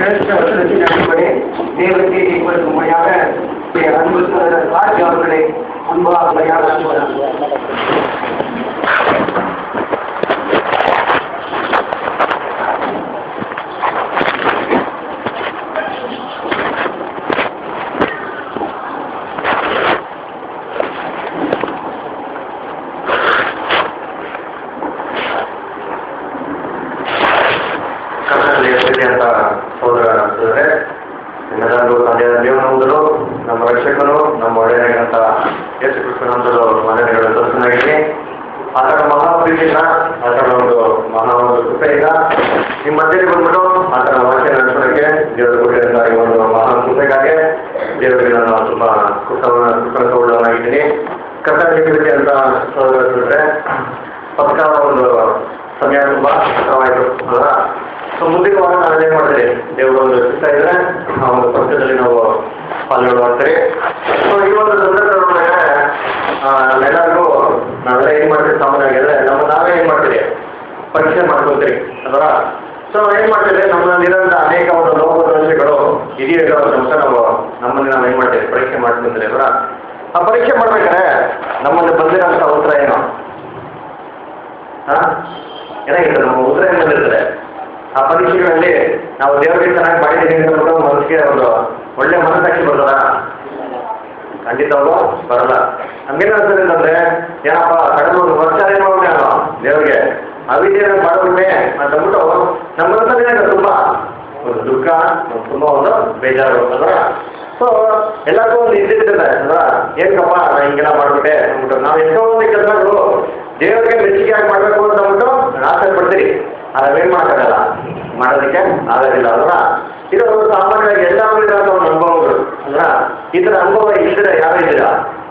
ಶ್ರೇಷ್ಠ ವಸತಿ ನಡೆಯುವಡೆ ದೇವರಿಗೆ ಇಪ್ಪತ್ತೊಂಬಯಾಗ ಅನುಭವಿಸಿದ ಸಾಧ್ಯ ಅವர்களே அன்பாக யாராச்சும் ಕನ್ನಡದಲ್ಲಿ ಎಷ್ಟಿದೆ ಅಂತ ಸೋದರ ಅನಿಸಿದ್ರೆ ನಿಮ್ಮೆಲ್ಲರೂ ತಂದೆಯ ದೇವನಂದರು ನಮ್ಮ ರಕ್ಷಕನು ನಮ್ಮ ಒಡೆಯನಾಗಿರಂತ ಯೇಸು ಕೃಷ್ಣನಂದರು ಮನೆಗಳ ದರ್ಶನಾಗಿದೆ ಆತರ ಮಹಾ ಪ್ರೀತಿಯಿಂದ ಆತರ ಒಂದು ಮಹಾ ಒಂದು ಕೃಪೆಯಿಂದ ನಿಮ್ಮ ಮಧ್ಯದಲ್ಲಿ ಬಂದ್ಬಿಟ್ಟು ಆತರ ವಾಕ್ಯ ನಡೆಸೋದಕ್ಕೆ ದೇವರು ಕೊಟ್ಟಿರುವಂತ ಈ ಒಂದು ಮಹಾ ಕೃಪೆಗಾಗಿ ದೇವರಿಗೆ ನಾನು ತುಂಬ ಕೃತಜ್ಞ ಕೃತಜ್ಞನಾಗಿದ್ದೀನಿ ಕರ್ನಾಟಕ ಅಂತ ಸೋದರ ಹೇಳಿದ್ರೆ ಪಕ್ಕ ಒಂದು ಸಮಯ ತುಂಬಾ ಕಷ್ಟವಾಯಿತು ಅಲ್ವಾ ಸೊ ಮುಂದಿನ ವಾರ ನಾವು ಏನ್ ಮಾಡ್ತೀವಿ ದೇವರು ಒಂದು ಇಷ್ಟ ಇದ್ರೆ ಆ ಒಂದು ಪಕ್ಷದಲ್ಲಿ ನಾವು ಪಾಲ್ಗೊಳ್ಳುವಂತೀರಿ ಸೊ ಈ ಒಂದು ಸಂದರ್ಭದೊಳಗೆ ಎಲ್ಲರಿಗೂ ನಾವೆಲ್ಲ ಏನ್ ಮಾಡ್ತೀವಿ ಸಾಮಾನ್ಯವಾಗಿ ಅಂದ್ರೆ ನಮ್ಮ ನಾವೇ ಏನ್ ಮಾಡ್ತೀವಿ ಪರೀಕ್ಷೆ ಮಾಡ್ಕೊತೀರಿ ಅಲ್ವಾ ಸೊ ಏನ್ ಮಾಡ್ತೀವಿ ನಮ್ಮಲ್ಲಿರೋಂಥ ಅನೇಕ ಒಂದು ಲೋಪದೋಷಗಳು ಹಿರಿಯರ ಅಂಶ ನಾವು ನಮ್ಮಲ್ಲಿ ನಾವು ಏನ್ ಮಾಡ್ತೀವಿ ಪರೀಕ್ಷೆ ಮಾಡ್ಕೊಂತೀರಿ ಅಲ್ವಾ ಆ ಪರೀಕ್ಷೆ ಮಾಡ್ಬೇಕಾದ್ರೆ ನಮ್ಮಲ್ಲಿ ಬಂದಿರೋಂಥ ಉತ್ತರ ಏನು ಹಾ ಏನಾಗಿರ್ತದೆ ನಮ್ಮ ಉತ್ತರ ಏನ್ ಬಂದಿರ್ತದೆ ಆ ಪರೀಕ್ಷೆಗಳಲ್ಲಿ ನಾವು ದೇವರಿಗೆ ಚೆನ್ನಾಗಿ ಮಾಡಿದ್ದೀವಿ ಅಂತ ಅಂದ್ಬಿಟ್ಟು ಮನಸ್ಸಿಗೆ ಒಂದು ಒಳ್ಳೆ ಮನಸ್ಸಾಕ್ಷಿ ಬರ್ತದ ಖಂಡಿತವಾಗೂ ಬರಲ್ಲ ನಮ್ಗೇನಾಗ್ತದೆ ಅಂತಂದ್ರೆ ಏನಪ್ಪ ಕಳೆದ ಒಂದು ವರ್ಷ ಏನು ಮಾಡ್ಬಿಟ್ಟೆ ನಾನು ದೇವರಿಗೆ ಅವಿದ್ಯೆ ಮಾಡ್ಬಿಟ್ಟೆ ಅಂತಂದ್ಬಿಟ್ಟು ನಮ್ಮ ಮನಸ್ಸಲ್ಲಿ ಏನಾಗುತ್ತೆ ತುಂಬಾ ಒಂದು ದುಃಖ ಒಂದು ತುಂಬಾ ಒಂದು ಬೇಜಾರು ಅಲ್ವಾ ಸೊ ಎಲ್ಲರಿಗೂ ಒಂದು ಇದ್ದಿರ್ತದೆ ಅಲ್ವಾ ಏನಕ್ಕಪ್ಪ ನಾನು ಹಿಂಗೆಲ್ಲ ಮಾಡ್ಬಿಟ್ಟೆ ಅಂದ್ಬಿಟ್ಟು ನಾವು ಎಷ್ಟೋ ಒಂದು ಕೆಲಸಗಳು ದೇವರಿಗೆ ಮೆಚ್ಚುಗೆಯಾಗಿ ಮಾಡಬೇಕು ಅಂತ ಅಂದ್ಬಿಟ್ಟು ನಾನು ಆಸೆ ಪಡ್ತೀರಿ ಆದರೆ ಏನು ಮಾಡೋಕ್ಕಾಗಲ್ಲ ಮಾಡೋದಕ್ಕೆ ಆಗೋದಿಲ್ಲ ಅಲ್ವಾ ಇದು ಸಾಮಾನ್ಯವಾಗಿ ಎಲ್ಲರಿಗೂ ಇರೋಂಥ ಒಂದು ಅನುಭವಗಳು ಅಲ್ವಾ ಈ ಥರ ಅನುಭವ ಇದ್ದೀರಾ ಯಾರು ಇದ್ದೀರಾ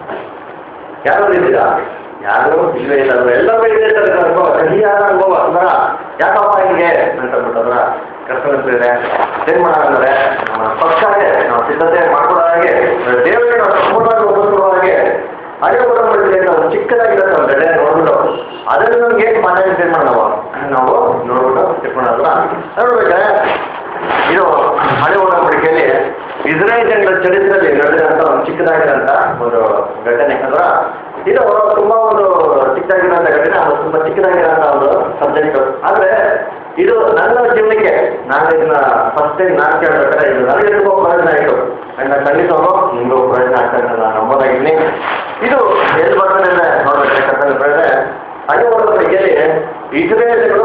ಯಾರು ಇದ್ದೀರಾ ಯಾರು ಇಲ್ಲವೇ ಇಲ್ಲ ಅಲ್ವಾ ಎಲ್ಲರೂ ಇದೆ ಸರ್ ಇದು ಅನುಭವ ಸರಿಯಾದ ಅನುಭವ ಅಂದ್ರ ಯಾಕಪ್ಪ ಹಿಂಗೆ ಅಂತ ಅಂದ್ಬಿಟ್ಟಂದ್ರ ಕರ್ಕೊಂಡಿರ್ತಿದೆ ಏನ್ ಮಾಡೋದಂದ್ರೆ ನಮ್ಮ ಪಕ್ಷಾಗೆ ನಾವು ಸಿದ್ಧತೆ ಮಾಡ್ಕೊಳ್ಳೋ ಹಾಗೆ ದೇವರಿಗೆ ನಾವು ಸಂಪೂರ್ಣವಾಗಿ ಒಪ್ಪಿಕೊಳ್ಳೋ ಹಾಗೆ ಅದೇ ಒಡಂಬಡಿಕೆ ಅಂತ ಒಂದು ಚಿಕ್ಕದಾಗಿರುತ್ತೆ ಒಂದು ಬೆಳೆ ನೋಡ್ಬಿಟ್ಟು ಅದನ್ನು ನಮ್ಗೆ ಏನು ಮಾತಾಡಿ ಏನ್ ಮಾಡೋಣ ನಾವು ನೋಡ್ಬಿಟ್ಟು ತಿಳ್ಕೊಳ್ಳೋದ್ರ ನೋಡ್ಬೇಕಾದ್ರೆ ಇದು ಹಳೆ ಒಡಂಬಡಿಕೆಯಲ್ಲಿ ಇಸ್ರೇಲ್ ಜನರ ಚರಿತ್ರೆಯಲ್ಲಿ ನಡೆದಿರೋಂಥ ಒಂದು ಚಿಕ್ಕದಾಗಿರೋಂಥ ಒಂದು ಘಟನೆ ಅಲ್ವಾ ಇದು ತುಂಬಾ ಒಂದು ಚಿಕ್ಕದಾಗಿರೋಂಥ ಘಟನೆ ಅದು ತುಂಬಾ ಚಿಕ್ಕದಾಗಿರೋಂಥ ಒಂದು ಸಬ್ಜೆಕ್ಟ್ ಆದ್ರೆ ಇದು ನನ್ನ ಜೀವನಕ್ಕೆ ನಾನು ಇದನ್ನ ಫಸ್ಟ್ ಟೈಮ್ ನಾನು ಕೇಳ್ಬೇಕಾದ್ರೆ ಇದು ನನಗೆ ತುಂಬಾ ಪ್ರಯೋಜನ ಆಯಿತು ನನ್ನ ಖಂಡಿತವಾಗೂ ನಿಮಗೂ ಪ್ರಯೋಜನ ಆಗ್ತದೆ ಅಂತ ನಾನು ನಂಬೋದಾಗಿದ್ದೀನಿ ಇದು ಎಲ್ಲಿ ಬರ್ತದೆ ಅಂದ್ರೆ ನೋಡ್ಬೇಕಂತಂದ್ರೆ ಹೇಳಿದ್ರೆ ಹಳೆ ಒಡಂಬಡಿಕೆಯಲ್ಲಿ ಇಸ್ರೇಲ್ಗಳು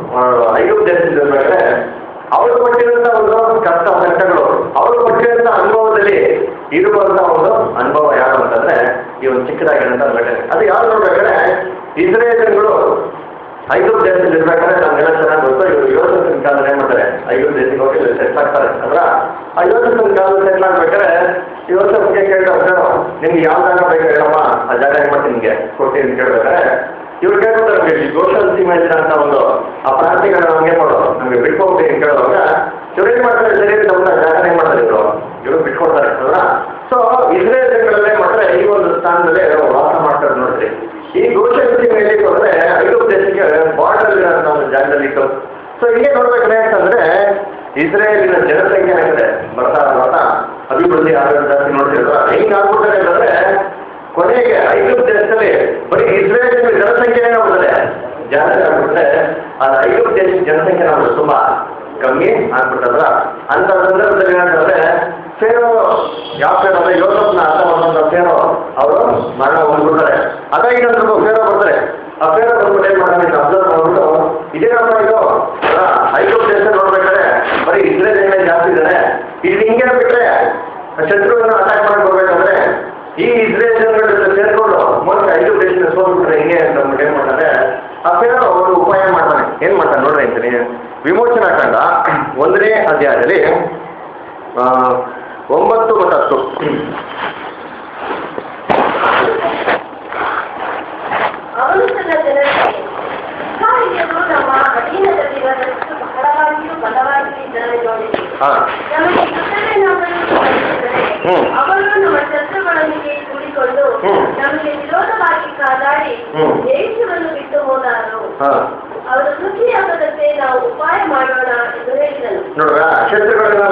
ಐದು ದೇಶದಿಂದ ಬೇಕಾದ್ರೆ ಅವರು ಪಟ್ಟಿರುವಂತ ಒಂದು ಕಷ್ಟ ಕಷ್ಟಗಳು ಅವರು ಪಟ್ಟಿರುವಂತ ಅನುಭವದಲ್ಲಿ ಇರುವಂತ ಒಂದು ಅನುಭವ ಯಾರು ಅಂತಂದ್ರೆ ಈ ಒಂದು ಚಿಕ್ಕದಾಗಿರೋಂಥ ಘಟನೆ ಅದು ಯಾರು ನೋಡ್ಬೇಕಾದ್ರೆ ಇಸ್ರೇಲ್ಗಳು ಐದು ದೇಶದಲ್ಲಿ ಇರ್ಬೇಕಾದ್ರೆ ನಮ್ಗೆಲ್ಲ ಚೆನ್ನಾಗಿ ಗೊತ್ತು ಇವರು ಯೋಸಫಿನ ಕಾಲದಲ್ಲಿ ಏನ್ ಮಾಡ್ತಾರೆ ಐದು ದೇಶಕ್ಕೆ ಹೋಗಿ ಸೆಟ್ ಆಗ್ತಾರೆ ಅದ್ರ ಆ ಯೋಸಫಿನ ಕಾಲದಲ್ಲಿ ಸೆಟ್ಲ್ ಆಗ್ಬೇಕಾದ್ರೆ ಯೋಸಫ್ಗೆ ಕೇಳ್ತಾರೆ ನಿಮ್ಗೆ ಯಾವ ಜಾಗ ಬೇಕು ಹೇಳಮ್ಮ ಆ ಜಾಗ ಏನ್ ಮಾಡ್ತೀನಿ ನಿಮ್ಗೆ ಕೊಡ್ತೀನಿ ಅಂತ ಕೇಳ್ಬೇಕಾದ್ರೆ ಇವ್ರು ಕೇಳ್ಕೊತಾರೆ ಈ ಗೋಶಲ್ ಸೀಮೆ ಅಂತ ಒಂದು ಆ ಪ್ರಾಂತ್ಯಗಳನ್ನ ನಮ್ಗೆ ಮಾಡು ನಮ್ಗೆ ಬಿಟ್ಕೊಬಿಟ್ಟು ಅಂತ ಕೇಳುವಾಗ ಇವ್ರು ಏನ್ ಮಾಡ್ತಾರೆ ಸರಿ ಅಂತ ಜಾಗ ಏನ್ ಮಾಡ್ತಾರೆ ಇವರು ಇವರು ಬಿಟ್ಕೊಡ್ತಾರೆ ಅಲ್ವಾ ಸೊ ಇಸ್ರೇಲ್ ಜನಗಳಲ್ಲೇ ಮಾಡ್ತಾರೆ ಈ ಒಂದು ಸ್ಥಾನದಲ್ಲಿ ವಾಸ ಮಾಡ್ತಾರೆ ನೋಡ್ರಿ ಈ ಗೋಶಲ್ ಸೀಮೆ ಎಲ್ಲಿ ಹೋದ್ರೆ ಐದು ದೇಶಕ್ಕೆ ಬಾರ್ಡರ್ ಇರೋಂಥ ಒಂದು ಜಾಗದಲ್ಲಿ ಇತ್ತು ಸೊ ಇಲ್ಲೇ ನೋಡ್ಬೇಕಂದ್ರೆ ಅಂತಂದ್ರೆ ಇಸ್ರೇಲಿನ ಜನಸಂಖ್ಯೆ ಏನಾಗಿದೆ ಬರ್ತಾ ಬರ್ತಾ ಅಭಿವೃದ್ಧಿ ಆಗೋದು ಜಾಸ್ತಿ ನೋಡ್ತಿದ್ರು ಹೆಂಗ್ ಆಗ್ಬಿಡ್ತಾರೆ ಅಂತಂದ್ರೆ ಕೊನೆಗೆ ಐದು ದೇಶದಲ್ಲಿ ಬರೀ ಇಸ್ರೇಲ್ ಜನಸಂಖ್ಯೆ ಏನಾಗ್ಬಿಡ್ತದೆ ಜಾಸ್ತಿ ಆಗ್ಬಿಟ್ರೆ ಅದು ಐದು ದೇಶ ಜನಸಂಖ್ಯೆ ನಾವು ತುಂಬಾ ಕಮ್ಮಿ ಆಗ್ಬಿಟ್ಟದ್ರ ಅಂತ ಸಂದರ್ಭದಲ್ಲಿ ಏನಂತಂದ್ರೆ ಫೇರೋ ಯಾವ ಫೇರೋ ಅಂದ್ರೆ ಯೋಸಫ್ನ ಅರ್ಥ ಮಾಡುವಂತ ಫೇರೋ ಅವರು ಮರಣ ಹೊಂದ್ಬಿಡ್ತಾರೆ ಅದಾಗಿ ನಂತರ ಫೇರೋ ಬರ್ತಾರೆ ಆ ಫೇರೋ ಬಂದ್ಬಿಟ್ಟು ಏನ್ ಮಾಡ್ತಾರೆ ಅಬ್ಸರ್ವ್ ಮಾಡ್ಬಿಟ್ಟು ಇದೇನಪ್ಪ ಇದು ಅಲ್ಲ, ಐದು ದೇಶ ನೋಡ್ಬೇಕಾದ್ರೆ ಬರೀ ಇಸ್ರೇಲ್ ಜನ ಜಾಸ್ತಿ ಇದ್ದಾರೆ ಇದು ಹಿಂಗೆ ಬಿಟ್ರೆ ಶತ್ರುವನ್ನು ಅಟ್ಯಾಕ್ ಮಾಡಿ ಬರ್ಬೇಕಂದ್ರೆ ಈ ಇಸ್ರೇಲ್ ಜನಗಳ ಜೊತೆ ಸೇರ್ಕೊಂಡು ಮತ್ತೆ ಐದು ದೇಶದ ಸೋಲ್ಬಿಟ್ರೆ ಹಿಂಗೆ ಅಂತ ಅಂದ್ಬಿಟ್ಟು ಏನ್ ಮಾಡ್ತಾರೆ ಆ ಫೇರೋ ಒಂದು ಉಪಾಯ ಮಾಡ್ತಾನೆ ಏನ್ ಮಾಡ್ತಾನೆ ನೋಡ್ರಿ ಅಂತೀನಿ ವಿಮೋಚನಾ ಕಂಡ ಒಂದನೇ ಅಧ್ಯಾಯದಲ್ಲಿ ಆ, ಒಂಬತ್ತು ಮತ್ತು ಹತ್ತು ಅವನು ತನ್ನ ಜನರಿಗೆ ಇಸ್ರಾಯೇಲ್ಯರು ನಮ್ಮ ಅಧೀನದಲ್ಲಿರುವುದಷ್ಟು ಬಹಳವಾಗಿಯೂ ಬಲವಾಗಿಯೂ ಇದ್ದಾರೆ ನೋಡಿರಿ ಹಾ ನಮಗೆ ಯುದ್ಧವೇನಾದರೂ ಸಂಭವಿಸಿದರೆ ಹ್ಮ್. ಅವರು ನಮ್ಮ ಶತ್ರುಗಳೊಂದಿಗೆ ಕೂಡಿಕೊಂಡು ಹ್ಮ್. ನಮಗೆ ವಿರೋಧವಾಗಿ ಕಾದಾಡಿ ಹ್ಮ್. ದೇಶವನ್ನು ಬಿಟ್ಟು ಹೋದಾರು ಹಾ ಅವರು ಸುದ್ದಿಯಾಗದಂತೆ ನಾವು ಉಪಾಯ ಮಾಡೋಣ ಎಂದು ಹೇಳಿದನು ನೋಡ್ರ ಶತ್ರುಗಳನ್ನ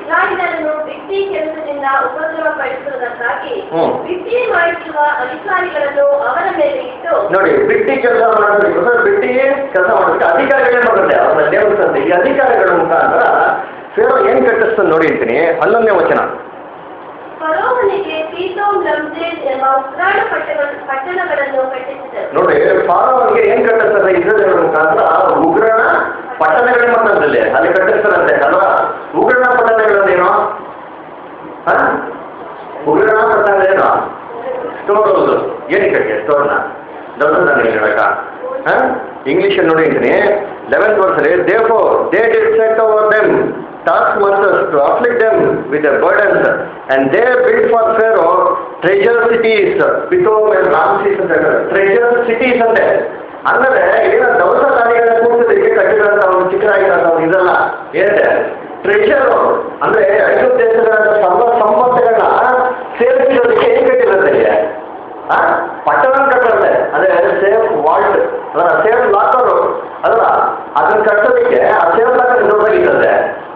ಇಸ್ರಾಯೇಲರನ್ನು ಬಿಟ್ಟಿ ಕೆಲಸದಿಂದ ಉಪದ್ರವ ಪಡಿಸುವುದಕ್ಕಾಗಿ ಹ್ಮ್. ಬಿಟ್ಟಿ ಮಾಡಿಸುವ ಅಧಿಕಾರಿಗಳನ್ನು ಅವರ ಮೇಲೆ ಇಟ್ಟು ನೋಡಿ ಬಿಟ್ಟಿ ಕೆಲಸ ಮಾಡೋದಕ್ಕೆ ಹೊಸ ಬಿಟ್ಟಿ ಕೆಲಸ ಮಾಡೋದಕ್ಕೆ ಅಧಿಕಾರಿಗಳೇ ಬರುತ್ತೆ ಅವ್ರನ್ನ ನೇಮಿಸ್ತಂತೆ ಈ ಅಧಿಕಾರಿಗಳ ಮುಖಾಂತರ ಫೇರೋ ಏನ್ ಕಟ್ಟಿಸ್ತದೆ ನೋಡಿ ಅಂತೀನಿ ಹನ್ನೊಂದನೇ ವಚನ ಫರೋಹನಿಗೆ ಪೀತೋಮ್ ಲಮ್ಜೇನ್ ಎಂಬ ಉಗ್ರಾಣ ಪಟ್ಟಣ ಪಟ್ಟಣಗಳನ್ನು ಕಟ್ಟಿಸಿದರು ನೋಡಿ ಫಾರೋನ್ಗೆ ಏನ್ ಕಟ್ಟಿಸ್ತಾರೆ ಇಸ್ರೇಲ್ ಮುಖಾಂತರ ಉಗ್ರಣ ಪಟ್ಟಣಗಳೇ ಮತ್ತಲ್ಲಿ ಅಲ್ಲಿ ಕಟ್ಟಿಸ್ತಾರಂತೆ ಅಲ್ವಾ ಉಗ್ರಣ ಪಟ್ಟಣಗಳನ್ನೇನು ಹ? ಉಗ್ರಣ ಪಟ್ಟಣಗಳೇನು ಸ್ಟೋರ್ ಹೌದು ಏನಕ್ಕೆ ಸ್ಟೋರ್ನ ದೊಡ್ಡದ ನೀವು ಹೇಳಕ್ಕ ಇಂಗ್ಲೀಷ್ ನೋಡಿ ಅಂತೀನಿ ಲೆವೆಂತ್ ವರ್ಸಲ್ಲಿ therefore they did set over them taskmasters to afflict them with the burdens and they build for Pharaoh treasure cities Pithom and Raamses ಅಂತ ಹೇಳ್ತಾರೆ ಟ್ರೆಜರ್ ಸಿಟೀಸ್ ಅಂತೆ ಅಂದರೆ ಏನೋ ದವಸ ಧಾನ್ಯಗಳ ಕೂಡಿಸೋದಕ್ಕೆ ಕಟ್ಟಿರೋಂಥ ಒಂದು ಚಿಕ್ಕದಾಗಿರೋಂಥ ಒಂದು ಇದಲ್ಲ ಏನಿದೆ ಟ್ರೆಷರ್ ಅಂದ್ರೆ ಐದು ದೇಶಗಳ ಸರ್ವ ಸಂಪತ್ತುಗಳನ್ನ ಸೇರಿಸೋದಕ್ಕೆ ಏನ್ ಕಟ್ಟಿರುತ್ತೆ ಇಲ್ಲಿ? ಆ? ಪಟ್ಟಣ ಕಟ್ಟಿರುತ್ತೆ ಅದೇ ಸೇಫ್ ವಾಲ್ಟ್ ಅದರ ಸೇಫ್ ಲಾಕರು ಅದರ ಅದನ್ನ ಕಟ್ಟೋದಕ್ಕೆ ಆ ಸೇಫ್ ಲಾಕರ್ ದೊಡ್ಡದಾಗಿರುತ್ತೆ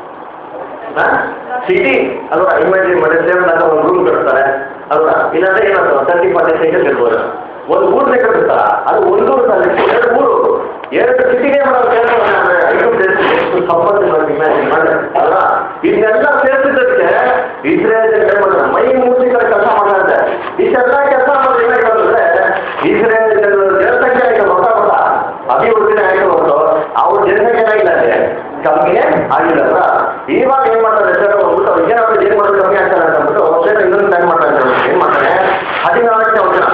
ಸಿಟಿ ಅಲ್ವಾ ಇಮ್ಯಾಜಿನ್ ಮಾಡಿ ಸೇಫ್ ಲಾಕರ್ ಒಂದು ರೂಮ್ ಕಟ್ತಾರೆ ಅಲ್ವಾ ಇಲ್ಲಾಂದ್ರೆ ಏನಾದ್ರು ತರ್ಟಿ ಫಾರ್ಟಿ ಸೈಕಲ್ ಇರ್ಬೋದು ಒಂದು ಊರ್ನೇ ಕಟ್ಟಿಸ್ತಾರ ಅದು ಒಂದು ಊರು ಎರಡು ಊರು ಎರಡು ಸಿಟಿಗೆ ಮಾಡೋದು ಕೆಲಸ ಐದು ದೇಶ ಎಷ್ಟು ಸಂಪತ್ತು ನೋಡಿ ಇಮ್ಯಾಜಿನ್ ಮಾಡಿ ಅಲ್ವಾ ಇದನ್ನೆಲ್ಲ ಸೇರಿಸಿದ್ದಕ್ಕೆ ಇಸ್ರೇಲ್ ಏನ್ ಮಾಡ್ತಾರೆ ಮೈ ಮೂರ್ತಿಗಳ ಕೆಲಸ ಮಾಡ್ತಾರೆ ಇಷ್ಟೆಲ್ಲ ಕೆಲಸ ಮಾಡೋದು ಏನಾಗಿರೋದಂದ್ರೆ ಇಸ್ರೇಲ್ ಜನಸಂಖ್ಯೆ ಆಯ್ತು ಹೊಸ ಹೊಸ ಅಭಿವೃದ್ಧಿನೇ ಆಯ್ತು ಹೊರತು ಅವ್ರ ಜನಸಂಖ್ಯೆ ಆಗಿಲ್ಲ ಅಲ್ಲಿ ಕಮ್ಮಿನೇ ಆಗಿಲ್ಲಲ್ಲ ಇವಾಗ ಏನ್ ಮಾಡ್ತಾರೆ ಸರ್ ಹೋಗ್ಬಿಟ್ಟು ವಿಜಯನಗರ ಏನ್ ಮಾಡೋದು ಕಮ್ಮಿ ಆಗ್ತಾರೆ ಅಂತ ಅಂದ್ಬಿಟ್ಟು ಸರ್ ಇನ್ನೊಂದು ಪ್ಲಾನ್ ಮಾಡ್ತಾರೆ ಅಂತ ಹೇಳ್ಬಿಟ್ಟು ಏನ್ ಮಾಡ್ತಾರೆ ಹದಿನಾಲ್ಕನೇ ವರ್ಷ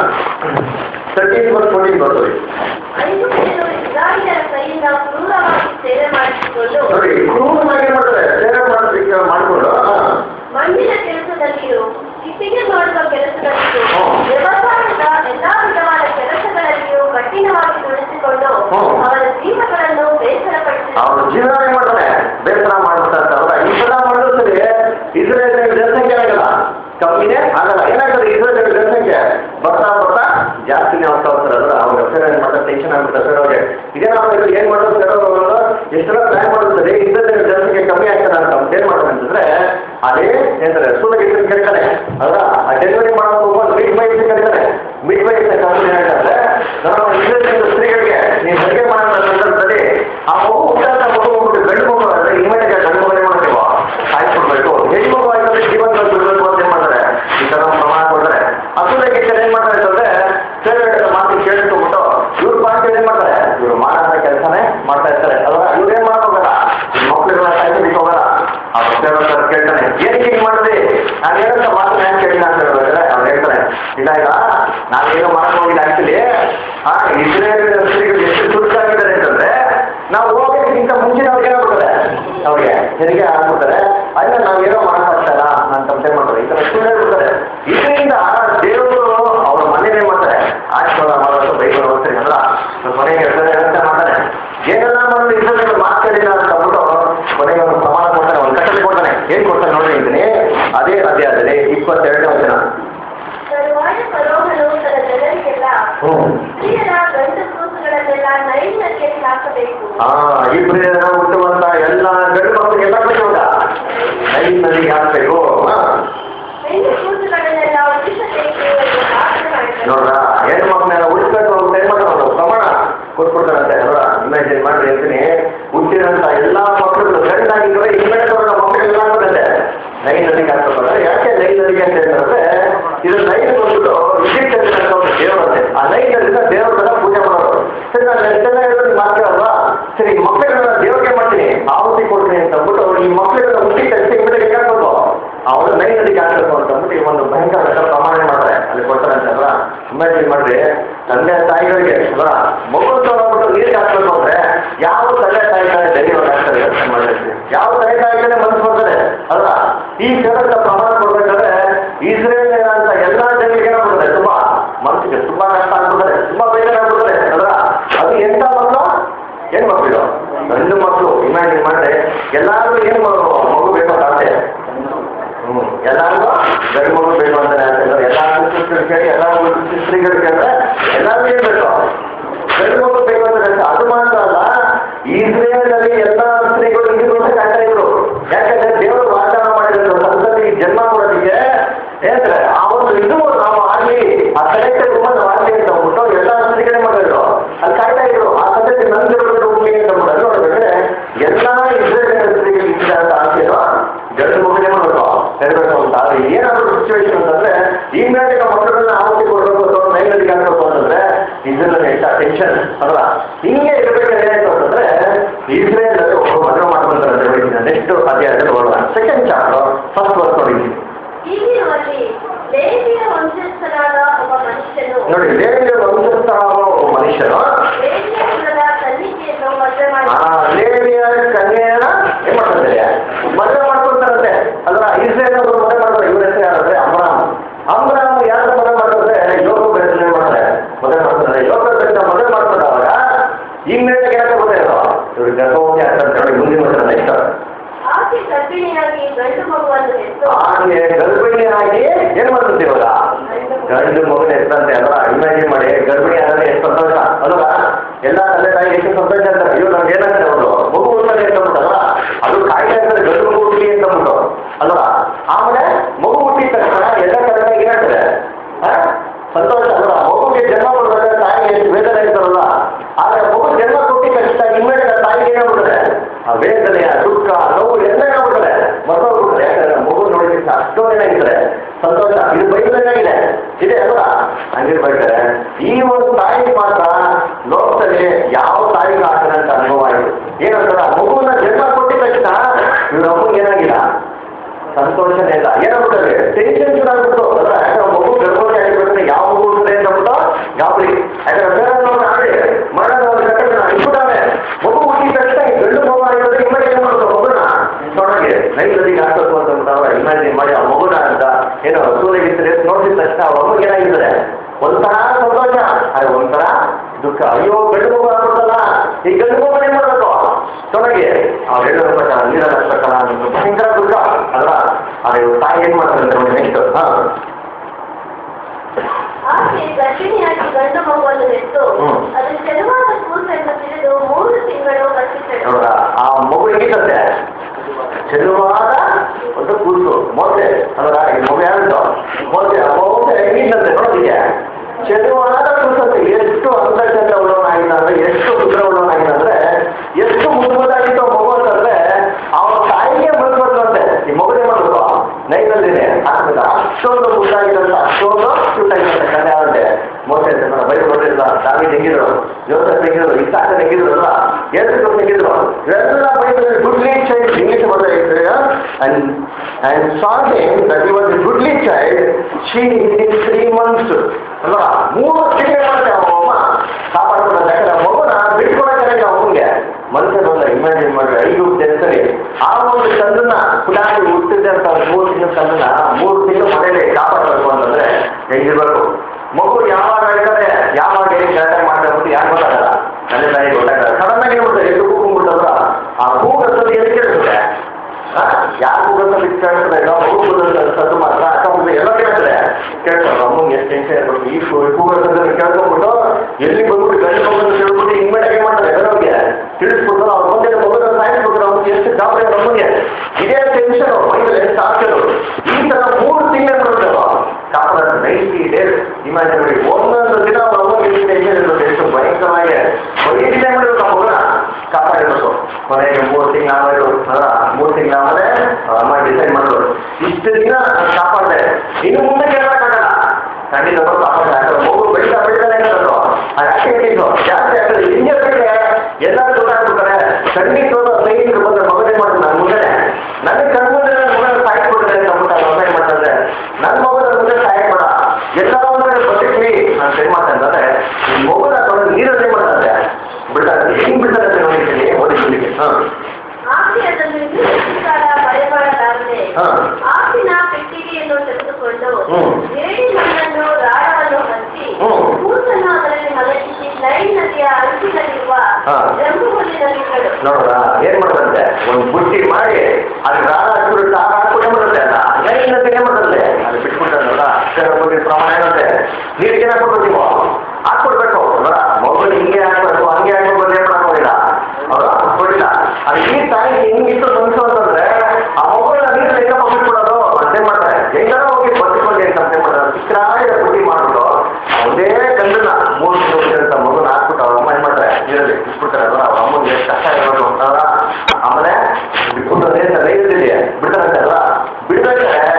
ತರ್ಟೀನ್ ಬರ್ ಫೋರ್ಟೀನ್ ಬರ್ತದೆ ಐದು ಜನರು ಇಸ್ರಾಯೇಲರ ಕೈಯಿಂದ ಕ್ರೂರವಾಗಿ ಸೇವೆ ಮಾಡಿಸಿಕೊಂಡು ನೋಡಿ ಕ್ರೂರವಾಗಿ ಏನ್ ಮಾಡ್ತಾರೆ ಸೇವೆ ಮಾಡೋದಕ್ಕೆ ಮಾಡ್ಕೊಂಡು ಹಾ. ಮಣ್ಣಿನ ಕೆಲಸದಲ್ಲಿಯೂ ಇಟ್ಟಿಗೆ ಮಾಡುವ ಕೆಲಸದಲ್ಲಿಯೂ ಹ್ಮ್. ವ್ಯವಸಾಯದ ಎಲ್ಲಾ ವಿಧವಾದ ಕೆಲಸಗಳಲ್ಲಿಯೂ ಕಠಿಣವಾಗಿ ದುಡಿಸಿಕೊಂಡು ಹ್ಮ್. ಅವರ ಜೀವಗಳನ್ನು ಬೇಸರಪಡಿಸಿದರು ಅವ್ರು ಜೀವನ ಏನ್ ಮಾಡ್ತಾರೆ ಬೇಸರ ಮಾಡ್ತಾರೆ ಅಲ್ವಾ ಇಷ್ಟೆಲ್ಲ ಮಾಡಿದ್ರು ಸರಿ ಇಸ್ರೇಲ್ ಜನಸಂಖ್ಯೆ ಆಗಲ್ಲ ಕಮ್ಮಿನೇ ಆಗಲ್ಲ ಏನಾಗ್ತದೆ ಇಸ್ರೇಲ್ ಜನಸಂಖ್ಯೆ ಬರ್ತಾ ಬರ್ತಾ ಜಾಸ್ತಿನೇ ಆಗ್ತಾ ಹೋಗ್ತಾರೆ ಅಲ್ವಾ ಅವ್ರ ಹೆಸರು ಏನ್ ಮಾಡ್ತಾರೆ ಟೆನ್ಷನ್ ಆಗ್ಬಿಟ್ಟು ಸರ್ ಅವ್ರಿಗೆ ಇದೇನಪ್ಪ ಇದು ಏನ್ ಮಾಡೋದು ಸರ್ ಎಷ್ಟೆಲ್ಲ ಪ್ಲಾನ್ ಮಾಡುತ್ತದೆ ಇಸ್ರೇಲ್ ಜನಸಂಖ್ಯೆ ಕಮ್ಮಿ ಆಗ್ತದೆ ಅಂತ ಅವ್ರು ಏನ್ ಮಾಡ್ತಾರೆ ಅಂತಂದ್ರೆ ಅದೇ ಏನಂತಾರೆ ಸೂರ್ಯ ಕೇಳ್ತಾರೆ ಅಲ್ವಾ ಆ ಡೆಲಿವರಿ ಮಾಡೋ ಒಬ್ಬ ಮಿಡ್ ವಯಸ್ಸು ಕೇಳ್ತಾರೆ ಮಿಡ್ ವಯಸ್ಸಿನ ಕಂಪನಿ ಹೇಳ್ತಾರೆ ನಮ್ಮ ಇಸ್ರೇಲ್ ಸ್ತ್ರೀಗಳಿಗೆ ನೀವು ಅಡುಗೆ ಮಾಡೋ ಸಂದರ್ಭದಲ್ಲಿ ಆ ಮಗು ಹುಟ್ಟಾದ ಮಗು ಹೋಗ್ಬಿಟ್ಟು ಗಂಡು ಮಗು ಅಂದ್ರೆ ಇಮಿಡಿಯೇಟ್ ಗಂಡು ಮಗನೇ ಮಾಡ್ತೀವೋ ಸಾಯಿಸ್ಬಿಡ್ಬೇಕು ಹೆಣ್ಣು ಮಗು ಆಯ್ತಂದ್ರೆ ಜೀವನ ಬಿಡಬೇಕು ಅಂತ ಏನ್ ಮಾಡ್ತಾರೆ ಈ ತರ ಪ್ರಮಾಣ ಕೊಡ್ತಾರೆ ಅಸೂರಿಗೆ ಏನ್ ಮಾಡ್ತಾರೆ ಅಂತಂದ್ರೆ ಸೇವೆ ಮಾತು ಕೇಳಿಸ್ಕೊಂಡ್ಬಿಟ್ಟು ಇವ್ರ ಪಾರ್ಟಿ ಏನ್ ಮಾಡ್ತಾರೆ ಇವ್ರು ಮಾಡೋ ಕೆಲಸನೇ ಮಾಡ್ತಾ ಇರ್ತಾರೆ ಅಲ್ವಾ ಇವ್ರು ಏನ್ ಮಾಡೋಗಲ್ಲ ಮಕ್ಕಳುಗಳ ಸಾಯಿಸಲಿಕ್ಕೆ ಹೋಗಲ್ಲ ಅವ್ರು ಸೇವಕರು ಕೇಳ್ತಾನೆ ಏನಕ್ಕೆ ಹಿಂಗ್ ಮಾಡಿದ್ರಿ ನಾನು ಹೇಳಂತ ಮಾತು ನಾನು ಕೇಳಿಲ್ಲ ಅಂತ ಹೇಳ್ಬೇಕಾದ್ರೆ ಅವ್ರು ಹೇಳ್ತಾರೆ ಇಲ್ಲ ಇಲ್ಲ ನಾವೇನು ಮಾಡಕ್ ಹೋಗಿಲ್ಲ ಆಕ್ಚುಲಿ ಆ ಇಸ್ರೇಲ್ ಸ್ತ್ರೀಗಳು ಎಷ್ಟು ಸುತ್ತಾಗಿದ್ದಾರೆ ಅಂತಂದ್ರೆ ನಾವು ಹೋಗೋದಕ್ಕಿಂತ ಮುಂಚೆ ಅವ್ರಿಗೆ ಏನಾಗ್ಬಿಡ್ತಾರೆ ಅವ್ರಿಗೆ ಹೆರಿಗೆ ಆಗ್ಬಿಡ್ತಾರೆ ಅಲ್ಲ ನಾವೇನೋ ಮಾಡೋಕ್ಕಾಗ್ತಲ್ಲ ನಾನು ಕಂಪ್ಲೇಂಟ್ ಮಾಡ್ತಾರೆ ಈ ಥರ ಸುಳ್ಳು ಹೇಳ್ಬಿಡ್ತಾರೆ ಇದರಿಂದ ದೇವರು ಅವ್ರ ಮನೇನೇ ಮಾಡ್ತಾರೆ ಆಶೀರ್ವಾದ ಮಾಡೋದು ಬೈಬಲ್ ಓದ್ತಾರೆ ಅಲ್ಲ ಮನೆಗೆ ವ್ಯವಸ್ಥೆ ಮಾಡ್ತಾರೆ ಏನೆಲ್ಲ ಮಾಡೋದು ಇಸ್ರೇಲ್ ಮಾತು ಕೇಳಿಲ್ಲ ಅಂತ ಅಂದ್ಬಿಟ್ಟು ಕೊನೆಗೆ ಒಂದು ಪ್ರಮಾಣ ಕೊಡ್ತಾನೆ ಒಂದು ಕಟ್ಟಲೆ ಕೊಡ್ತಾನೆ ಏನ್ ಕೊಡ್ತಾನೆ ನೋಡಿ ಅಂತೀನಿ ಅದೇ ಅಧ್ಯಾಯದಲ್ಲಿ ಇಪ್ಪತ್ತೆರಡನೇ ವಚನ ತರುವಾಯ ಫರೋಹನು ತನ್ನ ಜನರಿಗೆಲ್ಲ ಹ್ಞೂ ಸ್ತ್ರೀಯರ ಗಂಡು ಕೂಸುಗಳನ್ನೆಲ್ಲ ನೈಲ್ ನದಿಯಲ್ಲಿ ಹಾಕಬೇಕು ಹಾ ಇಬ್ಬರಿಂದ ಹುಟ್ಟುವಂತ ಎಲ್ಲ ಗಂಡು ಮಕ್ಕಳಿಗೆ ಎಲ್ಲ ಇವಾಗ ನೈಲ್ ನದಿಗೆ ಹಾಕ್ಬೇಕು ಹಾ ಹೆಣ್ಣು ಕೂಸುಗಳನ್ನೆಲ್ಲ ಉಳಿಸಬೇಕು ಎಂದು ಪ್ರಾರ್ಥನೆ ಮಾಡಿದರು ನೋಡ್ರ ಹೆಣ್ಣು ಮಕ್ಕಳನ್ನೆಲ್ಲ ಉಳಿಸ್ಬೇಕು ಅಂತ ಏನ್ ಮಾಡ್ತಾರೆ ಅವ್ರು? ಪ್ರಮಾಣ ಕೊಟ್ಬಿಡ್ತಾರಂತೆ ಅಲ್ವಾ ಇಮ್ಯಾಜಿನ್ ಮಾಡಿ ಹೇಳ್ತೀನಿ ಹುಟ್ಟಿದಂತ ಎಲ್ಲಾ ಮಕ್ಕಳು ಗಂಡಾಗಿದ್ರೆ ಇಮ್ಮಿಡಿಯೇಟ್ ಅವ್ರ ಮಕ್ಕಳೆಲ್ಲ ಆಗ್ತದೆ ನೈಲ್ ನದಿಗೆ ಹಾಕ್ಬೇಕು ಯಾಕೆ ನೈಲ್ ನದಿಗೆ ಅಂತ ಹೇಳ್ತಾರೆ ಇದು ನೈಲ್ ಬಂದ್ಬಿಟ್ಟು ಈಜಿಪ್ಟ್ ಅಂತ ಒಂದು ದೇವರಂತೆ ಆ ನೈಲ್ ನದಿನ ದೇವರನ್ನ ಪೂಜೆ ಮಾಡೋರು ಸರಿ ನಾನು ಎಷ್ಟೆಲ್ಲ ಹೇಳೋದು ಮಾತ್ರ ಅಲ್ವಾ ಸರಿ ಈ ಮಕ್ಕಳನ್ನ ದೇವರಿಗೆ ಮಾಡ್ತೀನಿ ಆಹುತಿ ಕೊಡ್ತೀನಿ ಅಂತ ಅಂದ್ಬಿಟ್ಟು ಈ ಮಕ್ಕಳನ್ನ ಹುಟ್ಟಿ ಕಳಿಸಿ ಇಮ್ಮಿಡಿಯೇಟ್ ಹಾಕ್ಬೇಕು ಅವಳು ನೈ ನದಿಗೆ ಹಾಕಬೇಕು ಅಂತ ಅಂದ್ಬಿಟ್ಟು ಈ ಒಂದು ಭಯಂಕರ ಲೆಕ್ಕ ಪ್ರಮಾಣ ಮಾಡ್ತಾರೆ ಅಲ್ಲಿ ಕೊಡ್ತಾರೆ ಅಂತ ಅಲ್ವಾ ಇಮ್ಯಾಜಿನ್ ಮಾಡ್ರಿ ತಂದೆ ತಾಯಿಗಳಿಗೆ ಅಲ್ವಾ ಮಗು ತಗೊಂಡ್ಬಿಟ್ಟು ನೀರಿಗೆ ಹಾಕ್ಬೇಕು ಅಂದ್ರೆ ಯಾವ ತಂದೆ ತಾಯಿ ತಾಯಿ ಧೈರ್ಯವಾಗಿ ಹಾಕ್ತಾರೆ ಯೋಚನೆ ಮಾಡಿರ್ತೀವಿ ಯಾವ ತಂದೆ ತಾಯಿಗಳೇ ಮನಸ್ಸು ಬರ್ತಾರೆ ಅಲ್ವಾ ಈ ಜಗತ್ತ ಪ್ರಮಾಣ ಕೊಡ್ಬೇಕಾದ್ರೆ ಇಸ್ರೇಲ್ ಅಂತ ಎಲ್ಲಾ ಜನರಿಗೆ ಏನಾಗ್ಬಿಡ್ತಾರೆ ತುಂಬಾ ಮನಸ್ಸಿಗೆ ತುಂಬಾ ಕಷ್ಟ ಆಗ್ಬಿಡ್ತಾರೆ ತುಂಬಾ ಬೇಜಾರು ಆಗ್ಬಿಡ್ತಾರೆ ಅಲ್ವಾ ಅದು ಎಂತ ಮಕ್ಕಳು ಏನ್ ಮಕ್ಕಳು ಗಂಡು ಮಕ್ಕಳು ಇಮ್ಯಾಜಿನ್ ಮಾಡಿದ್ರೆ ಎಲ್ಲಾರು ಏನು ಮಗು ಬೇಕು ಅಂತ ಆಸೆ ಹ್ಮ್. ಎಲ್ಲರಿಗೂ ಗಂಡು ಮಗು ಬೇಕು ಅಂತಾನೆ ಆಸೆ ಇಲ್ಲ ಎಲ್ಲ ಕ್ರಿಸ್ಟಿಯನ್ ಕೇಳಿ ಎಲ್ಲ ಸ್ತ್ರೀಗಳು ಕೇಳಿದ್ರೆ ಎಲ್ಲರಿಗೂ ಏನ್ ಬೇಕು ಗಂಡು ಮಗು ಬೇಕು ಅಂತ ಆಸೆ. ಅದು ಮಾತ್ರ ಅಲ್ಲ ಇಸ್ರೇಲ್ ಅಲ್ಲಿ ಎಲ್ಲ ಸ್ತ್ರೀಗಳು ಇದು ಅಂತ ಕಾಯ್ತಾ ಇದ್ರು ಯಾಕಂದ್ರೆ ದೇವರು ವಾಗ್ದಾನ ಮಾಡಿದ ಹೇಳ್ಬೇಕು ಅಂತ ಆದ್ರೆ ಏನಾದ್ರು ಸಿಚುವೇಶನ್ ಅಂತಂದ್ರೆ ಈ ಮೇಲೆ ನಾವು ಮಕ್ಕಳನ್ನ ಆಹುತಿ ಕೊಡ್ಬೇಕು ಅಥವಾ ನೈವೇದ್ಯ ಹಾಕ್ಬೇಕು ಅಂತಂದ್ರೆ ಇದನ್ನ ಎಂತ ಟೆನ್ಷನ್ ಅಲ್ವಾ ಹಿಂಗೆ ಇರ್ಬೇಕಾದ್ರೆ ಏನಾಯ್ತು ಅಂತಂದ್ರೆ ಇಸ್ರೇಲ್ ಅಲ್ಲಿ ಒಬ್ಬರು ಮದುವೆ ಮಾಡ್ಕೊಂತಾರೆ ನೆಕ್ಸ್ಟ್ ಅಧ್ಯಾಯದಲ್ಲಿ ಹೋಗೋಣ ಸೆಕೆಂಡ್ ಚಾಪ್ಟರ್ ಫಸ್ಟ್ ವರ್ಕ್ ನೋಡಿ ಹೀಗಿರುವಲ್ಲಿ ಲೇವಿಯ ವಂಶಸ್ಥರಾದ ಒಬ್ಬ ಮನುಷ್ಯನು ನೋಡಿ ಲೇವಿಯ ವಂಶಸ್ಥರಾದ ಒಬ್ಬ ಮನುಷ್ಯನು ಲೇವಿಯ ಕುಲದ ಕನ್ನಿಕೆಯನ್ನು ಮದುವೆ ಆ ಮಾಡಿ ಲೇವಿಯ ಕನ್ಯೆಯನ್ನ ಏನ್ ಮಾಡ್ತಾರೆ ಮದುವೆ ಮಾಡ್ಕೊಳ್ತಾರಂತೆ ಅಲ್ವಾ ಇಸ್ರೇಲ್ ಅವರು ಮದುವೆ ಮಾಡ್ತಾರೆ ಇವ್ರ ಹೆಸರು ಯಾರಂದ್ರೆ ಅಬ್ರಾಮ್ ಅಬ್ರಾಮ್ ಯಾರು ಮದುವೆ ಮಾಡ್ತಾರೆ ಯೋಗ ಬೆಳೆಸನೆ ಮಾಡ್ತಾರೆ ಮದುವೆ ಮಾಡ್ತಾರೆ ಯೋಗ ಬೆಳೆಸ ಮದುವೆ ಮಾಡ್ಕೊಂಡಾಗ ಇಮ್ಮೇಲೆ ಏನಕ್ಕೆ ಗೊತ್ತಾಯಿಲ್ಲ ಇವ್ರಿಗೆ ಗರ್ಭವತಿ ಆಗ್ತಾರೆ ನೋಡಿ ಮುಂದಿನ ವರ್ಷ ನೆಕ್ಸ್ಟ್ ಆಕೆ ಗರ್ಭಿಣಿಯಾಗಿ ಗಂಡು ಮಗುವನ್ನು ಹೆತ್ತು ಹಾಗೆ ಗರ್ಭಿಣಿಯಾಗಿ ಏನ್ ಮಾಡ್ತಾರೆ ಇವಾಗ ಗಂಡು ಮಗುನ ಎತ್ತಂತೆ ಅಲ್ವಾ ಇಮ್ಯಾಜಿನ್ ಮಾಡಿ ಗರ್ಭಿಣಿ ಆದರೆ ಎಷ್ಟು ಸಂತೋಷ ಅಲ್ವಾ ಎಲ್ಲ ತಂದೆ ತಾಯಿ ಎಷ್ಟು ಸಂತೋಷ ಅಂತಾರೆ ಅಯ್ಯೋ ನಮ್ಗೆ ಏನಾಗ್ತದೆ ಅವರು ಮಗು ಹುಡ್ತಾರೆ ಅಂತ ಅಂದ್ಬಿಟ್ಟಲ್ಲ ಅದು ಕಾಯಿಲೆ ಅಂತಾರೆ ಗಂಡು ಮಗು ಹುಟ್ಲಿ ಅಂತ ಅಂದ್ಬಿಟ್ಟು ಅಲ್ವಾ ಆಮೇಲೆ ಮಗು ಹುಟ್ಟಿದ ತಕ್ಷಣ ಎಲ್ಲ ಕಡೆ ಏನಾಗ್ತದೆ ಆ? ಸಂತೋಷ ಅಲ್ವಾ ಮಗುಗೆ ಜನ್ಮ ಕೊಡ್ಬೇಕಾದ್ರೆ ತಾಯಿಗೆ ಎಷ್ಟು ವೇದನೆ ಇರ್ತಾರಲ್ಲ ಆದ್ರೆ ಮಗು ಜನ್ಮ ಕೊಟ್ಟಿದ ತಕ್ಷಣ ಇಮ್ಮೇಲೆ ತಾಯಿಗೆ ಏನಾಗ್ಬಿಡ್ತದೆ ಆ ವೇದನೆ ಆ ದುಃಖ ನೋವು ಎಲ್ಲ ಏನಾಗ್ಬಿಡ್ತದೆ ಮರ್ತೋಗ್ಬಿಡ್ತದೆ ಯಾಕಂದ್ರೆ ಮಗು ನೋಡಿದ್ರೆ ಅಷ್ಟೋ ಏನಾಗಿರ್ತದೆ ಸಂತೋಷ ಇದು ಬೈಬಲ್ನಾಗಿದೆ ಇದೆ ಅಲ್ವಾ ಹಂಗಿರ್ಬೇಕಾದ್ರೆ ಈ ಒಂದು ತಾಯಿ ಮಾತ್ರ ಲೋಕದಲ್ಲಿ ಯಾವ ತಾಯಿಗೂ ಆಗ್ತದೆ ಅಂತ ಅನುಭವ ಆಯಿತು ಏನಂತಾರ ಮಗುವನ್ನ ಜನ್ಮ ಕೊಟ್ಟಿದ ತಕ್ಷಣ ಇವ್ರ ಅಮ್ಮಂಗೆ ಏನಾಗಿಲ್ಲ ಸಂತೋಷನೇ ಇಲ್ಲ ಏನಾಗ್ಬಿಟ್ಟದೆ ಟೆನ್ಷನ್ ಶುರು ಆಗ್ಬಿಟ್ಟು ಅಲ್ಲ ಯಾಕಂದ್ರೆ ಮಗು ಗರ್ಭವತಿ ಆಗಿರ್ಬೇಕು ಯಾವ ಮಗು ಹುಡುಗರೆ ಅಂತ ಅಂದ್ಬಿಟ್ಟು ಗಾಬರಿ ಯಾಕಂದ್ರೆ ಬೇರೆ ನೋಡಿ ಆಡಿ ಮರಣ ಕಟ್ಟಡ ಇಟ್ಬಿಟ್ಟಾವೆ ಮಗು ಹುಟ್ಟಿದ ತಕ್ಷಣ ಈ ಗಂಡು ಮಗು ಆಗಿರೋದ್ರೆ ಇಮ್ಯಾಜಿನ್ ಏನ್ ಮಾಡೋದು ಮಗುನ ತೊಡಗೆ ನೈಸರ್ಗಿಕ ಹಾಕಬೇಕು ಅಂತ ಅಂದ್ಬಿಟ್ಟು ಇಮ್ಯಾಜಿನ್ ಮಾಡಿ ಆ ಮಗುನ ಅಂತ ಏನೋ ಸೂರ್ಯಗಿದ್ರೆ ನೋಡಿದ ತಕ್ಷಣ ಆ ಮಗು ಏನಾಗಿರ್ತದೆ ಒಂಥರ ಸಂತೋಷ ಅರೆ ಒಂಥರ ದುಃಖ ಅಯ್ಯೋ ಗಂಡು ಮಗು ಆಗ್ಬಿಡ್ತಲ್ಲ ಈ ಗಂಡು ಮಗು ಏನ್ ಮಾಡ್ಬೇಕು ತೊಡಗೆ ಅವ್ರು ಹೇಳಿರ್ಬೇಕ ನೀರಲ್ಲಿ ಹಾಕ್ಬೇಕಲ್ಲ ಅನ್ನೋದು ಭಯಂಕರ ದುಃಖ ಅಲ್ವಾ ಅದೇ ತಾಯಿ ಏನ್ ಮಾಡ್ತಾರೆ ನೋಡಿ ನೆಕ್ಸ್ಟ್ ಹಾ ಆಕೆ ಗರ್ಭಿಣಿಯಾಗಿ ಗಂಡು ಮಗುವನ್ನು ಹೆತ್ತು ಹ್ಮ್. ಅದು ಚೆಲುವಾದ ಕೂಸನ್ನು ತಿಳಿದು ಮೂರು ತಿಂಗಳು ಬಚ್ಚಿಟ್ಟಳು ನೋಡ ಆ ಮಗು ಹೇಗಿರುತ್ತೆ ಚೆಲುವಾದ ಒಂದು ಕೂಸು ಮೊಟ್ಟೆ ಅಲ್ವಾ ಈ ಮಗು ಯಾರು ಮೊಟ್ಟೆ ಆ ಮೊಟ್ಟೆ ಹೇಗಿದ್ದಂತೆ ನೋಡೋದಿಕ್ಕೆ ಚೆಲುವಾದ ಕೂಸಂತೆ ಎಷ್ಟು ಅಂದ ಚಂದ ಉಳ್ಳವನಾಗಿಲ್ಲ ಅಂದ್ರೆ ಎಷ್ಟು ಸುಂದರ ಉಳ್ಳವನಾಗಿಲ್ಲ ಅಂದ್ರೆ ಎಷ್ಟು ಮುದ್ದುಮುದ್ದಾಗಿತ್ತು ಆ ಮಗು ಅಂತಂದ್ರೆ ಅವನ ತಾಯಿಗೆ ಬಂದ್ಬಂದಂತೆ ಈ ಮಗು ಏನ್ ಮಾಡ್ಬೇಕು ನೈನಲ್ಲಿದೆ ಹಾಕ್ಬೇಕು ಅಷ್ಟೊಂದು ಮುದ್ದಾಗಿದ್ದಂತ ಅಷ್ಟೊಂದು ಕ್ಯೂಟಾಗಿರುತ್ತೆ ಕಲೆ ಆಗುತ್ತೆ ಮೊಟ್ಟೆ ಅಂತ ನೋಡಿ ಬೈಕ್ ಬರಲಿಲ್ಲ ತಾವಿ ತೆಗಿದ್ರು ಜೋಸಫ್ ತೆಗಿದ್ರು ಇಸಾಕ ತೆಗಿದ್ರು ಅಲ್ಲ ಎರಡು ತೆಗಿದ್ರು ಇವೆಲ್ಲ ಬೈಬಲ್ ಗುಡ್ಲಿ ಚೈಲ್ಡ್ ಇಂಗ್ಲಿಷ್ ಬರ್ತಾ ಇದ್ರೆ and and salting that you was goodly child she in three months ಅಲ್ವಾ ಮೂರು ತಿಂಗಳು ಮಾಡುತ್ತೆ ಅಮ್ಮ ಕಾಪಾಡ್ಕೊಂಡು ಯಾಕಂದ್ರೆ ಮಗುನ ಬಿಟ್ಕೊಡಕ್ಕೆ ಅವನಿಗೆ ಮನುಷ್ಯ ಬಂದ ಇಮ್ಯಾಜಿನ್ ಮಾಡ್ರಿ ಐದು ದಿವಸದಲ್ಲಿ ಆ ಒಂದು ಕಂದನ್ನ ಪುಟಾಣಿ ಹುಟ್ಟಿದಂತ ಮೂರು ತಿಂಗಳ ಕಂದನ್ನ ಮೂರು ತಿಂಗಳು ಮನೆಯಲ್ಲಿ ಕಾಪಾಡಬೇಕು ಅಂತಂದ್ರೆ ಹೆಂಗಿರ್ಬೇಕು ಮಗು ಯಾವಾಗ ಹೇಳ್ತಾರೆ ಯಾವಾಗ ಏನು ಕರೆಕ್ಟಾಗಿ ಮಾಡ್ತಾರೆ ಅಂತ ಯಾರು ಗೊತ್ತಾಗಲ್ಲ ತಂದೆ ತಾಯಿ ಗೊತ್ತಾಗಲ್ಲ ಸಡನ್ ಆಗಿ ಹೇಳ್ಬಿಡ್ತಾರೆ ಎದ್ದು ಕೂಗ್ಬಿಟ್ಟದ್ರ ಆ ಕೂಗತ್ತಲ್ಲಿ ಎಲ್ಲಿ ಕೇಳಿಸುತ್ತೆ ಯಾರು ಕೂಗತ್ತಲ್ಲಿ ಕೇಳ್ತಾರೆ ಇಲ್ಲ ಮಗು ಕೂಗತ್ತಲ್ಲಿ ಸದ್ದು ಮಾತ್ರ ಅಕ್ಕಪಕ್ಕ ಎಲ್ಲ ಕೇಳ್ತಾರೆ ಕೇಳ್ತಾರೆ ಅಮ್ಮಂಗೆ ಎಷ್ಟು ಟೆನ್ಷನ್ ಇರ್ಬೇಕು ಈ ಕೂಗತ್ತಲ್ಲಿ ಕೇಳ್ಕೊಂಡ್ಬಿಟ್ಟು ಎಲ್ಲಿ ಬಂದ್ಬಿಟ್ಟು ಗಂಡು ಮಗನ ಕೇಳ್ಬಿಟ್ಟು ಇಮ್ಮಿಡಿಯೇಟ್ ಆಗಿ ಮಾಡ್ತಾರೆ ಎಲ್ಲರಿಗೆ ತಿಳಿಸ್ಬಿಟ್ಟು ಅವ್ರ ಮುಂದೆ ಮಗನ ಸಾಯಿಸ್ಬಿಟ್ರೆ ಅವ್ರಿಗೆ ಎಷ್ಟು ಗಾಬರಿ ನಮಗೆ ಇದೇ ಟೆನ್ಷನ್ ಮೈಯಲ್ಲಿ ಎಷ್ಟು ಆಗ್ತದೆ ಈ ತರ ಮೂರು ತಿಂಗಳು ಬರ್ತೇವೆ ಕಾಪಾಡ ನೈಂಟಿ ಡೇಸ್ ಇಮ್ಯಾಜಿನ್ ಮಾಡಿ ಒಂದೊಂದು ದಿನ ಅವ್ರ ಅಮ್ಮಗೆ ಟೆನ್ಷನ್ ಇರ್ಬೇಕು ಎಷ್ಟು ಭಯಂಕರವಾಗಿ ವೈದ್ಯ ಮಾಡಬೇಕು ಆ ಮಗನ ಕಾಪಾಡಿರ್ಬೇಕು ಕೊನೆಗೆ ಮೂರು ತಿಂಗಳು ಆಮೇಲೆ ಅಲ್ಲ ಮೂರು ತಿಂಗಳು ಆಮೇಲೆ ಅಮ್ಮ ಡಿಸೈಡ್ ಮಾಡೋದು ಇಷ್ಟು ದಿನ ಕಾಪಾಡಿದೆ ಇನ್ನು ಮುಂದೆ ಕೇಳಕ್ಕಾಗಲ್ಲ ಖಂಡಿತ ಕಾಪಾಡ ಮಗು ಬೆಳೀತಾ ಬೆಳೀತಾನೆ ಇರೋದು ಆ ಆಕ್ಟಿವಿಟೀಸು ಜಾಸ್ತಿ ಆಗ್ತದೆ ಹಿಂಗೆ ಬಿಟ್ಟರೆ ಎಲ್ಲರೂ ದೂರ ಆಗ್ಬಿಡ್ತಾರೆ ಖಂಡಿತ ಸ್ನೇಹಿತರು ಬಂದ್ರೆ ಮಗನೇ ಮಾಡ್ತಾರೆ ನನ್ನ ಮುಂದೆ ನನಗೆ ಕಣ್ಮುಂದೆ ನನ್ನ ಮಗನ ಸಾಯಿಸ್ಬಿಡ್ತಾರೆ ಅಂತ ಅಂದ್ಬಿಟ್ಟು ಅವ್ರು ಯೋಚನೆ ಮಾಡ್ತಾರೆ ನನ್ನ ಮಗನ ಮುಂದೆ ಸಹಾಯ ಮಾಡ ಎಲ್ಲರೂ ಬದುಕಿ ನಾನು ಸರಿ ಮಾಡ್ತೇನೆ ಅಂದ್ರೆ ಈ ಮಗುನ ತೊಗೊಂಡು ನೀರಲ್ಲಿ ಮಾಡ್ತಾರೆ ಬಿಡ್ತಾರೆ ಹೆಂಗ್ ಬಿಡ್ತಾರೆ ಅಂತ ನೋಡಿದ್ದೀನಿ ಓದಿದ್ದೀನಿ ಹಾಂ ಆಕೆ ಅದನ್ನು ಇನ್ನೂ ಹೆಚ್ಚು ಕಾಲ ಮರೆಮಾಡಲಾರದೆ ಹಾ. ಆಕಿನ ಪೆಟ್ಟಿಗೆಯನ್ನು ತೆಗೆದುಕೊಂಡು ಹ್ಮ್. ಗಿರಣಿ ಮಣ್ಣನ್ನು ರಾಳವನ್ನು ಹಚ್ಚಿ ಹ್ಮ್. ಕೂಸನ್ನು ಅದರಲ್ಲಿ ಮಲಗಿಸಿ ನೈಲ್ ನದಿಯ ಅಂಚಿನಲ್ಲಿರುವ ಹಾ. ಜಂಬು ಹುಲ್ಲಿನಲ್ಲಿಟ್ಟಳು ನೋಡ್ರ ಏನ್ ಮಾಡ್ತಂತೆ ಒಂದು ಬುಟ್ಟಿ ಮಾಡಿ ಅದು ರಾಣ ಹಾಕ್ಬಿಟ್ಟು ಸಾರ ಹಾಕ್ಬಿಟ್ಟೆ ಬರುತ್ತೆ ಅಲ್ಲ ನೈನಂತೆ ಏನ್ ಮಾಡ್ತಂತೆ ಅದು ಬಿಟ್ಬಿಟ್ಟಲ್ಲ ಬಗ್ಗೆ ಪ್ರಮಾಣ ಏನಂತೆ ನೀರಿಗೆ ಏನ್ ಹಾಕ್ಬಿಟ್ಟು ನೀವು ಹಾಕ್ಬಿಡ್ಬೇಕು ಅಲ್ವಾ ಮಗು ಹಿಂಗೆ ಹಾಕ್ಬೇಕು ಹಂಗೆ ಹಾಕ್ಬೇಕು ಅಂತ ಏನ್ ಮಾಡೋದಿಲ್ಲ ಹೌದಾ ಕೊಡಿಲ್ಲ ಅದು ಈ ತಾಯಿ ಹೆಂಗಿತ್ತು ಮನಸ್ಸು ಅಂತಂದ್ರೆ ಆ ಮಗುನ ನೀರಲ್ಲಿ ಹೆಂಗ ಬಿಟ್ಬಿಡೋದು ಅಂತೆ ಮಾಡ್ತಾರೆ ಹೆಂಗಾರ ಹೋಗಿ ಬದುಕೊಂಡು ಅಂತ ಅಂತೆ ಮಾಡ್ತಾರೆ ಚಿಕ್ಕರಾಗಿ ಬುಟ್ಟಿ ಮಾಡ್ಬಿಟ್ಟು ಒಂದೇ ಗಂಡನ ಮೂರು ತಿಂಗಳು ಅಂತ ಮಗುನ ಹಾಕ್ಬಿಟ್ಟು ಅವ್ರ ಅಮ್ಮ ಏನ್ ಮಾಡ್ತಾರೆ ನೀರಲ್ಲಿ ಬಿಟ್ಬಿಡ್ತಾರೆ ಅಲ್ವಾ ಅವ್ರ ಅಮ್ಮಗೆ ಎಷ್ಟು ಕಷ್ಟ ಇರಬೇಕು ಅಂತಲ್ಲ ಆಮೇಲೆ ಬಿಟ್ಬಿಟ್ಟು ನೇರ ನೈವೇದ್ಯ ಬಿಡ್ತಾರಂತೆ ಅಲ್ವಾ ಬಿಡ್ಬೇಕಾದ್ರೆ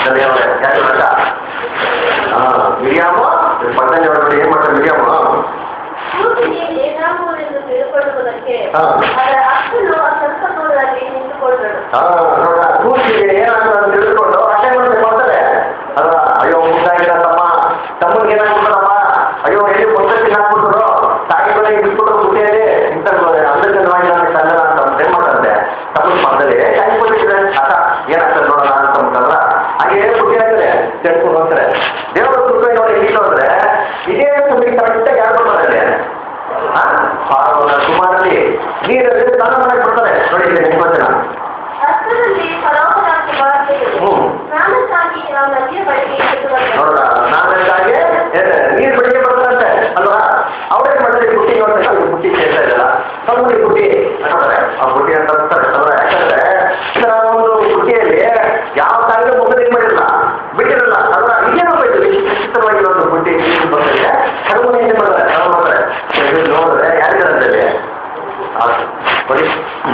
ಧನ್ಯವಾದ ಯಾರು ಗೊತ್ತಾ ಹಾ ಮಿರಿಯಾಮ ಪಕ್ಕದಲ್ಲಿ ಹೊರಗಡೆ ಏನ್ ಮಾಡ್ತಾರೆ ಮಿರಿಯಾಮ ಕೂಸಿಗೆ ಏನಾಗುವುದೆಂದು ತಿಳ್ಕೊಳ್ಳುವುದಕ್ಕೆ ಹಾ. ಅದರ ಅಕ್ಕನು ಸ್ವಲ್ಪ ದೂರದಲ್ಲಿ ನಿಂತುಕೊಂಡಳು ಹಾ ನೋಡ ಕೂಸಿಗೆ ಏನಾಗ್ತದೆ ಅಂತ ತಿಳ್ಕೊಂಡು ಅಷ್ಟೇ ಮತ್ತೆ ಮಾಡ್ತಾರೆ ಅಲ್ವಾ ಅಯ್ಯೋ ಮುದ್ದಾಗಿರ ತಮ್ಮ ತಮ್ಮನಿಗೆ ಏನಾಗ್ಬಿಡ್ತಾರಪ್ಪ ಅಯ್ಯೋ ಎಲ್ಲಿ ಪದ್ಧತಿ ಹಾಕ್ಬಿಟ್ರು ತಾಯಿ ಮನೆಗೆ ಬಿಟ್ಬಿಟ್ರು ಬುಟ್ಟಿಯಲ್ಲಿ ಇಂಥ ಅಂಧಜನವಾಗಿ ನನಗೆ ತಂದನ ಅಂತ ಏನ್ ಮಾಡ್ತಾರೆ ತಮ್ಮ ಮಾಡ್ತಾರೆ ತಾಯಿ ಕೊಟ್ಟಿದ್ರೆ ಅಕ್ಕ ಏನಾಗ್ತದೆ ನೋಡೋಣ ಅಂತ ಅಂದ್ರಲ್ಲ ಹಾಗೆ ಬುಟ್ಟಿ ಆಗ್ತದೆ ತೆಡ್ಕೊಂಡು ಹೋಗ್ತಾರೆ ದೇವರ ಕೃಪೆ ನೋಡಿ ಇಲ್ಲಿ ಅಂದ್ರೆ ಇದೇ ಸಮಯಕ್ಕೆ ಕರೆಕ್ಟಾಗಿ ಯಾರು ಬರ್ತಾರೆ ಸುಮಾರಲ್ಲಿ ನೀರಲ್ಲಿ ಸ್ನಾನ ಮಾಡಕ್ಕೆ ಬರ್ತಾರೆ ನೋಡಿ ಇಲ್ಲಿ ನಿಂತ್ಕೊಳ್ತೇನೆ ಹಸ್ತದಲ್ಲಿ ಫಲವತ್ತಾದ ಕುಮಾರ್ತೆಗಳು ಹ್ಮ್. ಸ್ನಾನಕ್ಕಾಗಿ ನಾವು ನದಿಯ ಬಳಿಗೆ ಎದ್ದು ಬಂದೆವು. ನೋಡ್ರ ನಾನಂತಾಗೆ ನೀರು ಬೆಳಿಗ್ಗೆ ಬರ್ತಾರಂತೆ ಅಲ್ವಾ ಅವ್ರೇನ್ ಮಾಡ್ತಾರೆ ಈ ಬುಟ್ಟಿ ನೋಡ್ತಾರೆ ಅವ್ರು ಬುಟ್ಟಿ ಸೇರ್ತಾ ಇದ್ದಲ್ಲ ತಮ್ಮಡಿ ಬುಟ್ಟಿ ನೋಡ್ತಾರೆ ಆ ಬುಟ್ಟಿ ಅಂತ ಅಂತಾರೆ ಅಲ್ವಾ ಯಾಕಂದ್ರೆ ಈ ತರ ಒಂದು ಬುಟ್ಟಿಯಲ್ಲಿ ಯಾವ ಕಾಯಿಲೆ ಮುಗಿದ ಮಾಡಿರಲ್ಲ ಬಿಟ್ಟಿರಲ್ಲ ಅಲ್ವಾ ಇದೇನೋ ಬೇಕು ವಿಚಿತ್ರವಾಗಿ ಒಂದು ಬುಟ್ಟಿ ನೀರು ಬರ್ತದೆ ಕಡಿಮೆ ಏನ್ ಮಾಡ್ತಾರೆ ಕಡಿಮೆ ಮಾಡ್ತಾರೆ ಇದು ನೋಡಿದ್ರೆ ಯಾರಿಗಾರಂತಲ್ಲಿ ಬರೀ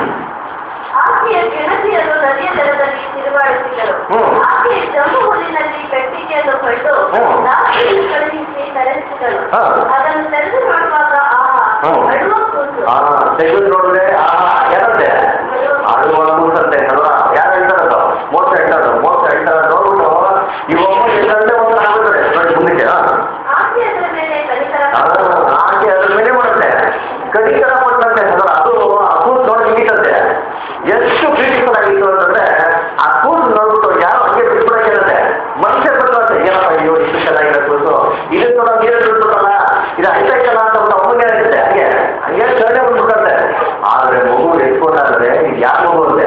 ಆಕೆಯ ಗೆಳತಿಯರು ನದಿಯ ದಡದಲ್ಲಿ ತಿರುಗಾಡುತ್ತಿದ್ದರು ಹ್ಮ್. ಆಕೆ ಜಮ್ಮು ಹುಲ್ಲಿನಲ್ಲಿ ಪೆಟ್ಟಿಗೆಯನ್ನು ಕೊಂಡು ಹ್ಮ್. ದಾಸಿಯನ್ನು ಕಳುಹಿಸಿ ತರಿಸಿದಳು ಹಾ. ಅದನ್ನು ತೆರೆದು ನೋಡುವಾಗ ಆಹಾ ಹ್ಮ್. ಅಳುವ ಕೂಸು ಹಾ ತೆಗೆದು ನೋಡಿದ್ರೆ ಆಹಾ ಯಾರಂತೆ ಅದು ಕೂಸಂತೆ ಅಲ್ವಾ ಯಾರು ಹೇಳ್ತಾರದು ಮೋಸ ಹೇಳ್ತಾರದು ಮೋಸ ಹೇಳ್ತಾರ ನೋಡ್ಬಿಟ್ಟು ಇವೊಮ್ಮ ಎಲ್ಲಂತೆ ಒಂದು ಆಗುತ್ತದೆ ನೋಡಿ ಮುಂದಕ್ಕೆ ಹಾ. ಆಕೆ ಅದರ ಮೇಲೆ ಕನಿಕರ ಆ, ಆಕೆ ಅದ್ರ ಮೇಲೆ ಮಾಡುತ್ತೆ ಕಡಿಕರ ಪಟ್ಟಂತೆ ಅಲ್ವಾ ಅದು ಆ ಕೂಸು ನೋಡಿ ಹಿಂಗಿಟ್ಟಂತೆ ಎಷ್ಟು ಬ್ಯೂಟಿಫುಲ್ ಆಗಿತ್ತು ಅಂತಂದ್ರೆ ಆ ಕೂಸು ನೋಡ್ಬಿಟ್ಟು ಯಾರು ಹಂಗೆ ಬಿಟ್ಬಿಡಕ್ಕಿರುತ್ತೆ ಮನುಷ್ಯ ಬಿಟ್ಟಂತೆ ಏನಪ್ಪ ಅಯ್ಯೋ ಇಷ್ಟು ಚೆನ್ನಾಗಿರೋ ಕೂಸು ಇದನ್ನ ನೋಡೋ ನೀರು ಬಿಟ್ಬಿಟ್ಟಲ್ಲ ಇದು ಐತೈತಲ್ಲ ಅಂತ ಒಂದು ಅಮ್ಮಂಗೆ ಆಗುತ್ತೆ ಹಂಗೆ ಹಂಗೆ ಚರ್ಚೆ ಬಂದ್ಬಿಟ್ಟಂತೆ ಆದ್ರೆ ಮಗು ಎತ್ಕೊಂಡಾದ್ರೆ ಇದು ಯಾರು ಮಗು ಅಂತೆ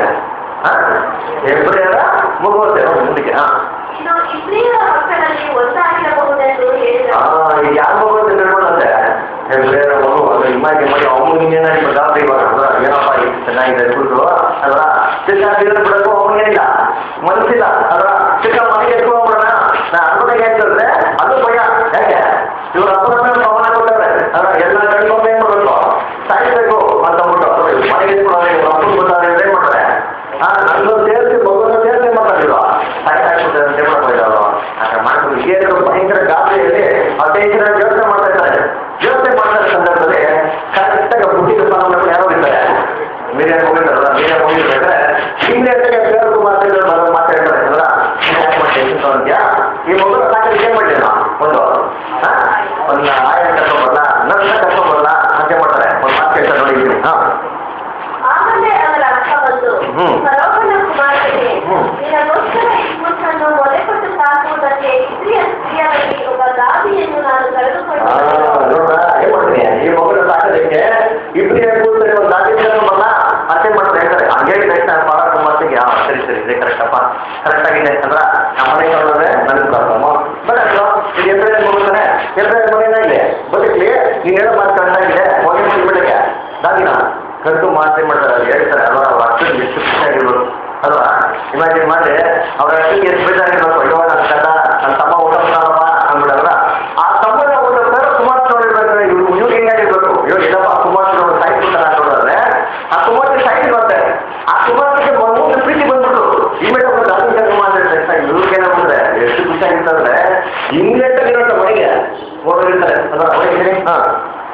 ಎಬ್ರಿಯರ ಮಗು ಅಂತೆ ನೋಡಿ ಮುಂದಕ್ಕೆ ಹಾ ಇದು ಇಬ್ರಿಯರ ಮಕ್ಕಳಲ್ಲಿ ಒಂದಾಗಿರಬಹುದೆಂದು ಹೇಳಿದರು ಆ, ಇದು ಯಾರು ಮಗು ಅಂತ ತಿಳ್ಕೊಂಡಂತೆ ಎಬ್ರಿಯರ ಮಗು ಅದು ಇಮ್ಯಾಜಿನ್ ಮಾಡಿ ಅಮ್ಮನಿಗೆ ಏನಾಗಿ ಗಾಬರಿ ಇವಾಗ ಅಲ್ವಾ ಏನಪ್ಪ ಇದು ಚೆನ್ನಾಗಿದೆ ಕೂಸು ಅಲ್ವಾ ಚಿಕ್ಕ ಬೀರ ಬಿಡಕ್ಕೂ ಅಮ್ಮನಿಗೇನಿಲ್ಲ ಮನಸ್ಸಿಲ್ಲ ಅಲ್ವಾ ಚಿಕ್ಕ ಮನೆಗೆ ಎತ್ಕೊಂಡ್ಬಿಡೋಣ ನಾ ಅನ್ಕೊಂಡಾಗ ಅಂತಂದ್ರೆ ಅದು ಭಯ ಯಾಕೆ ಇವ್ರ ಅಪ್ಪನ ಮೇಲೆ ಪವನ ಕೊಟ್ಟಾರೆ ಅಲ್ವಾ ಎಲ್ಲ ಕಣ್ಕೊಂಡ್ ಏನ್ ಮಾಡ್ಬೇಕು ಸಾಯಿಸ್ಬೇಕು ಅಂತ ಅಂದ್ಬಿಟ್ಟು ಅಲ್ವಾ ಇವ್ರು ಮನೆಗೆ ಎತ್ಕೊಳ್ಳೋದು ಇವ್ರ ಅಪ್ಪನ ಗೊತ್ತಾದ್ರೆ ಇವ್ರು ಏನ್ ಮಾಡ್ತಾರೆ ಹಾ ನಂದು ಸೇರಿಸಿ ಮಗುನ ಸೇರಿಸಿ ಮಾತಾಡಿಲ್ವ ಸಾಯಿ ಸಾಯ್ಬಿಡ್ತಾರೆ ಅಂತ ಹೇಳ್ಬಿಟ್ಟು ಹಾಗೆ ಮಾಡ್ಕೊಂಡು ಏನು ಭಯಂಕರ ಗಾಬರಿಯಲ್ಲಿ ಆ ಟೆನ್ಷನ್ ಯೋಚನೆ ಮಾಡ್ತಾ ಇದ್ದಾರೆ ಯೋಚನೆ ಮಾಡ್ತಾ ಇರೋ ಸಂದರ್ಭದಲ್ಲಿ ಕರೆಕ್ಟಾಗಿ ಬುಟ್ಟಿಗೆ ಸ್ನಾನ ಯಾರೋ ಇರ್ತಾರೆ ಮೀಡಿಯಾ ಹೋಗಿರ್ತಾರಲ್ಲ ಮೀಡಿಯಾ ಹೋಗಿರ್ಬೇಕಾದ್ರೆ ಇಮ್ಮಿಡಿಯೇಟಾಗಿ ಬೇರೆ ಮಾತಾಡಿದ್ರೆ ಮಗ ಮಾತಾಡ್ತಾರೆ ಅಲ್ಲ ಯಾಕೆ ಮಾಡಿ ಟೆನ್ಷನ್ ತಗೊಂಡ್ಯಾ ಈ ಮಗನ ಸಾಕಿ ಏನ್ ಮಾಡಿದೆ ನಾವು ಒಂದು ಹಾ? ಒಂದು ಆಯ ಕರ್ಕೊಂಬರಲ್ಲ ನರ್ಸ ಕರ್ಕೊಂಬರಲ್ಲ ಅಂತ ಮಾಡ್ತಾರೆ ಒಂದು ಮಾತು ಕೇಳ್ತಾರೆ ನೋಡಿ ಇಲ್ಲಿ ಹಾ ಆಮೇಲೆ ಅವರ ಅಕ್ಕ ಬಂದು ಹ್ಮ್. ಫರೋಹನ ಕುಮಾರನಿಗೆ ಹ್ಮ್. ನಿನಗೋಸ್ಕರ ಈ ಕೂಸನ್ನು ಮೊಲೆಕೊಟ್ಟು ಸಾಕುವುದಕ್ಕೆ ಇಬ್ರಿಯ ಸ್ತ್ರೀಯರಲ್ಲಿ ಒಬ್ಬ ದಾದಿಯನ್ನು ನಾನು ಆ, ಕಳೆದುಕೊಂಡು ನೋಡ್ರಾ, ಏನ್ ಮಾಡ್ತೀನಿ ಈ ಮಗುನ ಸಾಕೋದಕ್ಕೆ ಇಬ್ಬರಿಗೆ ಕೂತ್ರೆ ಒಂದು ದಾಟಿ ಬರಲ್ಲ ಅಷ್ಟೇ ಮಾಡ್ತಾರೆ ಹೇಳ್ತಾರೆ ಹಂಗೆ ತಕ್ಷಣ ಪಾಡ ಮಾತಿಗೆ ಆ ಸರಿ ಸರಿ ಇದೆ ಕರೆಕ್ಟಪ್ಪ ಕರೆಕ್ಟ್ ಆಗಿದೆ ಅಂದ್ರ ನಮ್ಮ ಮನೆಗೆ ನೋಡಿದ್ರೆ ನನಗೆ ಪ್ರಾಬ್ಲಮ್ ಬಟ್ ಅದು ಇದು ಎಬ್ಬರೆ ಮಗುತಾನೆ ಎಬ್ಬರೆ ಮನೆಯಾಗಿದೆ ಬದುಕಲಿ ನೀನು ಹೇಳೋ ಮಾತು ಕರೆಕ್ಟಾಗಿದೆ ಹೋಗಿ ಮುಗಿಬಿಡಕ್ಕೆ ದಾದಿನ ಕರೆದು ಮಾತೇ ಮಾಡ್ತಾರೆ ಅದು ಹೇಳ್ತಾರೆ ಅಲ್ವಾ ಅವ್ರ ಅಷ್ಟೊಂದು ಎಷ್ಟು ಖುಷಿಯಾಗಿರ್ಬೇಕು ಅಲ್ವಾ ಇಮ್ಯಾಜಿನ್ ಮಾಡಿ ಅವ್ರ ಅಷ್ಟೊಂದು ಎಷ್ಟು ಬೇಜಾರಿರ್ಬೇಕು ಅಯ್ಯೋ ನನ್ನ ಕಂದ ನನ್ನ ತಮ್ಮ ಊಟ ಮಾಡಲ್ಲಪ್ಪ ಅಂದ್ಬಿಡಲ್ಲ ಆ ತಮ್ಮನ ಊಟ ಬೇರೆ ಕುಮಾರ್ ನೋಡಿರ್ಬೇಕಾದ್ರೆ ಇವ್ರು ಇವ್ರು ಹೆಂಗಾಗಿರ್ಬೇಕು ಇವ್ರು ಇಲ್ಲಪ್ಪ ಕುಮಾರ್ ನೋಡು ಸಾಯಿಸ್ಬಿಡ್ತಾರ ಅಂತ ನೋಡಿದ್ರೆ ಆ ಕುಮಾರ್ಗೆ ಸಾಯಿಸಿಲ್ವಂತೆ ಆ ಕುಮಾರ್ಗೆ ಒಂದು ಪ್ರೀತಿ ಬಂದ್ಬಿಟ್ಟು ಇಮೇಲೆ ಒಂದು ದಾರಿ ಕರ್ಮ ಮಾಡಿದ್ರೆ ಇವ್ರಿಗೆ ಏನಾಗ್ಬಿಟ್ರೆ ಎಷ್ಟು ಖುಷಿಯಾಗಿರ್ತಂದ್ರೆ ಇಂಗ್ಲೆಂಡ್ ಆಗಿರೋ ಮನೆಗೆ ಹೋಗಿರ್ತಾರೆ ಅಲ್ವಾ ಮನೆಗೆ ಹಾಂ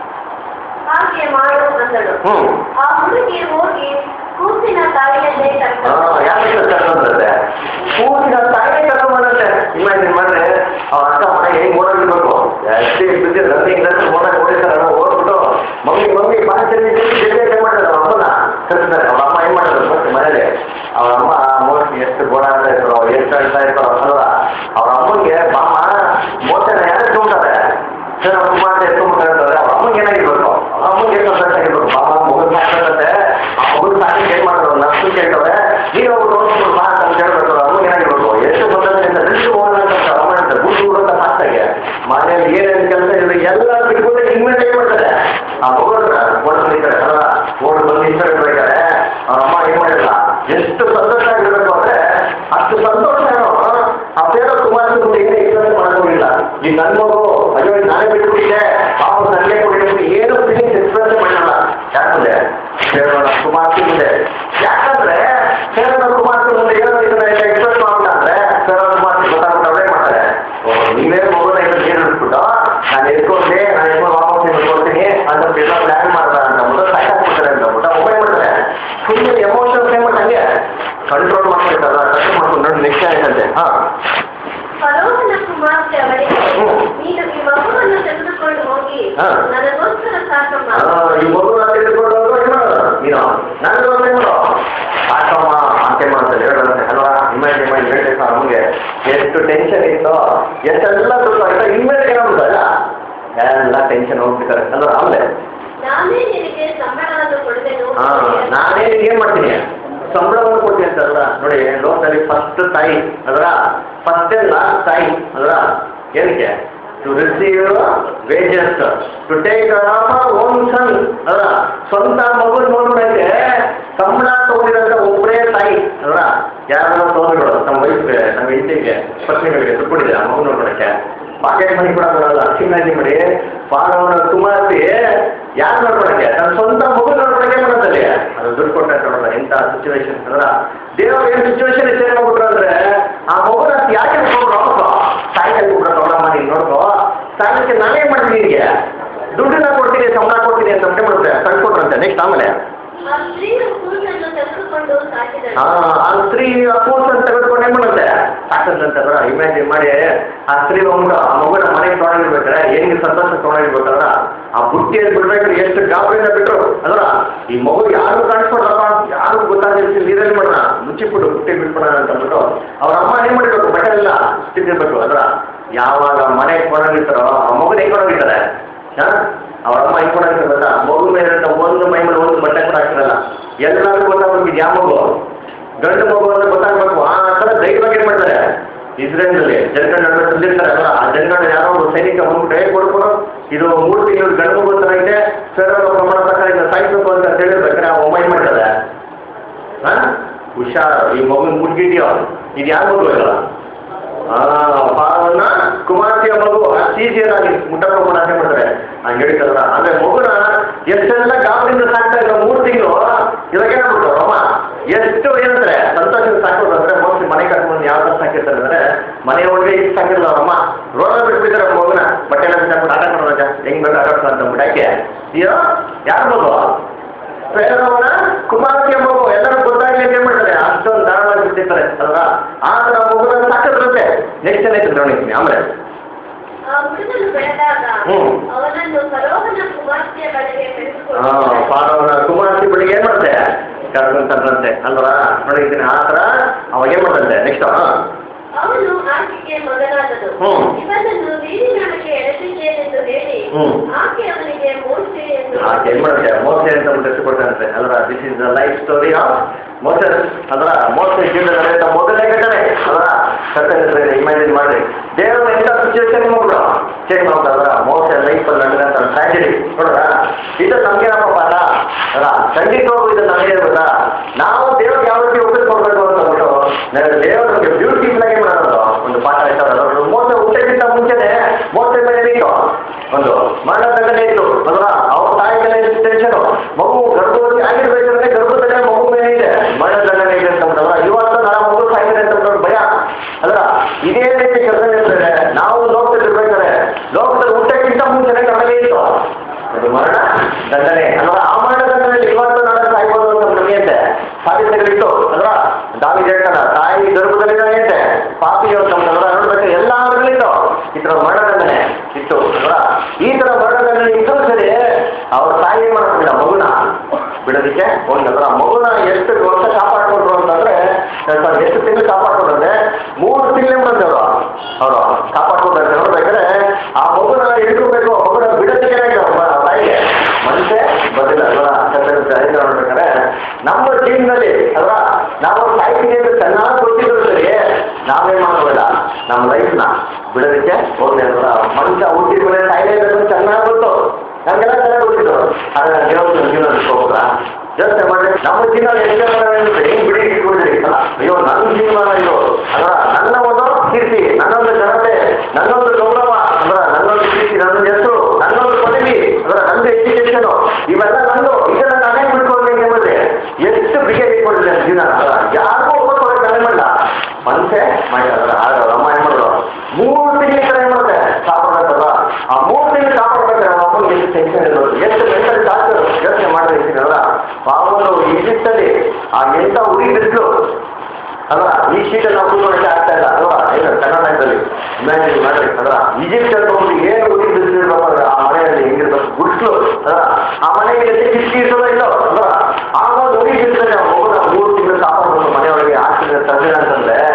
ಹಾಗೆ ಮಾಡು ಅಂದಳು ಹ್ಞೂ ಆ ಹುಡುಗಿ ಹೋಗಿ ಕೂಸಿನ ತಾಯಿಯನ್ನೇ ಹಾ, ಕರ್ಕೊಂಡು ಯಾಕೆ ಕರ್ಕೊಂಡ್ಬಂದ್ರೆ ಕೂಸಿನ ತಾಯಿ ಕರ್ಕೊಂಡ್ಬಂದ್ರೆ ಇಮ್ಯಾಜಿನ್ ಮಾಡ್ರೆ ಅವ್ರ ಅಕ್ಕ ಮನೆಗೆ ಹೆಂಗ್ ಓಡಾಡಿರ್ಬೇಕು ಅಷ್ಟೇ ಬಿದ್ದಿ ರನ್ನಿಂಗ್ ರನ್ ಓಡಾಡಿ ಓಡಿರ್ತಾರೆ ಓಡ್ಬಿಟ್ಟು ಮಮ್ಮಿ ಮಮ್ಮಿ ಪಾತ್ರೆ ಜೊತೆ ಮಾಡ್ತಾರೆ ಅವ್ರ ಅಮ್ಮನ ಕಳಿಸ್ತಾರೆ ಅವ್ರ ಅಮ್ಮ ಏನ್ ಮಾಡೋದು ಮತ್ತೆ ಮನೇಲಿ ಅವ್ರ ಅಮ್ಮ ಮೋಸ್ಟ್ಲಿ ಎಷ್ಟು ಗೋಳಾಡ್ತಾ ಇದ್ರು ಅವ್ರು ಎಷ್ಟು ಅಳ್ತಾ ಇದ್ರು ಅಲ್ವಾ ಅವ್ರ ಅಮ್ಮಂಗೆ ಬಾಮ ಮೋಸನ ಯಾರು ಎತ್ಕೊಂತಾರೆ ಸರ್ ಅವ್ರ ಅಮ್ಮ ಅಂತ ಎತ್ಕೊಂಡ್ಬಿಟ್ಟಾರೆ ಅವ್ರ ಅಮ್ಮಂಗೆ ಏನಾಗಿರ್ಬೇಕು ಅವ್ರ ಅಮ್ಮಂಗೆ ಎಷ್ಟು ಸಂತೋಷ ಆಗಿರ್ಬೇಕು ಬಾಮ ಮಗನ್ ಸಾಕಂತೆ ಆ ಮಗನ್ ಸಾಕಿ ಏನ್ ಮಾಡೋದು ನರ್ಸು ಕೇಳ್ತವೆ ನೀವು ಅವ್ರು ನೋಡ್ಕೊಂಡು ಬಾ ಅಂತ ಕೇಳ್ಬೇಕು ಅವ್ರ ಅಮ್ಮಂಗೆ ಏನಾಗಿರ್ಬೇಕು ಎಷ್ಟು ಬಂದಂತೆ ರಿಸ್ಕ್ ಹೋಗೋಣ ಅಂತ ಅಮ್ಮ ಹೇಳ್ತಾರೆ ಗುಂಡು ಗುಡುತ್ತ ಫಾಸ್ಟಾಗಿ ಮನೇಲಿ ಏನೇನು ಕೆಲಸ ಇದೆ ಎಲ್ಲ ಬಿಟ್ಬಿಟ್ಟು ಇನ್ಮೇಲೆ ಏನ್ ಮಾಡ್ತಾರೆ ಆ ಮಗುನ ಓಡ್ ಬಂದಿದ್ದಾರೆ ಅಲ್ಲ ಓಡ್ ಬಂದು ಇಷ್ಟಬೇಕಾದ್ರೆ ಅವ್ರ ಅಮ್ಮ ಏನ್ ಮಾಡಿಲ್ಲ ಎಷ್ಟು ಸಂತೋಷ ಆಗಿರ್ಬೇಕು ಅಂದ್ರೆ ಅಷ್ಟು ಸಂತೋಷ ಏನೋ ಆ ಬೇರೆ ಕುಮಾರ ಏನು ಎಕ್ಸ್ಪ್ಲೇನ್ ಮಾಡೋದಿಲ್ಲ ಈ ನನ್ನ ಮಗು ಅಯ್ಯೋ ಇದು ನಾನೇ ಬಿಟ್ಬಿಟ್ಟಿದ್ದೆ ಪಾಪ ನನಗೆ ಕೊಡಿದ್ರೆ ಏನು ಫೀಲಿಂಗ್ಸ್ ಎಕ್ಸ್ಪ್ರೆಸ್ ಮಾಡಲ್ಲ ಯಾಕಂದ್ರೆ ಕೇಳೋಣ ಕುಮಾರ್ ಮುಂದೆ ಯಾಕಂದ್ರೆ ಕೇಳೋಣ ಕುಮಾರ್ ಮುಂದೆ ಏನೋ ಇದನ್ನ ಎಕ್ಸ್ಪ್ರೆಸ್ ಮಾಡ್ಬಿಟ್ಟ ಅಂದ್ರೆ ಕೇಳೋಣ ಕುಮಾರ್ ಎಷ್ಟು ಟೆನ್ಷನ್ ಇತ್ತು ಎಷ್ಟೆಲ್ಲ ದುಡ್ಡು ಆಯ್ತಾ ಇನ್ಮೇಲೆ ಏನಾಗ್ಬಿಟ್ಟಲ್ಲ ಎಲ್ಲ ಟೆನ್ಷನ್ ಹೋಗ್ಬಿಡ್ತಾರೆ ಅಂದ್ರೆ ಆಮೇಲೆ ನಾನೇ ನಿನಗೆ ಸಂಬಳವನ್ನು ಕೊಡುವೆನು ಹಾ ನಾನೇ ನಿನ್ಗೆ ಏನ್ ಮಾಡ್ತೀನಿ ಸಂಬಳವನ್ನು ಕೊಡ್ತೀನಿ ಅಂತಲ್ಲ ನೋಡಿ ಲೋಕದಲ್ಲಿ ಫಸ್ಟ್ ತಾಯಿ ಅದರ ಫಸ್ಟ್ ಎಲ್ಲ ತಾಯಿ ಅದರ ಏನಕ್ಕೆ to receive wages to take own son ಅದರ ಸ್ವಂತ ಮಗು ನೋಡ್ಬಿಡಕ್ಕೆ ಸಂಬಳ ತಗೊಂಡಿರೋಂಥ ಒಬ್ಬರೇ ತಾಯಿ ಅದರ ಯಾರನ್ನ ತೋರಿಗಳು ನಮ್ಮ ವೈಫ್ಗೆ ನಮ್ಮ ಹೆಂಡತಿಗೆ ಪತ್ನಿಗಳಿಗೆ ದುಡ್ಡು ಕೊಟ್ಟಿದ್ದಾರೆ ಮಗು ನೋಡ್ಬಿಡಕ್ಕೆ ಪಾಕೆಟ್ ಮನಿ ಕೂಡ ಬರಲ್ಲ ಚಿನ್ನಾಗಿ ಮಾಡಿ ಪಾಲವನ ಕುಮಾರ್ತಿ ಯಾರು ನೋಡ್ಕೊಳಕ್ಕೆ ತನ್ನ ಸ್ವಂತ ಮಗು ನೋಡ್ಕೊಳಕ್ಕೆ ಮಾಡೋದಲ್ಲಿ ಅದು ದುಡ್ಡು ಕೊಟ್ಟ ನೋಡಲ್ಲ ಎಂಥ ಸಿಚುವೇಶನ್ ಅಂದ್ರ ದೇವ್ರು ಏನು ಸಿಚುವೇಶನ್ ಚೇಂಜ್ ಮಾಡ್ಬಿಟ್ರು ಅಂದ್ರೆ ಆ ಮಗುನ ಯಾಕೆ ಇಟ್ಕೊಂಡ್ರು ತಾಯಿ ಕೈ ಬಿಡ್ರ ನೋಡಮ್ಮ ನೀನು ನೋಡ್ಕೋ ಸಾಯಕ್ಕೆ ನಾನೇನ್ ಮಾಡ್ತೀನಿ ನಿನಗೆ ದುಡ್ಡನ್ನ ಕೊಡ್ತೀನಿ ಸಂಬಳ ಕೊಡ್ತೀನಿ ಅಂತ ನಂಬಿಕೆ ಮಾಡುತ್ತೆ ಕಳ್ಕೊಟ್ರಂತೆ ನೆಕ್ಸ್ಟ್ ಆಮೇಲೆ ಆ ಸ್ತ್ರೀಯ ಕೂಸನ್ನು ತೆಗೆದುಕೊಂಡು ಸಾಕಿದಳು ಆ ಆ ಸ್ತ್ರೀ ಆ ಕೂಸನ್ನು ತೆಗೆದುಕೊಂಡು ಏನ್ ಮಾಡುತ್ತೆ ಸಾಕಂತಂದ್ರ ಇಮ್ಯಾಜಿನ್ ಮಾಡಿ ಆ ಸ್ತ್ರೀ ಹೋಗ್ಬಿಟ್ಟು ಆ ಮಗುನ ಮನೆಗೆ ತೊಗೊಂಡಿರ್ಬೇಕಾರೆ ಹೆಂಗೆ ಸಂತೋಷ ತೊಗೊಂಡಿರ್ಬೇಕಂದ್ರ ಆ ಬುಟ್ಟಿಯಲ್ಲಿ ಬಿಡ್ಬೇಕಾದ್ರೆ ಎಷ್ಟು ಗಾಬರಿಯಿಂದ ಬಿಟ್ರು ಅದ್ರ ಈ ಮಗು ಯಾರು ಕಾಣಿಸ್ಕೊಡ್ರಪ್ಪ ಯಾರು ಗೊತ್ತಾಗಿರ್ತಿ ನೀರಲ್ಲಿ ಮಾಡೋಣ ಮುಚ್ಚಿಬಿಟ್ಟು ಬುಟ್ಟಿ ಬಿಟ್ಬಿಡೋಣ ಅಂತ ಅಂದ್ಬಿಟ್ಟು ಅವ್ರ ಅಮ್ಮ ಏನ್ ಮಾಡಿರ್ಬೇಕು ಬಟ್ಟೆ ಎಲ್ಲ ತಿಂದಿರ್ಬೇಕು ಅದ್ರ ಯಾವಾಗ ಮನೆಗೆ ಕೊಂಡೋಗಿರ್ತಾರೋ ಆ ಮಗುನ ಹೆಂಗ್ ಕೊಂಡೋಗಿರ್ತಾರೆ ಹಾ ಅವ್ರ ಅಮ್ಮ ಹೆಂಗ್ ಕೊಂಡೋಗಿರ್ತಾರ ಮಗು ಮೇಲೆ ಇರೋ ಒಂದು ಮೈ ಮೇಲೆ ಒಂದು ಬಟ್ಟೆ ಕೂಡ ಹಾಕಿರಲ್ಲ ಎಲ್ಲರಿಗೂ ಗೊತ್ತಾಗ್ಬೇಕು ಇದು ಯಾವ ಮಗು ಗಂಡು ಮಗು ಅಂತ ಗೊತ್ತಾಗ್ಬೇಕು ಆ ಥರ ಧೈರ್ಯವಾಗಿ ಏನ್ ಮಾಡ್ತಾರೆ ಇಸ್ರೇಲ್ನಲ್ಲಿ ಜನಗಣ ನಡುವೆ ತಂದಿರ್ತಾರೆ ಅಲ್ಲ ಆ ಜನಗಣ ಯಾರೋ ಒಬ್ಬ ಸೈನಿಕ ಬಂದ್ಬಿಟ್ಟು ಹೇಗೆ ಕೊಡ್ಕೊಡು ಇದು ಮೂರು ತಿಂಗಳು ಗಂಡು ಮಗು ಥರ ಇದೆ ಸರ್ ಪ್ರಮಾಣ ಪ್ರಕಾರ ಇದನ್ನ ಸಾಯಿಸ್ಬೇಕು ಅಂತ ಹೇಳಿರ್ಬೇಕಾದ್ರೆ ಆ ಒಮ್ಮೆ ಏನ್ ಮಾಡ್ತಾರೆ ಹಾ ಹುಷಾರ್ ಈ ಮಗು ಮುಡ್ಗಿದ್ಯೋ ಇದು ಯಾರ ಮಗು ಇಲ್ಲ ಪಾರವನ್ನ ಕುಮಾರ್ತಿಯ ಮಗು ಸೀಸಿಯರ್ ಆಗಿ ಮುಟ್ಟಕ್ಕೆ ಮಾಡಕ್ಕೆ ಮಾಡ್ತಾರೆ ಹಂಗೆ ಹೇಳ್ತಾರಲ್ಲ ಅಂದ್ರೆ ಮಗುನ ಎಷ್ಟೆಲ್ಲ ಗಾಬರಿಂದ ಸಾಕ್ತಾ ಇರೋ ಮೂರು ತಿಂಗಳು ಇವಾಗ ಏನಾಗ್ಬಿಟ್ಟು ಅಮ್ಮ ಎಷ್ಟು ಏನಂದ್ರೆ ಸಂತೋಷ ಸಾಕೋದು ಅಂದ್ರೆ ಮೋಸ್ಟ್ಲಿ ಮನೆ ಕರ್ಕೊಂಡು ಯಾವ ಥರ ಸಾಕಿರ್ತಾರೆ ಅಂದ್ರೆ ಮನೆ ಒಳಗೆ ಇಷ್ಟು ಸಾಕಿರಲ್ಲ ಅವ್ರ ಅಮ್ಮ ರೋಡ ಬಿಟ್ಬಿಡ್ತಾರೆ ಅವ್ರ ಮಗುನ ಬಟ್ಟೆ ಎಲ್ಲ ಬಿಟ್ಟಾಕ್ಬಿಟ್ಟು ಆಟ ಮಾಡೋಣ ಹೆಂಗ್ ಬೇಕು ಆಟ ಆಡ್ತಾರೆ ಅಂತ ಅಂದ್ಬಿಟ್ಟು ಯಾಕೆ ಅಯ್ಯೋ ಯಾರ ಮಗು ಪ್ರೇರವನ ಕುಮಾರತಿಯ ಮಗು ಎಲ್ಲರೂ ಗೊತ್ತಾಗ್ಲಿ ಅಂತ ಏನ್ ಮಾಡ್ತಾರೆ ಅಷ್ಟೊಂದು ಧಾರಾಳವಾಗಿ ಬಿಟ್ಟಿರ್ತಾರೆ ಅಲ್ವಾ ಆ ಥರ ಮಗುನ ಸಾಕಿದ್ರಂತೆ ನೆಕ್ಸ್ಟ್ ಏನಾಯ್ತು ನೋಡಿ ಆಮೇಲೆ ಆ ಹುಡುಗನು ಬೆಳೆದಾಗ ಹ್ಮ್. ಅವನನ್ನು ಫರೋಹನ ಕುಮಾರ್ತೆಯ ಬಳಿಗೆ ಆ, ತೆಗೆದುಕೊಂಡು ಪಾರವನ ಕುಮಾರತಿ ಬಳಿಗೆ ಏನ್ ಮಾಡುತ್ತೆ ಕರ್ಕೊಂತಂದ್ರಂತೆ ಅಲ್ವಾ ನೋಡಿದ್ದೀನಿ ಆ ಥರ ಅವಾಗ ಏನ್ ಮಾಡ್ತಂತೆ ನೆಕ್ಸ್ಟ್ ಅವನು ಆಕೆಗೆ ಮಗನಾದನು ಹ್ಮ್. ಇವನನ್ನು ನೀರಿನೊಳಗೆ ಎಳೆದಿದ್ದೇನೆಂದು ಹೇಳಿ ಹ್ಮ್. ಆಕೆ ಅವನಿಗೆ ಮೋಸೆ ಎಂದು ಆಕೆ ಏನ್ ಮಾಡುತ್ತೆ ಮೋಸೆ ಅಂತ ಒಂದು ಹೆಸರು ಕೊಡ್ತಾರಂತೆ ಅಲ್ವಾ this is the life story of Moses ಅಲ್ವಾ ಮೋಸೆ ಜೀವನದಲ್ಲಿ ನಡೆಯುತ್ತ ಮೊದಲನೇ ಘಟನೆ ಅಲ್ವಾ ಸತ್ಯ ಇಮ್ಯಾಜಿನ್ ಮಾಡ್ರಿ ದೇವರ ಎಂತ ಸಿಚುವೇಶನ್ ಮಕ್ಕಳು ಚೇಂಜ್ ಮಾಡ್ತಾರ ಮೋಸ ಲೈಫಲ್ಲಿ ನಡೆದಂತ ಟ್ರಾಜಿಡಿ ನೋಡ್ರ ಇದು ನಮ್ಗೇನಪ್ಪ ಪಾಠ ಅಲ್ಲ ಖಂಡಿತವಾಗೂ ಇದು ನಮಗೆ ಇರ್ಬೋದಾ ನಾವು ದೇವ್ರಿಗೆ ಯಾವ ರೀತಿ ಉಪಯೋಗ ಕೊಡ್ಬೇಕು ಅಂತ ಅಂದ್ಬಿಟ್ಟು ನನಗೆ ದೇವರು ನಮಗೆ ಬ್ಯೂಟಿಫುಲ್ ಆಗಿ ಮಾಡೋದು ಒಂದು ಪಾಠ ಆಯ್ತಲ್ಲ ಮೋಸ ಊಟಕ್ಕಿಂತ ಮುಂಚೆನೆ ಮೋಸ ಮೇಲೆ ಇತ್ತು ಒಂದು ಮರಣ ದಂಡನೆ ಇತ್ತು ಅಲ್ವಾ ಅವ್ರ ತಾಯಿ ಮೇಲೆ ಎಷ್ಟು ಟೆನ್ಷನು ಮಗು ಗರ್ಭವತಿ ಆಗಿರ್ಬೇಕಾದ್ರೆ ಗರ್ಭದಲ್ಲೇ ಮಗು ಮೇಲೆ ಇದೆ ಮರಣ ದಂಡನೆ ಇದೆ ಅಂತಂದ್ರಲ್ಲ ಇವತ್ತು ನಾನು ಮಗು ಸಾಯಿದೆ ಅಂತ ಭಯ ಅಲ್ವಾ ಇದೇ ರೀತಿ ಕೆಲಸ ಇರ್ತದೆ ನಾವು ಲೋಕದಲ್ಲಿ ಇರ್ಬೇಕಾದ್ರೆ ಲೋಕದಲ್ಲಿ ಊಟಕ್ಕಿಂತ ಮುಂಚೆನೆ ನಮಗೆ ಇತ್ತು ಅದು ಮರಣ ದಂಡನೆ ಅಲ್ವಾ ಆ ಮರಣ ದಂಡನೆಯಲ್ಲಿ ಇವತ್ತು ನಾನು ಸಾಯ್ಬೋದು ಅಂತ ನಮಗೆ ಸಾಧ್ಯತೆಗಳಿತ್ತು ಅಲ್ವಾ ದಾವಿ ಹೇಳ್ತಾನ ತಾಯಿ ಗರ್ಭದಲ್ಲಿ ಐತೆ ಪಾಪಿ ಅಂತಂದ್ರ ನೋಡ್ಬೇಕು ಎಲ್ಲ ಆದ್ರಲ್ಲಿತ್ತು ಈ ಥರ ಮರಣದಂಡನೆ ಇತ್ತು ಅಲ್ವಾ ಈ ಥರ ಮರಣದಂಡನೆ ಇದ್ರೂ ಸರಿ ಅವ್ರ ತಾಯಿ ಏನ್ ಮಾಡೋದಿಲ್ಲ ಮಗುನ ಬಿಡೋದಕ್ಕೆ ಒಂದಲ್ರ ಮಗುನ ಎಷ್ಟು ವರ್ಷ ಕಾಪಾಡ್ಕೊಂಡ್ರು ಅಂತಂದ್ರೆ sorry, ಎಷ್ಟು ತಿಂಗಳು ಕಾಪಾಡ್ಕೊಂಡ್ರೆ ಮೂರು ತಿಂಗಳೇ ಬಂದವರು ಅವರು ಕಾಪಾಡ್ಕೊಂಡ್ರೆ ನೋಡ್ಬೇಕಾದ್ರೆ ಆ ಮಗುನ ಹಿಡ್ಕೊಬೇಕು ಆ ಮಗುನ ಬಿಡೋದಕ್ಕೆ ತಾಯಿಗೆ ಮನುಷ್ಯ ಬರಲಿಲ್ಲ ಅಲ್ವಾ ಚರಿತ್ರೆ ನೋಡ್ಬೇಕಾದ್ರೆ ನಮ್ಮ ಜೀವನದಲ್ಲಿ ಅಲ್ವಾ ನಾವು ಸಾಯ್ತೀನಿ ಅಂತ ಚೆನ್ನಾಗಿ ಗೊತ್ತಿದ್ರು ಸರಿ ನಾವೇನ್ ಮಾಡೋದಿಲ್ಲ ನಮ್ಮ ಲೈಫ್ನ ಬಿಡೋದಕ್ಕೆ ಹೋಗ್ಲಿ ಅಲ್ವಾ ಮನುಷ್ಯ ಹುಟ್ಟಿದ ಮೇಲೆ ಸಾಯ್ಲೇಬೇಕು ಚೆನ್ನಾಗಿ ಗೊತ್ತು ನಮಗೆಲ್ಲ ಚೆನ್ನಾಗಿ ಗೊತ್ತಿತ್ತು ಆದ್ರೆ ನಾನು ದೇವ್ರ ಜೀವನ ಹೋಗ್ರಾ ಯೋಚನೆ ಮಾಡಿ ನಮ್ಮ ಜೀವನ ಎಷ್ಟು ಹೆಂಗ್ ಬಿಡಿ ಇಟ್ಕೊಂಡಿರಿ ಅಲ್ಲ ಅಯ್ಯೋ ನನ್ನ ಜೀವನ ಇದು ಅಲ್ವಾ ನನ್ನ ಒಂದು ಕೀರ್ತಿ ನನ್ನೊಂದು ಜನತೆ ನನ್ನೊಂದು ಗೌರವ ಅಲ್ವಾ ನನ್ನೊಂದು ಕೀರ್ತಿ ನನ್ನೊಂದು ಹೆಸರು ನನ್ನೊಂದು ಪದವಿ ಅಲ್ವಾ ನಂದು ಎಜುಕೇಶನ್ ಇವೆಲ್ಲ ನಂದು ಇದನ್ನ ನಾನೇ ಬಿಟ್ಕೊಂಡೆ ಎಂಬುದೇ ಎಷ್ಟು ಬಿಗೆ ಇಟ್ಕೊಂಡಿದೆ ಜೀವನ ಅಲ್ವಾ ಯಾರಿಗೂ ಒಬ್ಬರು ಕಲೆ ಮಾಡಲ್ಲ ಮನುಷ್ಯ ಮಾಡಿಲ್ಲ ಆಗ ಅಮ್ಮ ಏನ್ ಮಾಡಿದ್ರು ಮೂರು ತಿಂಗಳ ಕಡೆ ಏನ್ ಮಾಡುತ್ತೆ ಕಾಪಾಡ್ಬೇಕಲ್ವಾ ಆ ಮೂರು ತಿಂಗಳು ಕಾಪಾಡ್ಬೇಕಾದ್ರೆ ನಮ್ಮ ಅಪ್ಪನಿಗೆ ಎಷ್ಟು ಟೆನ್ಷನ್ ಇರೋದು ಎಷ್ಟು ಮೆಂಟಲ್ ಟಾರ್ಚರ್ ಯೋಚನೆ ಮಾಡಿರ್ತೀರಲ್ಲ ಪಾವನು ಈಜಿಪ್ಟಲ್ಲಿ ಆ ಎಂತ ಉರಿ ಬಿಸಿಲು ಅಲ್ವಾ ಈ ಶೀಟಲ್ಲಿ ನಾವು ಕೂತ್ಕೊಳ್ಳೋಕೆ ಆಗ್ತಾ ಇಲ್ಲ ಅಲ್ವಾ ಏನು ಕರ್ನಾಟಕದಲ್ಲಿ ಇಮ್ಯಾಜಿನ್ ಮಾಡ್ರಿ ಅಲ್ವಾ ಈಜಿಪ್ಟ್ ಅಂತ ಒಂದು ಏನು ಉರಿ ಬಿಸಿಲು ಇರ್ಬೇಕಾದ್ರೆ ಆ ಮನೆಯಲ್ಲಿ ಹೆಂಗಿರ್ಬೇಕು ಗುಡ್ಸ್ಲು ಅಲ್ವಾ ಆ ಮನೆಗೆ ಎಷ್ಟು ಕಿಟಕಿ ಇರ್ತದೋ ಇಲ್ಲೋ ಅಲ್ವಾ ಆ ಒಂದು ಉರಿ ಬಿಸಿಲಲ್ಲಿ ಆ ಮಗುನ ಮೂರು ತಿಂಗಳು ಕಾಪಾಡ್ಬೇಕು ಮನೆಯೊಳಗೆ ಹಾಕಿದ್ರೆ ತಂದೆ ಅಂತಂದ್ರೆ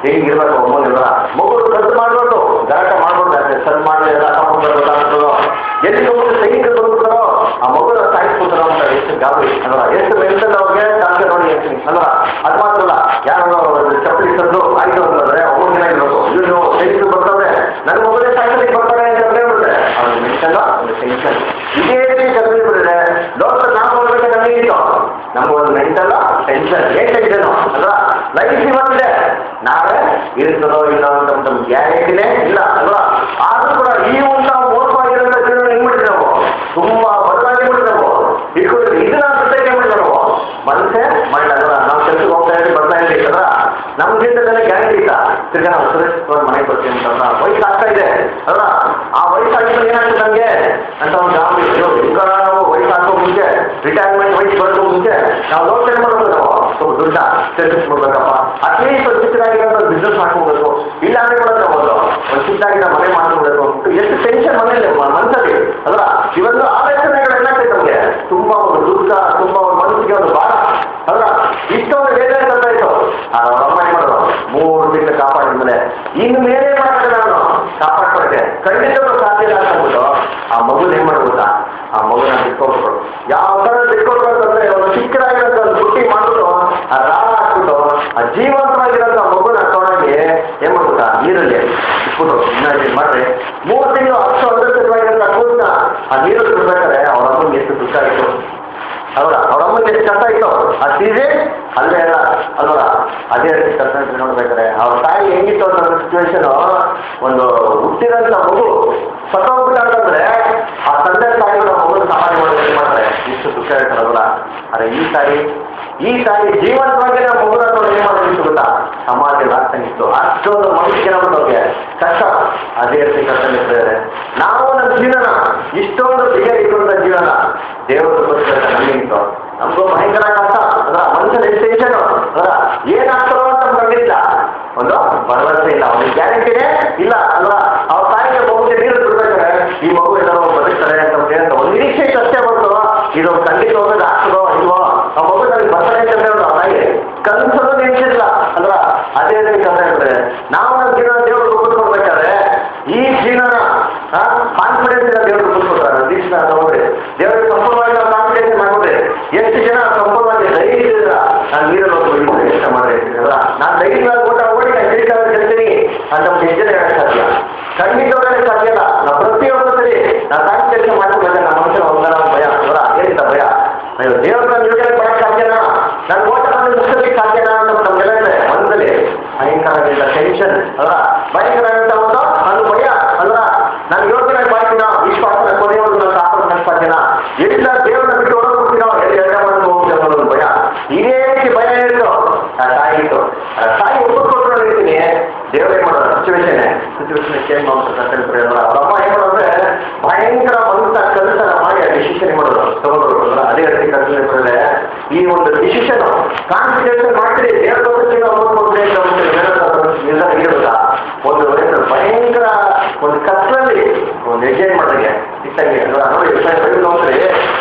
ಹೆಂಗಿರ್ಬೇಕು ಅಮ್ಮನಿಲ್ಲ ಮಗು ಸದ್ದು ಮಾಡ್ಬಾರ್ದು ಗಲಾಟೆ ಮಾಡ್ಬಾರ್ದು ಅಷ್ಟೇ ಸದ್ದು ಮಾಡಿ ಎಲ್ಲ ತಗೊಂಡ್ಬರ್ಬೇಕು ಎಲ್ಲಿ ಹೋಗಿ ಸೈನಿಕರು ಬಂದ್ಬಿಡ್ತಾರೋ ಆ ಮಗುನ ಸಾಯಿಸ್ಬಿಡ್ತಾರೋ ಅಂತ ಎಷ್ಟು ಗಾಬರಿ ಅಲ್ವಾ ಎಷ್ಟು ಮೆಂಟಲ್ ಅವ್ರಿಗೆ ಡಾಕ್ಟರ್ ನೋಡಿ ಹೇಳ್ತೀನಿ ಅಲ್ವಾ ಅದು ಮಾತ್ರ ಅಲ್ಲ ಯಾರೋ ಚಪ್ಪಲಿ ತಂದು ಆಯ್ತು ಅಂತಂದ್ರೆ ಅಮ್ಮನಿಗಿರಬೇಕು ಇವ್ರು ಸೈನಿಕರು ಬರ್ತಾರೆ ನನ್ನ ಮಗುನೇ ಸಾಯಿಸಲಿಕ್ಕೆ ಬರ್ತಾರೆ ಅಂತ ಹೇಳ್ಬಿಡ್ತಾರೆ ಅವ್ರಿಗೆ ಮೆಂಟಲ್ ಒಂದು ಟೆನ್ಷನ್ ಇದೇ ರೀತಿ ಕಲ್ಪನೆ ಬಿಟ್ಟಿದೆ ಡಾಕ್ಟರ್ ನಾವು ಹೋಗ್ಬೇಕು ನಮಗೆ ಇತ್ತು ನಮ್ಗೆ ಒಂದು ಮೆಂಟಲ್ ಟೆನ್ಷನ್ ಏನ್ ಟೆನ್ಷನ್ ಅಲ್ವಾ ಲೈಫ್ ಇವತ್ತಿದೆ ನಾಳೆ ಇರ್ತದೋ ಇಲ್ಲ ಅಂತ ನಮ್ಗೆ ಗ್ಯಾರಂಟಿನೇ ಇಲ್ಲ ಅಲ್ವಾ ಆದ್ರೂ ಕೂಡ ಈ ಒಂದು ಮೋಸವಾಗಿರೋಂಥ ಜೀವನ ಹೆಂಗ್ ಮಾಡಿದ್ವಿ ನಾವು ತುಂಬಾ ಬದಲಾಗಿ ಮಾಡಿದ್ವಿ ನಾವು ಇಟ್ಕೊಂಡು ಇದನ್ನ ಪ್ರತ್ಯೇಕ ಮಾಡಿದ್ವಿ ನಾವು ಮನಸ್ಸೇ ಮಾಡಿ ಅಲ್ವಾ ನಾವು ಕೆಲ್ಸಕ್ಕೆ ಹೋಗ್ತಾ ಇದ್ವಿ ಬರ್ತಾ ಇದ್ವಿ ಅಲ್ವಾ ನಮ್ಮ ಜೀವನದಲ್ಲಿ ಗ್ಯಾರಂಟಿ ಇಲ್ಲ ತಿರ್ಗಾ ನಾವು ಸುರಕ್ಷಿತವಾಗಿ ಮನೆಗೆ ಬರ್ತೀವಿ ಅಂತಂದ್ರ ವಯಸ್ಸು ಆಗ್ತಾ ಇದೆ ಅಲ್ವಾ ಆ ವಯಸ್ಸಾಗಿದ್ರೆ ಏನಾಗ್ತದೆ ನಮಗೆ ಅಂತ ಒಂದು ಗಾಬರಿ ಅಯ್ಯೋ ಈಗ ನಾವು ವಯಸ್ಸು ಹಾಕೋ ಮುಂಚೆ ರಿಟೈರ್ಮೆಂಟ್ ವಯಸ್ಸು ಬರೋದು ಮುಂಚೆ ನಾವು ಯೋಚನೆ ಮಾಡೋದು ನಾವು ಸ್ವಲ್ಪ ದುಡ್ಡ ಸೇರಿಸ್ಬಿಡ್ಬೇಕಪ್ಪ ಅಟ್ಲೀಸ್ಟ್ ಒಂದು ಚಿಕ್ಕದಾಗಿರೋ ಬಿಸ್ನೆಸ್ ಮಾಡ್ಕೋಬೇಕು ಇಲ್ಲ ಅಂದ್ರೆ ಕೂಡ ಒಂದು ಒಂದು ಚಿಕ್ಕದಾಗಿರೋ ಮನೆ ಮಾಡ್ಕೋಬೇಕು ಅಂದ್ಬಿಟ್ಟು ಎಷ್ಟು ಟೆನ್ಷನ್ ಮನೇಲಿ ಮ- ಮನಸ್ಸಲ್ಲಿ ಅಲ್ವಾ ಇವೆಲ್ಲ ಆಲೋಚನೆಗಳು ಏನಾಗ್ತದೆ ನಮಗೆ ತುಂಬಾ ಒಂದು ದುಃಖ ತುಂಬಾ ಒಂದು ಮನಸ್ಸಿಗೆ ಒಂದು ಭಾರ ಅಲ್ವಾ ಇಷ್ಟೊಂದು ಬೇರೆ ಅಂತ ಇತ್ತು ಆ ಅಮ್ಮ ಏನ್ ಮಾಡೋದು ಮೂರು ತಿಂಗಳು ಕಾಪಾಡಿದ್ಮೇಲೆ ಇನ್ನು ಮೇಲೆ ಮಾಡ್ತಾರೆ ನಾನು ಕಾಪಾಡ್ಕೊಳಕ್ಕೆ ಖಂಡಿತವೂ ಸಾಧ್ಯ ಇಲ್ಲ ಅಂತ ಅಂದ್ಬಿಟ್ಟು ಆ ಮಗುನ ಏನ್ ಮಾಡ್ಬೋದಾ ಆ ಮಗುನ ಬಿಟ್ಕೊಟ್ರು ಯಾವ ಥರ ಬಿಟ್ಕೊಟ್ರು ಅಂತಂದ್ರೆ ಒಂದು ಚಿಕ್ಕದಾಗಿರೋಂಥ ಒಂದು ಬುಟ್ಟಿ ಮಾಡ್ಬಿಟ್ಟು ಆ ರಾಳ ಹಾಕ್ಬಿಟ್ಟು ಆ ಜೀವಂತವಾಗಿರೋಂಥ ಮಗುನ ತೊಗೊಂಡೋಗಿ ಏನ್ ಮಾಡ್ಬೋದಾ ನೀರಲ್ಲಿ ಇಟ್ಬಿಟ್ರು ಇನ್ನ ಮಾಡ್ರಿ ಮೂರು ತಿಂಗಳು ಅಷ್ಟು ಅದೃಷ್ಟವಾಗಿರೋಂಥ ಕೂಸನ್ನ ಆ ನೀರಲ್ಲಿ ಬಿಡ್ಬೇಕಾದ್ರೆ ಅವ್ರ ಅಮ್ಮನಿಗೆ ಎಷ್ಟು ದುಃಖ ಆಯಿತು ಅವರ ಅವ್ರ ಅಮ್ಮನಿಗೆ ಎಷ್ಟು ಕಷ್ಟ ಇತ್ತು ಆ ಸೀರೆ ಅಲ್ಲೇ ಅಲ್ಲ ಅಲ್ವಲ್ಲ ಅದೇ ರೀತಿ ಕಷ್ಟ ನೋಡ್ಬೇಕಾದ್ರೆ ಅವ್ರ ತಾಯಿ ಹೆಂಗಿತ್ತು ಅಂತ ಸಿಚುವೇಶನ್ ಒಂದು ಹುಟ್ಟಿದಂತ ಮಗು ಸತ್ತೋಗ್ಬಿಟ್ಟ ಅಂತಂದ್ರೆ ಆ ತಂದೆ ತಾಯಿಗಳು ಆ ಮಗು ಸಮಾಧಿ ಮಾಡೋದು ಏನ್ ಮಾಡ್ತಾರೆ ಇಷ್ಟು ದುಃಖ ಇರ್ತಾರಲ್ವಲ್ಲ ಆದ್ರೆ ಈ ತಾಯಿ ಈ ತಾಯಿ ಜೀವಂತವಾಗಿ ನಮ್ಮ ಮಗುನ ನೋಡಿ ಏನ್ ಮಾಡೋದಿತ್ತು ಗೊತ್ತಾ ಸಮಾಧಿ ಆಗ್ತಾನಿತ್ತು ಅಷ್ಟೊಂದು ಮನಸ್ಸಿಗೆ ನಮಗೆ ಕಷ್ಟ ಅದೇ ರೀತಿ ಕಷ್ಟ ಇರ್ತದೆ ನಾವು ನಮ್ಮ ಜೀವನ ಇಷ್ಟೊಂದು ಬಿಗ ಇರುವಂತ ಜೀವನ ದೇವರು ಗೊತ್ತಿಲ್ಲ ನಮಗೆ ಇತ್ತು ನಮಗೂ ಭಯಂಕರ ಕಷ್ಟ ಅದರ ಮನುಷ್ಯನ ಟೆನ್ಷನ್ ಅದರ ಏನಾಗ್ತದೋ ಅಂತ ನಮ್ಗೆ ಗೊತ್ತಿಲ್ಲ ಒಂದು ಭರವಸೆ ಇಲ್ಲ ಒಂದು ಗ್ಯಾರಂಟಿನೇ ಇಲ್ಲ ಅಲ್ವಾ ಅವ್ರ ತಾಯಿಗೆ ಮಗುಗೆ ನೀರು ಬಿಡ್ಬೇಕಾದ್ರೆ ಈ ಮಗು ಏನಾದ್ರು ಬದುಕ್ತಾರೆ ಅಂತ ಹೇಳ್ತಾ ಒಂದು ನಿರೀಕ್ಷೆ ಇತ್ತು ಅಷ್ಟೇ ಬಂತು ಇದು ಖಂಡಿತ ಹೋಗೋದು ಆಗ್ತದೋ ಇಲ್ವೋ ಆ ಮಗು ನನಗೆ ಬರ್ತಾರೆ ಅಂತ ಹೇಳೋದು ಆ ತಾಯಿ ಕನ್ಸಲು ನಿಲ್ಸಿಲ್ಲ ಅಲ್ವ ಅದೇ ರೀತಿ ಕಥೆ ಇರ್ತದೆ ನಾವು ನಮ್ಮ ಜೀವನ ದೇವರು ಕೂತ್ಕೊಳ್ಬೇಕಾದ್ರೆ ಈ ಜೀವನ ಕಾನ್ಫಿಡೆನ್ಸ್ ಇಂದ ದೇವರು ಕೂತ್ಕೊಳ್ತಾರೆ ದೀಕ್ಷಣ ತಗೊಂಡ್ರಿ ದೇವರಿಗೆ ಸಂಪೂರ್ಣವಾಗಿ ನಾವು ಕಾನ್ಫಿಡೆನ್ಸ್ ಮಾಡ್ಕೊಡ್ರಿ ಎಷ್ಟು ಜನ ಸಂಪೂರ್ಣವಾಗಿ ಧೈರ್ಯದಿಂದ ನಾನು ನೀರಲ್ಲಿ ಹೋಗಿ ಬೆಳಿತೀನಿ ಇಷ್ಟ ಮಾಡ್ರಿ ಅಲ್ಲ ನಾನು ಧೈರ್ಯವಾಗಿ ಊಟ ಓಡಿ ನಾನು ಕಿರಿಕಾಗಿ ಗೆಲ್ತೀನಿ ಅಂತ ನಮ್ಗೆ ಹೆಜ್ಜೆ ಹೇಳಕ್ ಸಾಧ್ಯ ಖಂಡಿತವಾಗಲೇ ಸಾಧ್ಯ ಇಲ್ಲ ನಾವು ಪ್ರತಿಯೊಬ್ಬರು ಸರಿ ನಾವು ಸಾಕು ಕೆಲಸ ಮಾಡ್ಕೊಬೇಕು ನಮ್ಮ ಮನುಷ್ಯನ ಒಂದರ ಭಯ ಅಲ್ವಾ ಏನಿಲ್ಲ ಭಯ ಅಯ್ಯೋ ದೇವ್ರ ನಾನು ಯೋಚನೆ ಮಾಡಕ್ಕೆ ಸಾಧ್ಯನಾ ನಾನು ಓಟವನ್ನು ಮುಗಿಸಲಿಕ್ಕೆ ಸಾಧ್ಯನಾ ಅಂತ ನಮ್ಗೆಲ್ಲ ಇದೆ ಮನಸ್ಸಲ್ಲಿ ಭಯಂಕರವಾಗಿಲ್ಲ ಟೆನ್ಷನ್ ಅಲ್ವಾ ಭಯಂಕರವಾಗಿದ್ದ ಒಂದು ಅದು ಭಯ ಅಲ್ವಾ ನಾನು ಯೋಚನೆ ಮಾಡ್ತೀನ ವಿಶ್ವಾಸನ ಕೊನೆಯವರು ನಾನು ಕಾಪಾಡೋದಕ್ಕೆ ಸಾಧ್ಯನಾ ಎಲ್ಲ ದೇವ್ರನ್ನ ಬಿಟ್ಟು ಹೊರಡ್ಬಿಡ್ತೀನೋ ಎಲ್ಲಿ ಎರಡ ಮಾಡ್ಕೊಂಡು ಹೋಗ್ತೀವಿ ಅನ್ನೋ ಒಂದು ಭಯ ಇದೇ ರೀತಿ ಭಯ ಇತ್ತು ಆ ತಾಯಿ ಇತ್ತು ಆ ತಾಯಿ ಒಪ್ಪಿಕೊಟ್ಟು ಹೇಳ್ತೀನಿ ದೇವ್ರೇ ಮಾಡೋದು ಸಿಚುವೇಶನ್ ಸಿಚುವೇಶನ್ ಚೇಂಜ್ ಮಾಡ್ತಾರೆ ಅವ್ರ ಅಮ್ಮ ಏನ್ ಮಾಡೋದ್ರೆ ಭಯಂಕರ ಮನಸ್ಸ ಕಲ್ಸನ ಮಾಡಿ ಆ ಡಿಸಿಷನ್ ಮಾಡೋದು ತಗೊಂಡ್ರು ಅಲ್ವಾ? ಅದೇ ರೀತಿ ಕಲ್ಪನೆ ಈ ಒಂದು ಡಿಸಿಷನ್ ಕಾನ್ಫಿಡೆನ್ಸ್ ಮಾಡ್ತೀರಿ ದೇವ್ರ ಕೊಡ್ತೀನಿ ಅವ್ರು ಕೊಡ್ತೀನಿ ಅಂತ ಒಂದು ನಿರ್ಧಾರ ಇರೋದ ಒಂದು ಏನು ಭಯಂಕರ ಒಂದು ಕತ್ತಲಲ್ಲಿ ಒಂದು ಹೆಜ್ಜೆ ಮಾಡಿದಂಗೆ ಇಟ್ಟಂಗೆ ಅಲ್ವಾ? ನೋಡಿ ಬೈಬಲ್ ನೋಡ್ರಿ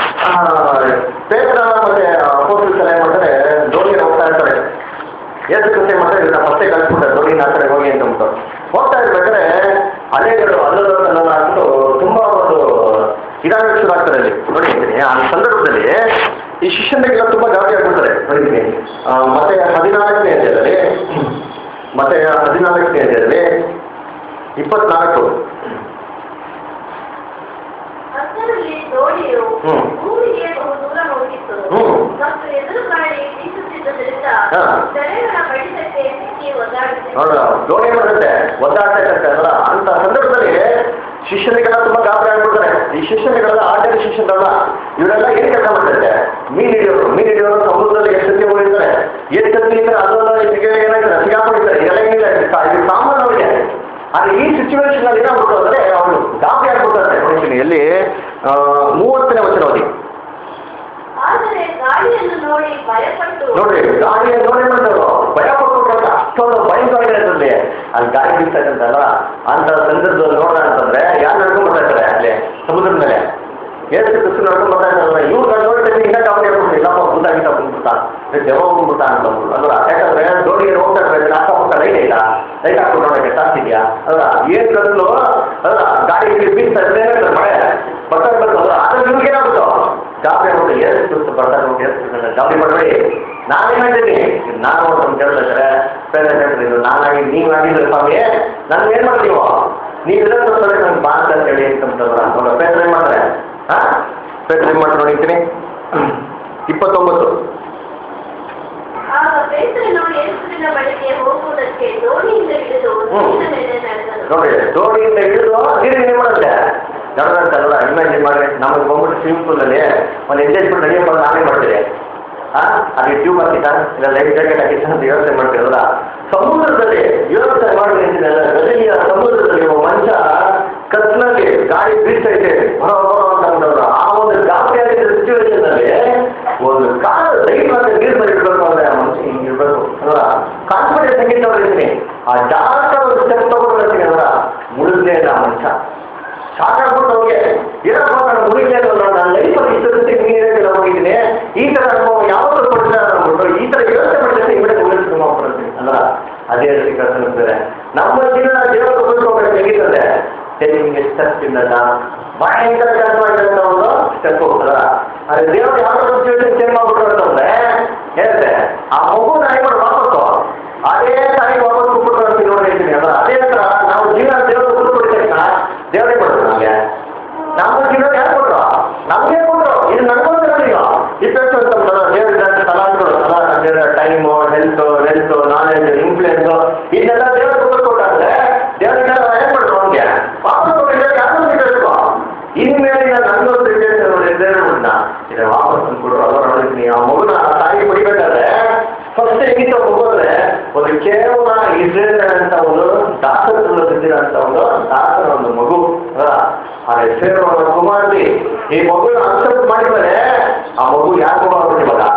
ಪೇತ್ರ ಮತ್ತೆ ಅಪೋಸ್ಟಲ್ಸ್ ಎಲ್ಲ ಏನ್ ಮಾಡ್ತಾರೆ ದೋಣಿಗೆ ಹೋಗ್ತಾ ಇರ್ತಾರೆ ಎಷ್ಟು ಕೃತ್ಯ ಮಾಡ್ತಾರೆ ಇದನ್ನ ಮತ್ತೆ ಕಳಿಸ್ಬಿಟ್ರೆ ದೋಣಿನ ಆ ಕಡೆ ಹೋಗಿ ಅಂತ ಅಂದ್ಬಿಟ್ಟು ಹೋಗ್ತಾ ಇರ್ಬೇಕಾದ್ರೆ ಅಲೆಗಳು ಅಲ್ಲದ ಅಲ್ಲದ ಆಗ್ಬಿಟ್ಟು ತುಂಬಾ ಒಂದು ಇದಾಗಕ್ಕೆ ಶುರು ಆಗ್ತಾರೆ ಅಲ್ಲಿ ನೋಡಿದ್ದೀನಿ ಆ ಸಂದರ್ಭದಲ್ಲಿ ಈ ಶಿಷ್ಯನಿಗೆಲ್ಲ ತುಂಬಾ ಗಾಬರಿ ಆಗ್ಬಿಡ್ತಾರೆ ನೋಡಿದ್ದೀನಿ ಆ, ಮತ್ತೆ ಹದಿನಾಲ್ಕನೇ ಅಧ್ಯಾಯದಲ್ಲಿ ಮತ್ತೆ ಹದಿನಾಲ್ಕನೇ ಅಧ್ಯಾಯದಲ್ಲಿ ಇಪ್ಪತ್ನಾಲ್ಕು ಅಷ್ಟರಲ್ಲಿ ದೋಣಿಯು ಹ್ಮ್. ಭೂಮಿಗೆ ಬಹು ದೂರ ಹೋಗಿತ್ತು ಹ್ಮ್. ಮತ್ತು ಎದುರು ಗಾಳಿ ಬೀಸುತ್ತಿದ್ದರಿಂದ ಹಾ. ದರೆಗಳ ಬಡಿತಕ್ಕೆ ಸಿಕ್ಕಿ ಒದ್ದಾಡಿದೆ ನೋಡ ದೋಣಿ ಮಾಡುತ್ತೆ ಒದ್ದಾಡ್ತಾ ಇರ್ತಂತೆ ಅಲ್ಲ ಅಂತ ಸಂದರ್ಭದಲ್ಲಿ ಶಿಷ್ಯನಿಗೆಲ್ಲ ತುಂಬಾ ಗಾಬರಿ ಆಗ್ಬಿಡ್ತಾರೆ ಈ ಶಿಷ್ಯನಿಗಳೆಲ್ಲ ಆಚಾರ್ಯ ಶಿಷ್ಯರಲ್ಲ ಇವರೆಲ್ಲ ಏನ್ ಕೆಲಸ ಮಾಡ್ತಾರೆ ಮೀನ್ ಹಿಡಿಯೋರು ಮೀನ್ ಹಿಡಿಯೋರು ಸಮುದ್ರದಲ್ಲಿ ಎಷ್ಟು ಸತಿ ಹೋಗಿರ್ತಾರೆ ಎಷ್ಟು ಸತಿ ಇದ್ರೆ ಅದೆಲ್ಲ ಇದಕ್ಕೆ ಏನಾಗ್ತದೆ ಸಿಗಾಕೊಂಡಿರ್ತಾರೆ ಇದೆಲ್ಲ ಏನಿಲ್ಲ ಇದು ಸಾ- ಇದು ಸಾಮಾನ್ಯ ಅವರಿಗೆ ಆದ್ರೆ ಈ ಸಿಚುವೇಶನ್ ಅಲ್ಲಿ ಏನಾಗ್ಬಿಟ್ಟು ಅಂದ್ರೆ ಅವರು ಗಾಬರಿ ಆಗ್ಬಿಡ್ತಾರೆ ನೋಡ್ತೀನಿ ಎಲ್ಲಿ ಆ, ಮೂವತ್ತನೇ ವಚನ ಓದಿ ಆದರೆ ಗಾಳಿಯನ್ನು ನೋಡಿ ಭಯಪಟ್ಟು ನೋಡ್ರಿ ಗಾಳಿಯ ನೋಡಿ ಬಂದವರು ಭಯ ಪಡ್ಕೊಂಡ್ರೆ ಅಷ್ಟೊಂದು ಭಯಂಕರ ಇರ್ತದೆ ಅಲ್ಲಿ ಗಾಳಿ ಬೀಸ್ತಕ್ಕಂತಲ್ಲ ಅಂತ ಸಂದರ್ಭದಲ್ಲಿ ನೋಡೋಣ ಅಂತಂದ್ರೆ ಯಾರು ನಡ್ಕೊಂಡ್ ಬರ್ತಾ ಇರ್ತಾರೆ ಅಲ್ಲಿ ಸಮುದ್ರದ ಮೇಲೆ ಎಷ್ಟು ಕೃಷ್ಣ ನಡ್ಕೊಂಡ್ ಬರ್ತಾ ಇರ್ತಾರಲ್ಲ ಇವ್ರು ನೋಡಿದ್ರೆ ಇನ್ನ ಗಾಬರಿ ಆಗ್ಬಿಟ್ಟು ಇಲ್ಲಪ್ಪ ಭೂತ ಗೀತ ಬಂದ್ಬಿಡ್ತಾ ದೆವ್ವ ಬಂದ್ಬಿಡ್ತಾ ಅಂತ ಅಂದ್ಬಿಟ್ಟು ಅಲ್ವಾ ಯಾಕಂದ್ರೆ ದೋಣಿಗೆ ಹೋಗ್ತಾ ಇರ್ತಾರೆ ಅಕ್ಕಪಕ್ಕ ಲೈಟ್ ಇಲ್ಲ ಲೈಟ್ ಹಾಕ್ಬಿಟ್ಟು ನೋಡಕ್ಕೆ ಸಾಕ್ತಿದ್ಯಾ ಅಲ್ಲ ಏನ್ ಕತ್ಲು ಅಲ್ಲ ಗಾಡಿ ಇಲ್ಲಿ ಬೀಸ್ತಾ ಇದ್ರೆ ಮಳೆ ಬರ್ತಾ ಇರ್ಬೇಕು ಅಲ್ಲ ಅದ್ರಲ್ಲಿ ನಿಮ್ಗೆ ಏನಾಗ್ಬಿಟ್ಟು ಗಾಬರಿ ಆಗ್ಬಿಟ್ಟು ಎಷ್ಟು ಬರ್ತಾ ಇರ್ಬೇಕು ಎಷ್ಟು ಗಾಬರಿ ಮಾಡಬೇಡಿ ನಾನೇನ್ ಹೇಳ್ತೀನಿ ನಾನು ಒಂದು ಕೇಳ್ತಾರೆ ಇದು ನಾನಾಗಿ ನೀವಾಗಿದ್ರೆ ಸ್ವಾಮಿ ನನ್ಗೆ ಏನ್ ಮಾಡ್ತೀವೋ ನೀವು ಇದನ್ನ ತೋರಿಸ್ತಾರೆ ನನ್ಗೆ ಬಾಂತ ಅಂತ ಹೇಳಿ ಅಂತಂದ್ರ ಅವರ ಪೇತ್ರ ಏನ್ ಮಾಡ್ತಾರೆ ಹಾ ಪೇತ್ರ ಏನ್ ಮಾಡ್ತಾರೆ ನೋಡಿದ್ದೀನಿ ಇಪ್ಪತ್ತೊಂಬತ್ತು ಆಗ ಪೇತ್ರನು ಯೇಸುವಿನ ಬಳಿಗೆ ಹೋಗುವುದಕ್ಕೆ ದೋಣಿಯಿಂದ ಇಳಿದು ನೀರಿನ ಮೇಲೆ ನಡೆದನು ನೋಡಿ ದೋಣಿಯಿಂದ ಹಿಡಿದು ನೀರಿಗೆ ಏನ್ ಮಾಡುತ್ತೆ ನಡೆದಂತಲ್ಲ ಇಮ್ಯಾಜಿನ್ ಮಾಡಿ ನಮಗೆ ಬಂದ್ಬಿಟ್ಟು ಸ್ವಿಮ್ಮಿಂಗ್ ಪೂಲಲ್ಲಿ ಒಂದು ಎಂಜಾಯ್ಮೆಂಟ್ ರೆಡಿ ಮಾಡೋದು ನಾವೇ ಮಾಡ್ತೀವಿ ಆ ಅದಕ್ಕೆ ಟ್ಯೂಬ್ ಹಾಕಿದ್ದ ಇಲ್ಲ ಲೈಫ್ ಜಾಕೆಟ್ ಹಾಕಿದ್ದ ಅಂತ ಯೋಚನೆ ಮಾಡ್ತೀರಲ್ಲ ಸಮುದ್ರದಲ್ಲಿ ಯೋಚನೆ ಮಾಡಿ ನಿಂತಿದ್ದಲ್ಲ ಗದಗಿಯ ಸಮುದ್ರದಲ್ಲಿ ಒಬ್ಬ ಮನುಷ್ಯ ಕತ್ನಲ್ಲಿ ಗಾಳಿ ಬೀಳ್ತೈತೆ ಬರೋ ಬರೋ ಅಂತ ಅಂದವ್ರು. ಆ ಒಂದು ಗಾಬರಿ ಆಗಿದ್ದ ಸಿಚುವೇಶನ್ ಅಲ್ಲಿ ಒಂದು ಕಾಲ ಲೈಫ್ ಅಂತ ನೀರು ಮೇಲೆ ಇಡ್ಬೇಕು ಅಂದ್ರೆ ಆ ಮನುಷ್ಯ ಹಿಂಗೆ ಇರ್ಬೇಕು ಅಲ್ವಾ ಕಾನ್ಫಿಡೆನ್ಸ್ ಹೆಂಗೆ ತಗೊಂಡಿದ್ದೀನಿ ಆ ಜಾಗ ಒಂದು ಸ್ಟೆಪ್ ತಗೊಂಡಿರ್ತೀನಿ ಅಲ್ವಾ ಮುಳುಗಲೇ ಇಲ್ಲ ಆ ಮನುಷ್ಯ ಸಾಕಾಗ್ಬಿಟ್ಟು ಅವ್ರಿಗೆ ಏನಪ್ಪ ನಾನು ಮುಳುಗಲೇ ಇಲ್ಲ ನಾನು ಲೈಫಲ್ಲಿ ಇಷ್ಟೊತ್ತಿಗೆ ನೀರಲ್ಲಿ ಹೋಗಿದ್ದೀನಿ ಈ ಥರ ಅನುಭವ ಯಾವತ್ತೂ ಪಡಿಸಿಲ್ಲ ಅಂದ್ಬಿಟ್ಟು ಈ ಥರ ಯೋಚನೆ ಮಾಡಿದ್ರೆ ಇವರೇ ಮುಳುಗಿ ತುಂಬ ಪಡ್ತೀನಿ ಅಲ್ವಾ ಅದೇ ರೀತಿ ಕರ್ತನಿರ್ತಾರೆ ನಮ್ಮ ಜೀವನ ದೇವರು ಉಳಿಸ್ಕೋಬೇಕು ಹೇಗಿರ್ತದೆ ನಿಮಗೆ ಸ್ಟೆಪ್ ಇಲ್ಲದ ಭಯಂಕರ ಕಷ್ಟವಾಗಿರೋಂಥ ಒಂದು ಸ್ಟೆಪ್ ಅಲ್ಲ ಅದೇ ದೇವರು ಯಾವ ಸಿಚುವೇಶನ್ ಚೇಂಜ್ ಮಾಡ್ಬಿಟ್ರು ಅಂತಂದ್ರೆ ಹೇಳ್ತೆ ಆ ಮಗು ನಾಯಿ ಮಾಡಿ ವಾಪಸ್ಸು ಅದೇ ತಾಯಿ ವಾಪಸ್ ಕೂತ್ಬಿಟ್ರು ಅಂತ ನೋಡಿ ಹೇಳ್ತೀನಿ ಅಲ್ಲ ಅದೇ ಥರ ನಾವು ಜೀವನ ದೇವರು ಕೂತ್ಬಿಡ್ತೇವೆ ದೇವರೇ ಕೊಡ್ತಾರೆ ನಮಗೆ ನಮ್ಮ ಜೀವನ ಯಾರು ಕೊಟ್ರು ನಮಗೆ ಕೊಟ್ರು ಇದು ನನಗೊಂದು ಈಗ ಇಪ್ಪತ್ತು ಅಂತಂದ್ರೆ ದೇವರ ತಲಾಂತರು ಅಲ್ಲ time health wealth knowledge influence ಇದನ್ನೆಲ್ಲ ದೇವರು ಕೊಟ್ಟಾದ್ರೆ ದೇವರಿಂದ ಏನು ಮಾಡ್ರು ಅವ್ನಿಗೆ ವಾಪಸ್ ಕೊಟ್ಟಿದ್ರೆ ಯಾರು ಸಿಗಬೇಕು ಇನ್ಮೇಲಿನ ನನ್ನೊಂದು ರಿಲೇಷನ್ ನೋಡಿದ್ರೆ ನೋಡಿದ ಇದು ವಾಪಸ್ ತಂದ್ಕೊಡು ಅಲ್ಲ ನೋಡಿದ್ದೀನಿ ಆ ಮಗುನ ತಾಯಿ ಪಡಿಬೇಕಾದ್ರೆ ಫಸ್ಟ್ ಹೆಂಗಿತ್ತು ಮಗು ಅಂದ್ರೆ ಒಂದು ಕೇವಲ ಇಸ್ರೇಲ್ ಅಂತ ಒಂದು ದಾಸತ್ವ ಬಿದ್ದಿರೋಂಥ ಒಂದು ದಾಸರ ಒಂದು ಮಗು ಅಲ್ಲ ಆ ಹೆಸರು ಕುಮಾರ್ತಿ ಈ ಮಗುನ ಅಕ್ಸೆಪ್ಟ್ ಮಾಡಿದ್ರೆ ಆ ಮಗು ಯಾಕೆ ಮಗು ಆಗ್ಬಿಟ್ಟು ಇವಾಗ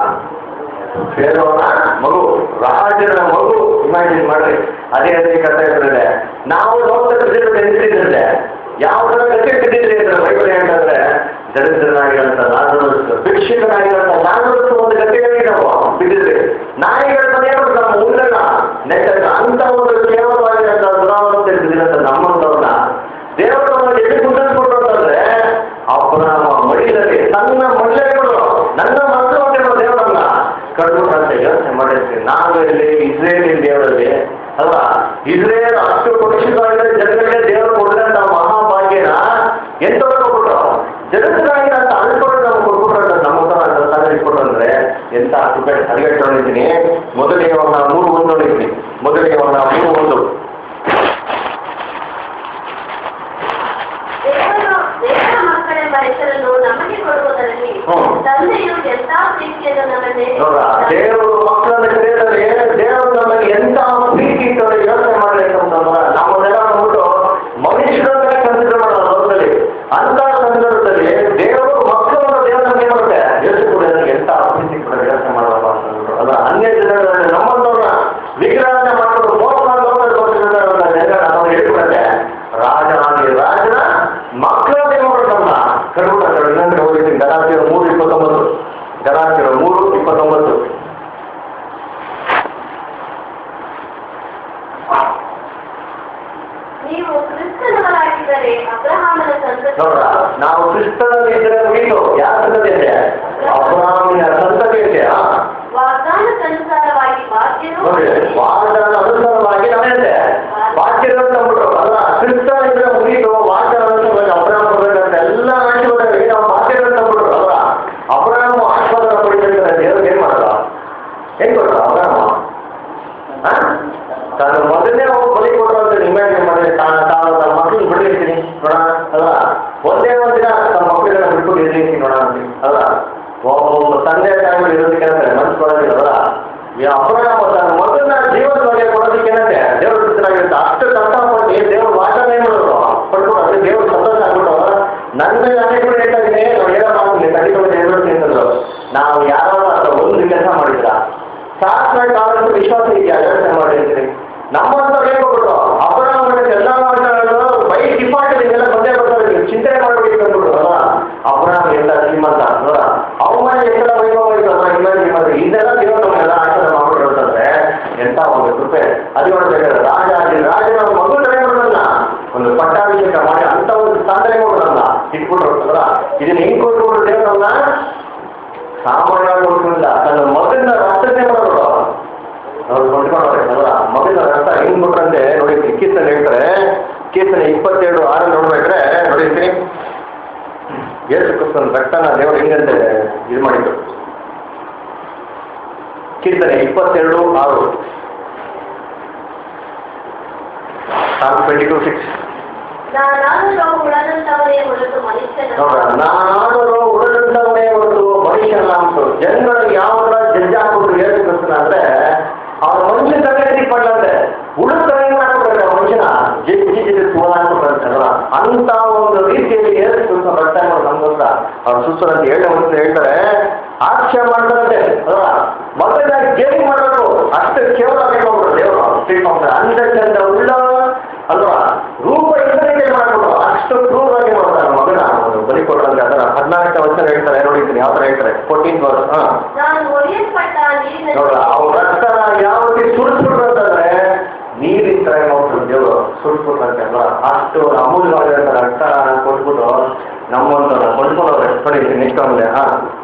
ಫೇರೋನ ಮಗು ರಾಜನ ಮಗು ಇಮ್ಯಾಜಿನ್ ಮಾಡ್ರಿ ಅದೇ ಅದೇ ಕಥೆ ಇರ್ತದೆ ನಾವು ಲೋಕದ ಎನಿಸಿದ್ರೆ ಯಾವ ಥರ ಕಥೆ ಬಿದ್ದಿದ್ರೆ ಅಂದ್ರೆ ಬೈಬಲ್ ಏನಂದ್ರೆ ದರಿದ್ರನಾಗಿರೋಂಥ ಲಾಜರಸ್ ಭಿಕ್ಷಕನಾಗಿರೋಂಥ ಲಾಜರಸ್ ಒಂದು ಕಥೆಯಾಗಿ ನಾವು ಬಿದ್ದಿದ್ರಿ ನಾಯಿಗಳ ಮನೆ ನಮ್ಮ ಊರನ್ನ ನೆಟ್ಟಗ ಅಂತ ಒಂದು ಕೇವಲವಾಗಿರೋಂಥ ದುರಾವಸ್ಥೆ ಬಿದ್ದಿರೋಂಥ ನಮ್ಮಂಥವ್ರನ್ನ ದೇವರು ನಮಗೆ ಎಲ್ಲಿ ಗುರುತಿಸ್ಕೊಟ್ರು ಅಂತಂದ್ರೆ ಅಬ್ರಾಮ ಮಡಿಲಲ್ಲಿ ತನ್ನ ಮಹಿಳೆಗಳು ನನ್ನ ಮಕ್ಕಳು ಅಂತಿರೋ ದೇವರನ್ನ ಕಡ್ಬಿಟ್ಟು ಅಂತ ಯೋಚನೆ ಮಾಡಿರ್ತೀವಿ ನಾವು ಇಲ್ಲಿ ಇಸ್ರೇಲಿನ ದೇವರಲ್ಲಿ ಅಲ್ವಾ ಇಸ್ರೇಲ್ ಅಷ್ಟು ಪಕ್ಷಿಗಳಿದ್ರೆ ಜನಗಳಿಗೆ ದೇವರು ಕೊಡಿದಂತ ಮಹಾಭಾಗ್ಯನ ಎಂತವ್ರು ಕೊಟ್ಬಿಟ್ರು ಜಗತ್ತಿನಾಗಿ ಅಂತ ಅನ್ಕೊಂಡು ನಮ್ಗೆ ಕೊಟ್ಬಿಟ್ರೆ ನಮ್ಮ ಹತ್ರ ತಂದೆ ಇಟ್ಬಿಟ್ರು ಅಂದ್ರೆ ಎಂತ ಕೃಪೆ ಅಡಿಗೆ ನೋಡಿದ್ದೀನಿ ಮೊದಲಿಗೆ ಒಂದು ಮೂರು ಒಂದು ನೋಡಿದ್ದೀನಿ ಮೊದಲಿಗೆ ಒಂದು ಮೂರು ಒಂದು ದೇವರು ದೇವರ ಮಕ್ಕಳೆಂಬ ಹೆಸರನ್ನು ನಮಗೆ ಕೊಡುವುದರಲ್ಲಿ ಹ್ಮ್. ತಂದೆಯು ಎಂಥ ಪ್ರೀತಿಯನ್ನು ನಮ್ಮ ಮೇಲೆ ನೋಡ್ರ ದೇವರು ಮಕ್ಕಳನ್ನ ಕರೆಯೋದ್ರೆ ದೇವರು ನಮಗೆ ಎಂತ ಪ್ರೀತಿ ಇಟ್ಟವ್ರೆ ಯೋಚನೆ ಮಾಡ್ಲಿಕ್ಕೆ ಅಂತಂದ್ರೆ ನಮ್ಮನ್ನೆಲ್ಲ ನೋಡ್ಬಿಟ್ಟು ಮನುಷ್ಯರನ್ನೇ ಕನ್ಸಿಡರ್ ಮಾಡೋದು ಲೋಕದಲ್ಲಿ ಅಂತ ಸಂದರ್ಭದಲ್ಲಿ ದೇವರು ಮಕ್ಕಳನ್ನ ದೇವರು ನಮ್ಗೆ ಏನ್ ಮಾಡುತ್ತೆ ಯೋಚನೆ ಕೂಡ ನನಗೆ ಎಂತ ಪ್ರೀತಿ ಕೂಡ ಯೋಚನೆ ಮಾಡಲ್ಲ ಅಂತ ಅಂದ್ಬಿಟ್ಟು ಅಲ್ಲ ಅನ್ಯ ಜನರಲ್ಲಿ ನಮ್ಮಂತವ್ರನ್ನ ವಿಗ್ರಹಣೆ ಮಾಡೋದು ಮೋಸ ಮಾಡೋದು ಜನ ನಮಗೆ ಹೇಳ್ಬಿಡುತ್ತೆ ರಾಜನಾಗಿ ರಾಜನ ಮಕ್ಕಳನ್ನೇ ನೋಡ್ಬಿಟ್ಟು ನಮ್ಮ ಕರ್ಬಿಟ್ಟು ಇನ್ನೊಂದು ಹೋಗಿದ್ದೀನಿ ಗಲಾತಿಯರು ಮೂರು ಇಪ್ಪತ್ತೊಂಬತ್ತು ಗಲಾತಿಯರು ಮೂರು ಇಪ್ಪತ್ತೊಂಬತ್ತು ನೀವು ಕ್ರಿಸ್ತನವರಾಗಿದ್ದರೆ ಅಬ್ರಹಾಮನ ಸಂತತಿ ನೋಡ್ರ ನಾವು ಕ್ರಿಸ್ತನಲ್ಲಿ ಇದ್ರೆ ಮುಗಿತು ಯಾರ ಸಂತತಿ ಇದೆ ಅಬ್ರಾಹ್ಮಣ ಸಂತತಿ ಇದೆ ಆ? ವಾಗ್ದಾನಕ್ಕನುಸಾರವಾಗಿ ಬಾಧ್ಯರು ನೋಡಿ ವಾಗ್ದಾನ ಅನುಸಾರವಾಗಿ ನಾವೇನಿದೆ ವಾಕ್ಯದ ಅಂದ್ಬಿಟ್ಟು ಅಲ್ಲ ಕ್ರಿಸ್ತ ಇದ್ರೆ ಮುಗಿತು ವಾಕ್ಯದ ಅನುಸಾರವಾಗಿ ಅಬ್ರಾಹ್ಮ ಬರ್ಬೇಕಂತ ಎಲ್ಲ ಆಶೀರ್ವಾದಗಳಿಗೆ ನಾವು ವಾಕ್ಯದ ಅಂದ್ಬಿಟ್ರು ಅಲ್ಲ ಅಬ್ರಾಹ್ಮ ಆಶೀರ್ವಾದ ಪಡಿತಿರ್ತಾರೆ ದೇವ್ರಿಗೆ ಏನ್ ಮಾಡಲ್ಲ ಹೆಂಗ್ ಕೊಡ್ರ ಅಬ್ರಾಹ್ಮ ಆ? ತಾನು ಮೊದಲನೇ ಅವ್ರು ಬಲಿ ಕೊಟ್ಟರು ಅಂತ ಇಮ್ಯಾಜಿನ್ ಮಾಡಿದ್ರೆ ತಾನು ತಾನು ತನ್ನ ಮಕ್ಕಳಿಗೆ ಬಿಡ್ಲಿರ್ತೀನಿ ನೋಡೋಣ ಅಲ್ಲ ಒಂದೇ ಒಂದು ದಿನ ತಮ್ಮ ಮಕ್ಕಳನ್ನ ಬಿಟ್ಬಿಟ್ಟು ಇರ್ಲಿರ್ತೀನಿ ನೋಡೋಣ ಅಂತೀನಿ ಅಲ್ಲ ಒಬ್ಬ ತಂದೆ ತಾಯಿಗಳು ಇರೋದಕ್ಕೆ ಅಂದ್ರೆ ಮನಸ್ಸು ಬರೋದಿಲ್ಲ ಅಲ್ಲ ಈ ಅಬ್ರಾಹ್ಮ ತನ್ನ ಮಗನ ಜೀವನವಾಗಿ ಕೊಡೋದಕ್ಕೆ ಏನಂತೆ ದೇವ್ರ ಕೃತನಾಗಿರುತ್ತೆ ಅಷ್ಟು ಕಷ್ಟಪಟ್ಟು ದೇವ್ರ ವಾಚನೆ ಮಾಡೋರು ಪಡ್ಕೊಂಡು ಅದೇ ದೇವ್ರ ಸಂತೋಷ ಆಗ್ಬಿಟ್ಟು ನನ್ನ ಅನೇಕರು ಹೇಳ್ತಾಗಿದೆ ನಾವು ಏನೋ ಮಾಡ್ತೀನಿ ಕಟ್ಟಿಕೊಂಡು ಹೇಳ್ಬಿಡ್ತೀನಿ ಅಂತಂದ್ರು ನಾವು ಯಾರೋ ಅಥವಾ ಒಂದು ಕೆಲಸ ಮಾಡಿದ್ರ ಶಾಸ್ತ್ರ ಕಾಲದ ವಿಶ್ವಾಸ ಇದೆಯಾ ಯೋಚನೆ ಮಾಡಿರ್ತೀರಿ ನಮ್ಮಂತ ಹೇಳ್ಕೊಟ್ರು ಅಪರಾಧ ಎಲ್ಲ ಮಾತನಾಡಲು ಬೈ ಡಿಫಾಲ್ಟ್ ಇದೆಲ್ಲ ಬಂದೇ ಬರ್ತಾರೆ ನೀವು ಚಿಂತನೆ ಮಾಡಬೇಕು ಅಂದ್ಬಿಟ್ಟು ಅಲ್ಲ ಅಪರಾಧ ಎಲ್ಲ ಶ್ರೀಮಂತ ಅಲ್ವಾ ಅವಮಾನ ಎಷ್ಟೆಲ್ಲ ವೈಭವ ಇತ್ತು ಅಲ್ವಾ ಇಮ್ಯಾಜಿನ್ ಮಾಡಿ ಇದೆಲ್ಲ ದೇವರು ನಮ್ಮೆಲ್ಲ ಆಚರಣೆ ಮಾಡ್ಬಿಟ್ರು ಅಂತಂದ್ರೆ ಎಂತ ಒಂದು ಕೃಪೆ ಅದು ನೋಡ್ಬೇಕಾದ್ರೆ ರಾಜ ಅಲ್ಲಿ ರಾಜನ ಮಗು ತರ ಮಾಡೋದಲ್ಲ ಒಂದು ಪಟ್ಟಾಭಿಷೇಕ ಮಾಡಿ ಅಂತ ಒಂದು ಸಾಧನೆ ಮಾಡೋದಲ್ಲ ಇಟ್ಬಿಟ್ರು ಅಲ್ಲ ಇದನ್ನ ಹೆಂಗ್ ಕೊಟ್ಬಿಟ್ರು ದೇವರನ್ನ ಸಾಮಾನ್ಯವಾಗಿ ಕೊಡ್ತಿಲ್ಲ ತನ್ನ ಮಗನ ರಕ್ತನೇ ಮಾಡೋರು ಅವ್ರು ಕೊಂಡ್ಕೊಂಡವ್ರೆ ಅಲ್ಲ ಮಗನ ರಕ್ತ ಹೆಂಗ್ ಕೊಟ್ರಂತೆ ನೋಡಿ ಕೀರ್ತನೆ ಹೇಳ್ತಾರೆ ಕೀರ್ತನೆ ಇಪ್ಪತ್ತೆರಡು ಆರು ನೋಡ್ಬೇಕ್ರೆ ನೋಡಿರ್ತೀನಿ ಯೇಸು ಕ್ರಿಸ್ತನ ರಕ್ತನ ದೇವರು ಹೆಂಗಂತೆ ಇದು ಮಾಡಿದ್ರು ಕೀರ್ತನೆ ಇಪ್ಪತ್ತೆರಡು ಆರು ಸಾಮ್ ಟ್ವೆಂಟಿ ಟು ಸಿಕ್ಸ್ ನಾನಾದರೂ ಉಳದಂತವರೇ ಹೊರತು ಮನುಷ್ಯನ ನೋಡ್ರ ನಾನಾದರೂ ಉಳಿದಂತವನೇ ಹೊರತು ಮನುಷ್ಯನ ಅಂತು ಜನಗಳು ಯಾವ ತರ ಜಡ್ಜ್ ಹಾಕ್ಬಿಟ್ರು ಯೇಸು ಕ್ರಿಸ್ತನ ಅಂದ್ರೆ ಅವ್ರ ಮನುಷ್ಯ ತಗೊಂಡು ಪಡ್ಲಂತೆ ಉಳಿದ ಏನ್ ಮಾಡ್ಬಿಟ್ರೆ ಮನುಷ್ಯನ ಜಿಜ್ಜಿ ಜಿಜ್ಜಿ ಸುಳ್ಳು ಹಾಕ್ಬಿಟ್ರಂತಲ್ಲ ಅಂತ ಒಂದು ರೀತಿಯಲ್ಲಿ ಯೇಸು ಕ್ರಿಸ್ತನ ರಕ್ತ ನಮ್ಗೋಸ್ಕರ ಅವ್ರ ಸುಸ್ತರ ಅಂತ ಏಳನೇ ವರ್ಷ ಹೇಳ್ತಾರೆ ಆಕ್ಷೇಪ ಮಾಡ್ತಾರಂತೆ ಅಲ್ಲ ಮೊದಲಾಗಿ ಗೇಮ್ ಮಾಡಬೇಕು ಅಷ್ಟು ಕೇವಲ ಹೋಗ್ಬಿಟ್ರು ದೇವರು ಟ್ರೀಟ್ ಮಾಡ್ತಾರೆ ಅಂತ ಚಂದ ಉಳ್ಳ ಅಲ್ವಾ ರೂಪ ಇಲ್ಲದೆ ಮಾಡ್ಬಿಟ್ಟು ಅಷ್ಟು ಕ್ರೂರವಾಗಿ ಮಾಡ್ತಾರೆ ಮಗನ ಒಂದು ಬಲಿ ಕೊಟ್ಟಂತೆ ಅದರ ಹದಿನಾಲ್ಕನೇ ವರ್ಷ ಹೇಳ್ತಾರೆ ನೋಡಿದ್ದೀನಿ ಯಾವ ತರ ಹೇಳ್ತಾರೆ ಫೋರ್ಟೀನ್ ವರ್ಷ ಹಾ ನಾನು ಒಡೆಯಲ್ಪಟ್ಟ ನೀರಿನ ನೋಡ್ರ ಅವ್ರ ರಕ್ತನ ಯಾವ ರೀತಿ ಸುಡಿಸ್ಬಿಟ್ರು ಅಂತಂದ್ರೆ ನೀರಿನ ತರ ನೋಡ್ತಾರೆ ದೇವರು ಸುಡಿಸ್ಬಿಟ್ರಂತೆ ಅಲ್ವಾ ಅಷ್ಟು ಅಮೂಲ್ಯವಾಗಿರೋ ರಕ್ತ ಕೊಟ್ಬಿಟ್ಟು ನಮ್ಮೊಂದು ಕೊಂಡ್ಕೊಂಡವ್ರೆ ನೋಡಿ ನೆಕ್ಸ್ಟ್ ಆಮೇಲೆ ಹಾ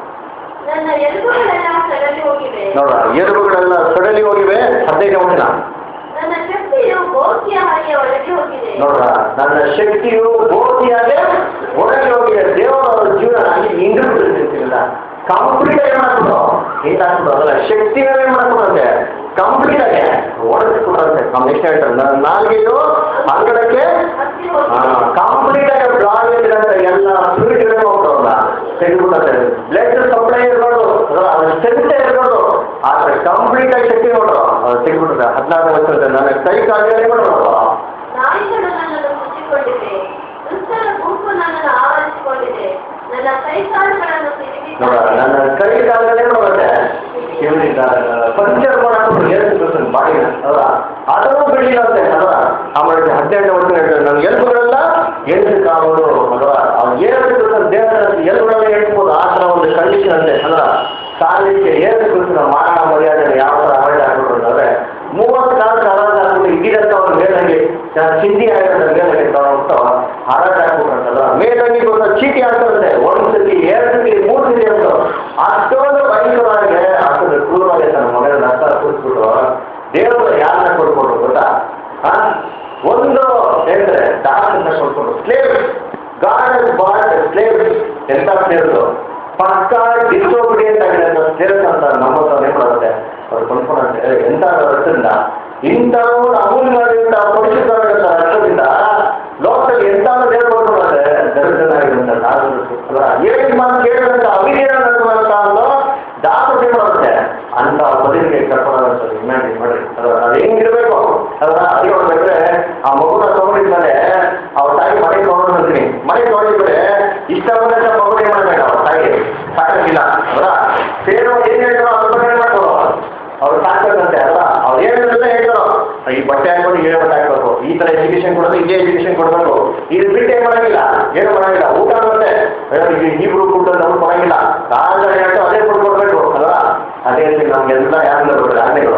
ನನ್ನ ಎಲುಬುಗಳೆಲ್ಲ ಸಡಲಿ ಹೋಗಿವೆ ನೋಡ್ರ ಎಲುಬುಗಳೆಲ್ಲ ಸಡಲಿ ಹೋಗಿವೆ ಹದಿನೈದು ವರ್ಷ ನನ್ನ ಶಕ್ತಿಯು ಗೋಕಿಯ ಹಾಗೆ ಒಳಗೆ ಹೋಗಿದೆ ನೋಡ್ರ ನನ್ನ ಶಕ್ತಿಯು ಬೋಧಿಯಾಗೆ ಒಳಗೆ ಹೋಗಿ ದೇವರ ಜೀವನ ಹಿಂದೆ ಬಿಟ್ಟಿರ್ತಿಲ್ಲ ಕಂಪ್ಲೀಟ್ ಆಗಿ ಮಾಡ್ಬಿಟ್ಟು ಏನಾಗ್ಬಿಟ್ಟು ಅದಲ್ಲ ಶಕ್ತಿನೇ ಮಾಡ್ಕೊಡಂತೆ ಕಂಪ್ಲೀಟ್ ಆಗಿ ಓಡಿಸ್ಬಿಟ್ರಂತೆ ನಮ್ಮ ಎಷ್ಟು ಹೇಳ್ತಾರೆ ನನ್ನ ನಾಲ್ಗೆಯು ಅಂಗಡಕ್ಕೆ ಹತ್ತಿ ಹೋಗಿದೆ ಕಂಪ್ಲೀಟ್ ಆಗಿ ಬ್ಲಾಗ್ ಇದ್ರಂತ ಎಲ್ಲ ಫ್ಲೂಯಿಡ್ಗಳೇ ಹೋಗ್ತಾವಲ್ಲ ತೆಗೆದ್ಬಿಟ್ಟಂತೆ ಬ್ಲಡ್ ಸಪ್ಲೈ ಇರ್ಬಾರ್ದು ಅದಲ್ಲ ಅದು ಸ್ಟ್ರೆಂತ್ ಇರ್ಬಾರ್ದು ಆದ್ರೆ ಕಂಪ್ಲೀಟ್ ಆಗಿ ಶಕ್ತಿ ನೋಡ್ರು ಅದು ತೆಗೆದ್ಬಿಟ್ರೆ ಹದಿನಾರು ವರ್ಷ ನನ್ನ ಕೈ ಕಾಲುಗಳೇ ನೋಡ್ರಪ್ಪ ನಾಯಿಗಳು ನನ್ನನ್ನು ಮುಚ್ಚಿಕೊಂಡಿವೆ ದುಷ್ಟರ ಗುಂಪು ನನ್ನನ್ನು ಆವರಿಸಿಕೊಂಡಿದೆ ನನ್ನ ಕೈಕಾಲುಗಳನ್ನು ನೋಡ ತಿರುಗಿದ್ದಾರೆ ನನ್ನ ಕೈ ಕಾಲಗಳೇ ನೋಡುತ್ತೆ ಇವನಿಂದ ಪಂಚರ್ ಮಾಡಕ್ಕೆ ಏಸು ಕ್ರಿಸ್ತನ ಬಾಡಿನ ಅಲ್ಲ ಅದನ್ನು ಬಿಡಲಿಲ್ಲ ಅಂತೆ ಅಲ್ಲ ಆಮೇಲೆ ಹದಿನೆಂಟು ವರ್ಷ ಹೇಳ್ತಾರೆ ನನ್ನ ಎಲ್ಬುಗಳೆಲ್ಲ ಎಂಟು ಕಾವರು ಅಲ್ವಾ ಅವ್ನು ಏಸು ಕ್ರಿಸ್ತನ ದೇವರ ಎಲ್ಬುಗಳೆಲ್ಲ ಹೇಳ್ಬೋದು ಆ ಥರ ಒಂದು ಕಂಡೀಷನ್ ಅಂತೆ ಅಲ್ಲ ಕಾಲಕ್ಕೆ ಏಸು ಕ್ರಿಸ್ತನ ಮಾನ ಮರ್ಯಾದೆ ಯಾವ ಥರ ಹರಡ ಹಾಕ್ಬಿಟ್ರು ಅಂತಂದ್ರೆ ಮೂವತ್ತು ಕಾಲ ಹರಾಜ್ ಹಾಕ್ಬಿಟ್ಟು ಇದ್ದಿರಂತ ಅವ್ರ ಮೇಲಂಗಿ ಚಿಂದಿ ಆಗಿರೋ ಮೇಲಂಗಿ ತಗೊಂಡ್ಬಿಟ್ಟು ಹರಾಜ್ ಹಾಕ್ಬಿಟ್ರಂತಲ್ಲ ಮೇಲಂಗಿ ಬಂದ ಚೀಟಿ ಹಾಕ್ತಾರಂತೆ ಒಂದು ಸತಿ ಎರಡು ಸತಿ ಮೂರು ಸತಿ ಅಂತ ಅಷ್ಟೊಂದು ಭಯಂಕರವಾಗಿ ಅಷ್ಟೊಂದು ಕ್ರೂರವಾಗಿ ತನ್ನ ಮಗನ ರಕ್ತ ಕೂರಿಸ್ಬಿಟ್ಟು ದೇವರು ಯಾರನ್ನ ಕೊಟ್ಕೊಟ್ರು ಗೊತ್ತಾ ಹಾ ಒಂದು ಹೇಳ್ತಾರೆ ದಾಸನ್ನ ಕೊಟ್ಕೊಂಡು ಸ್ಲೇವ್ ಗಾಡ್ ಬಾಡ್ ಸ್ಲೇವ್ ಎಂತ ಸ್ಲೇವ್ಸ್ ಪಕ್ಕ ಡಿಸೋಬಿಡಿಯಂಟ್ ಆಗಿರೋ ಸ್ಲೇವ್ಸ್ ಅಂತ ನಮ್ಮ ಹತ್ರ ಏನ್ ಮಾಡುತ್ತೆ ಅವ್ರು ಕೊಂಡ್ಕೊಂಡಂತೆ ಎಂತ ರಕ್ತದಿಂದ ಇಂಥ ಒಂದು ಅಮೂಲ್ಯವಾಗಿರುವಂಥ ಪರಿಶುದ್ಧವಾಗಿರುವಂಥ ರಕ್ತದಿಂದ ಲೋಕದಲ್ಲಿ ಎಂತ ದೇವರು ಕೊಡ್ಕೊಂಡ್ರೆ ದರಿದ್ರನಾಗಿರುವಂಥ ದಾಸರು ಅಲ್ಲ ಏಳು ಮಾತು ಕೇಳಿದಂಥ ಅವಿಧೇಯ ಅನ್ನುವಂಥ ಒಂದು ದಾಸ ಮಾಡುತ್ತೆ ಅಂತ ಬದುಕಿಗೆ ಕರ್ಕೊಂಡಂಥದ್ದು ಇಮ್ಯಾಜಿನ್ ಮಾಡ್ರಿ ಅದ್ರ ಅದು ಹೆಂಗಿರ್ಬೇಕು ಅದರ ಅದೇ ನೋಡ್ಬೇಕ್ರೆ ಆ ಮಗುನ ತಗೊಂಡಿದ್ಮೇಲೆ ಅವ್ರ ತಾಯಿ ಮನೆಗೆ ತಗೊಂಡು ಬರ್ತೀನಿ ಮನೆಗೆ ತಗೊಂಡಿದ್ರೆ ಇಷ್ಟ ಬಂದಂತ ಮಗು ಏನ್ ಮಾಡ್ಬೇಕು ಅವ್ರ ತಾಯಿ ಸಾಕಾಗಿಲ್ಲ ಅವರ ಸೇರೋ ಏನ್ ಹೇಳ್ತಾರೋ ಅದ್ರ ಏನ್ ಮಾಡ್ತಾರೋ ಅವ್ರು ಸಾಕ್ಬೇಕಂತೆ ಅಲ್ಲ ಅವ್ರು ಏನ್ ಹೇಳ್ತಾರೆ ಹೇಳ್ತಾರೋ ಈ ಬಟ್ಟೆ ಹಾಕೊಂಡು ಇದೇ ಬಟ್ಟೆ ಹಾಕ್ಬೇಕು ಈ ತರ ಎಜುಕೇಶನ್ ಕೊಡೋದು ಇದೇ ಎಜುಕೇಶನ್ ಕೊಡಬೇಕು ಇದು ಬಿಟ್ಟು ಏನ್ ಮಾಡಂಗಿಲ್ಲ ಏನು ಮಾಡಂಗಿಲ್ಲ ಊಟ ಮತ್ತೆ ಇಬ್ರು ಫುಡ್ ನಮ್ಗೆ ಕೊಡಂಗಿಲ್ಲ ಕಾಲ ಹೇಳ್ತು ಅದೇ ಫುಡ್ ಕೊಡ್ಬೇಕು ಅಲ್ವಾ ಅದೇ ರೀತಿ ನಮ್ಗೆಲ್ಲ ಯಾರು ಬರ್ತಾರೆ ಆನೆಗಳು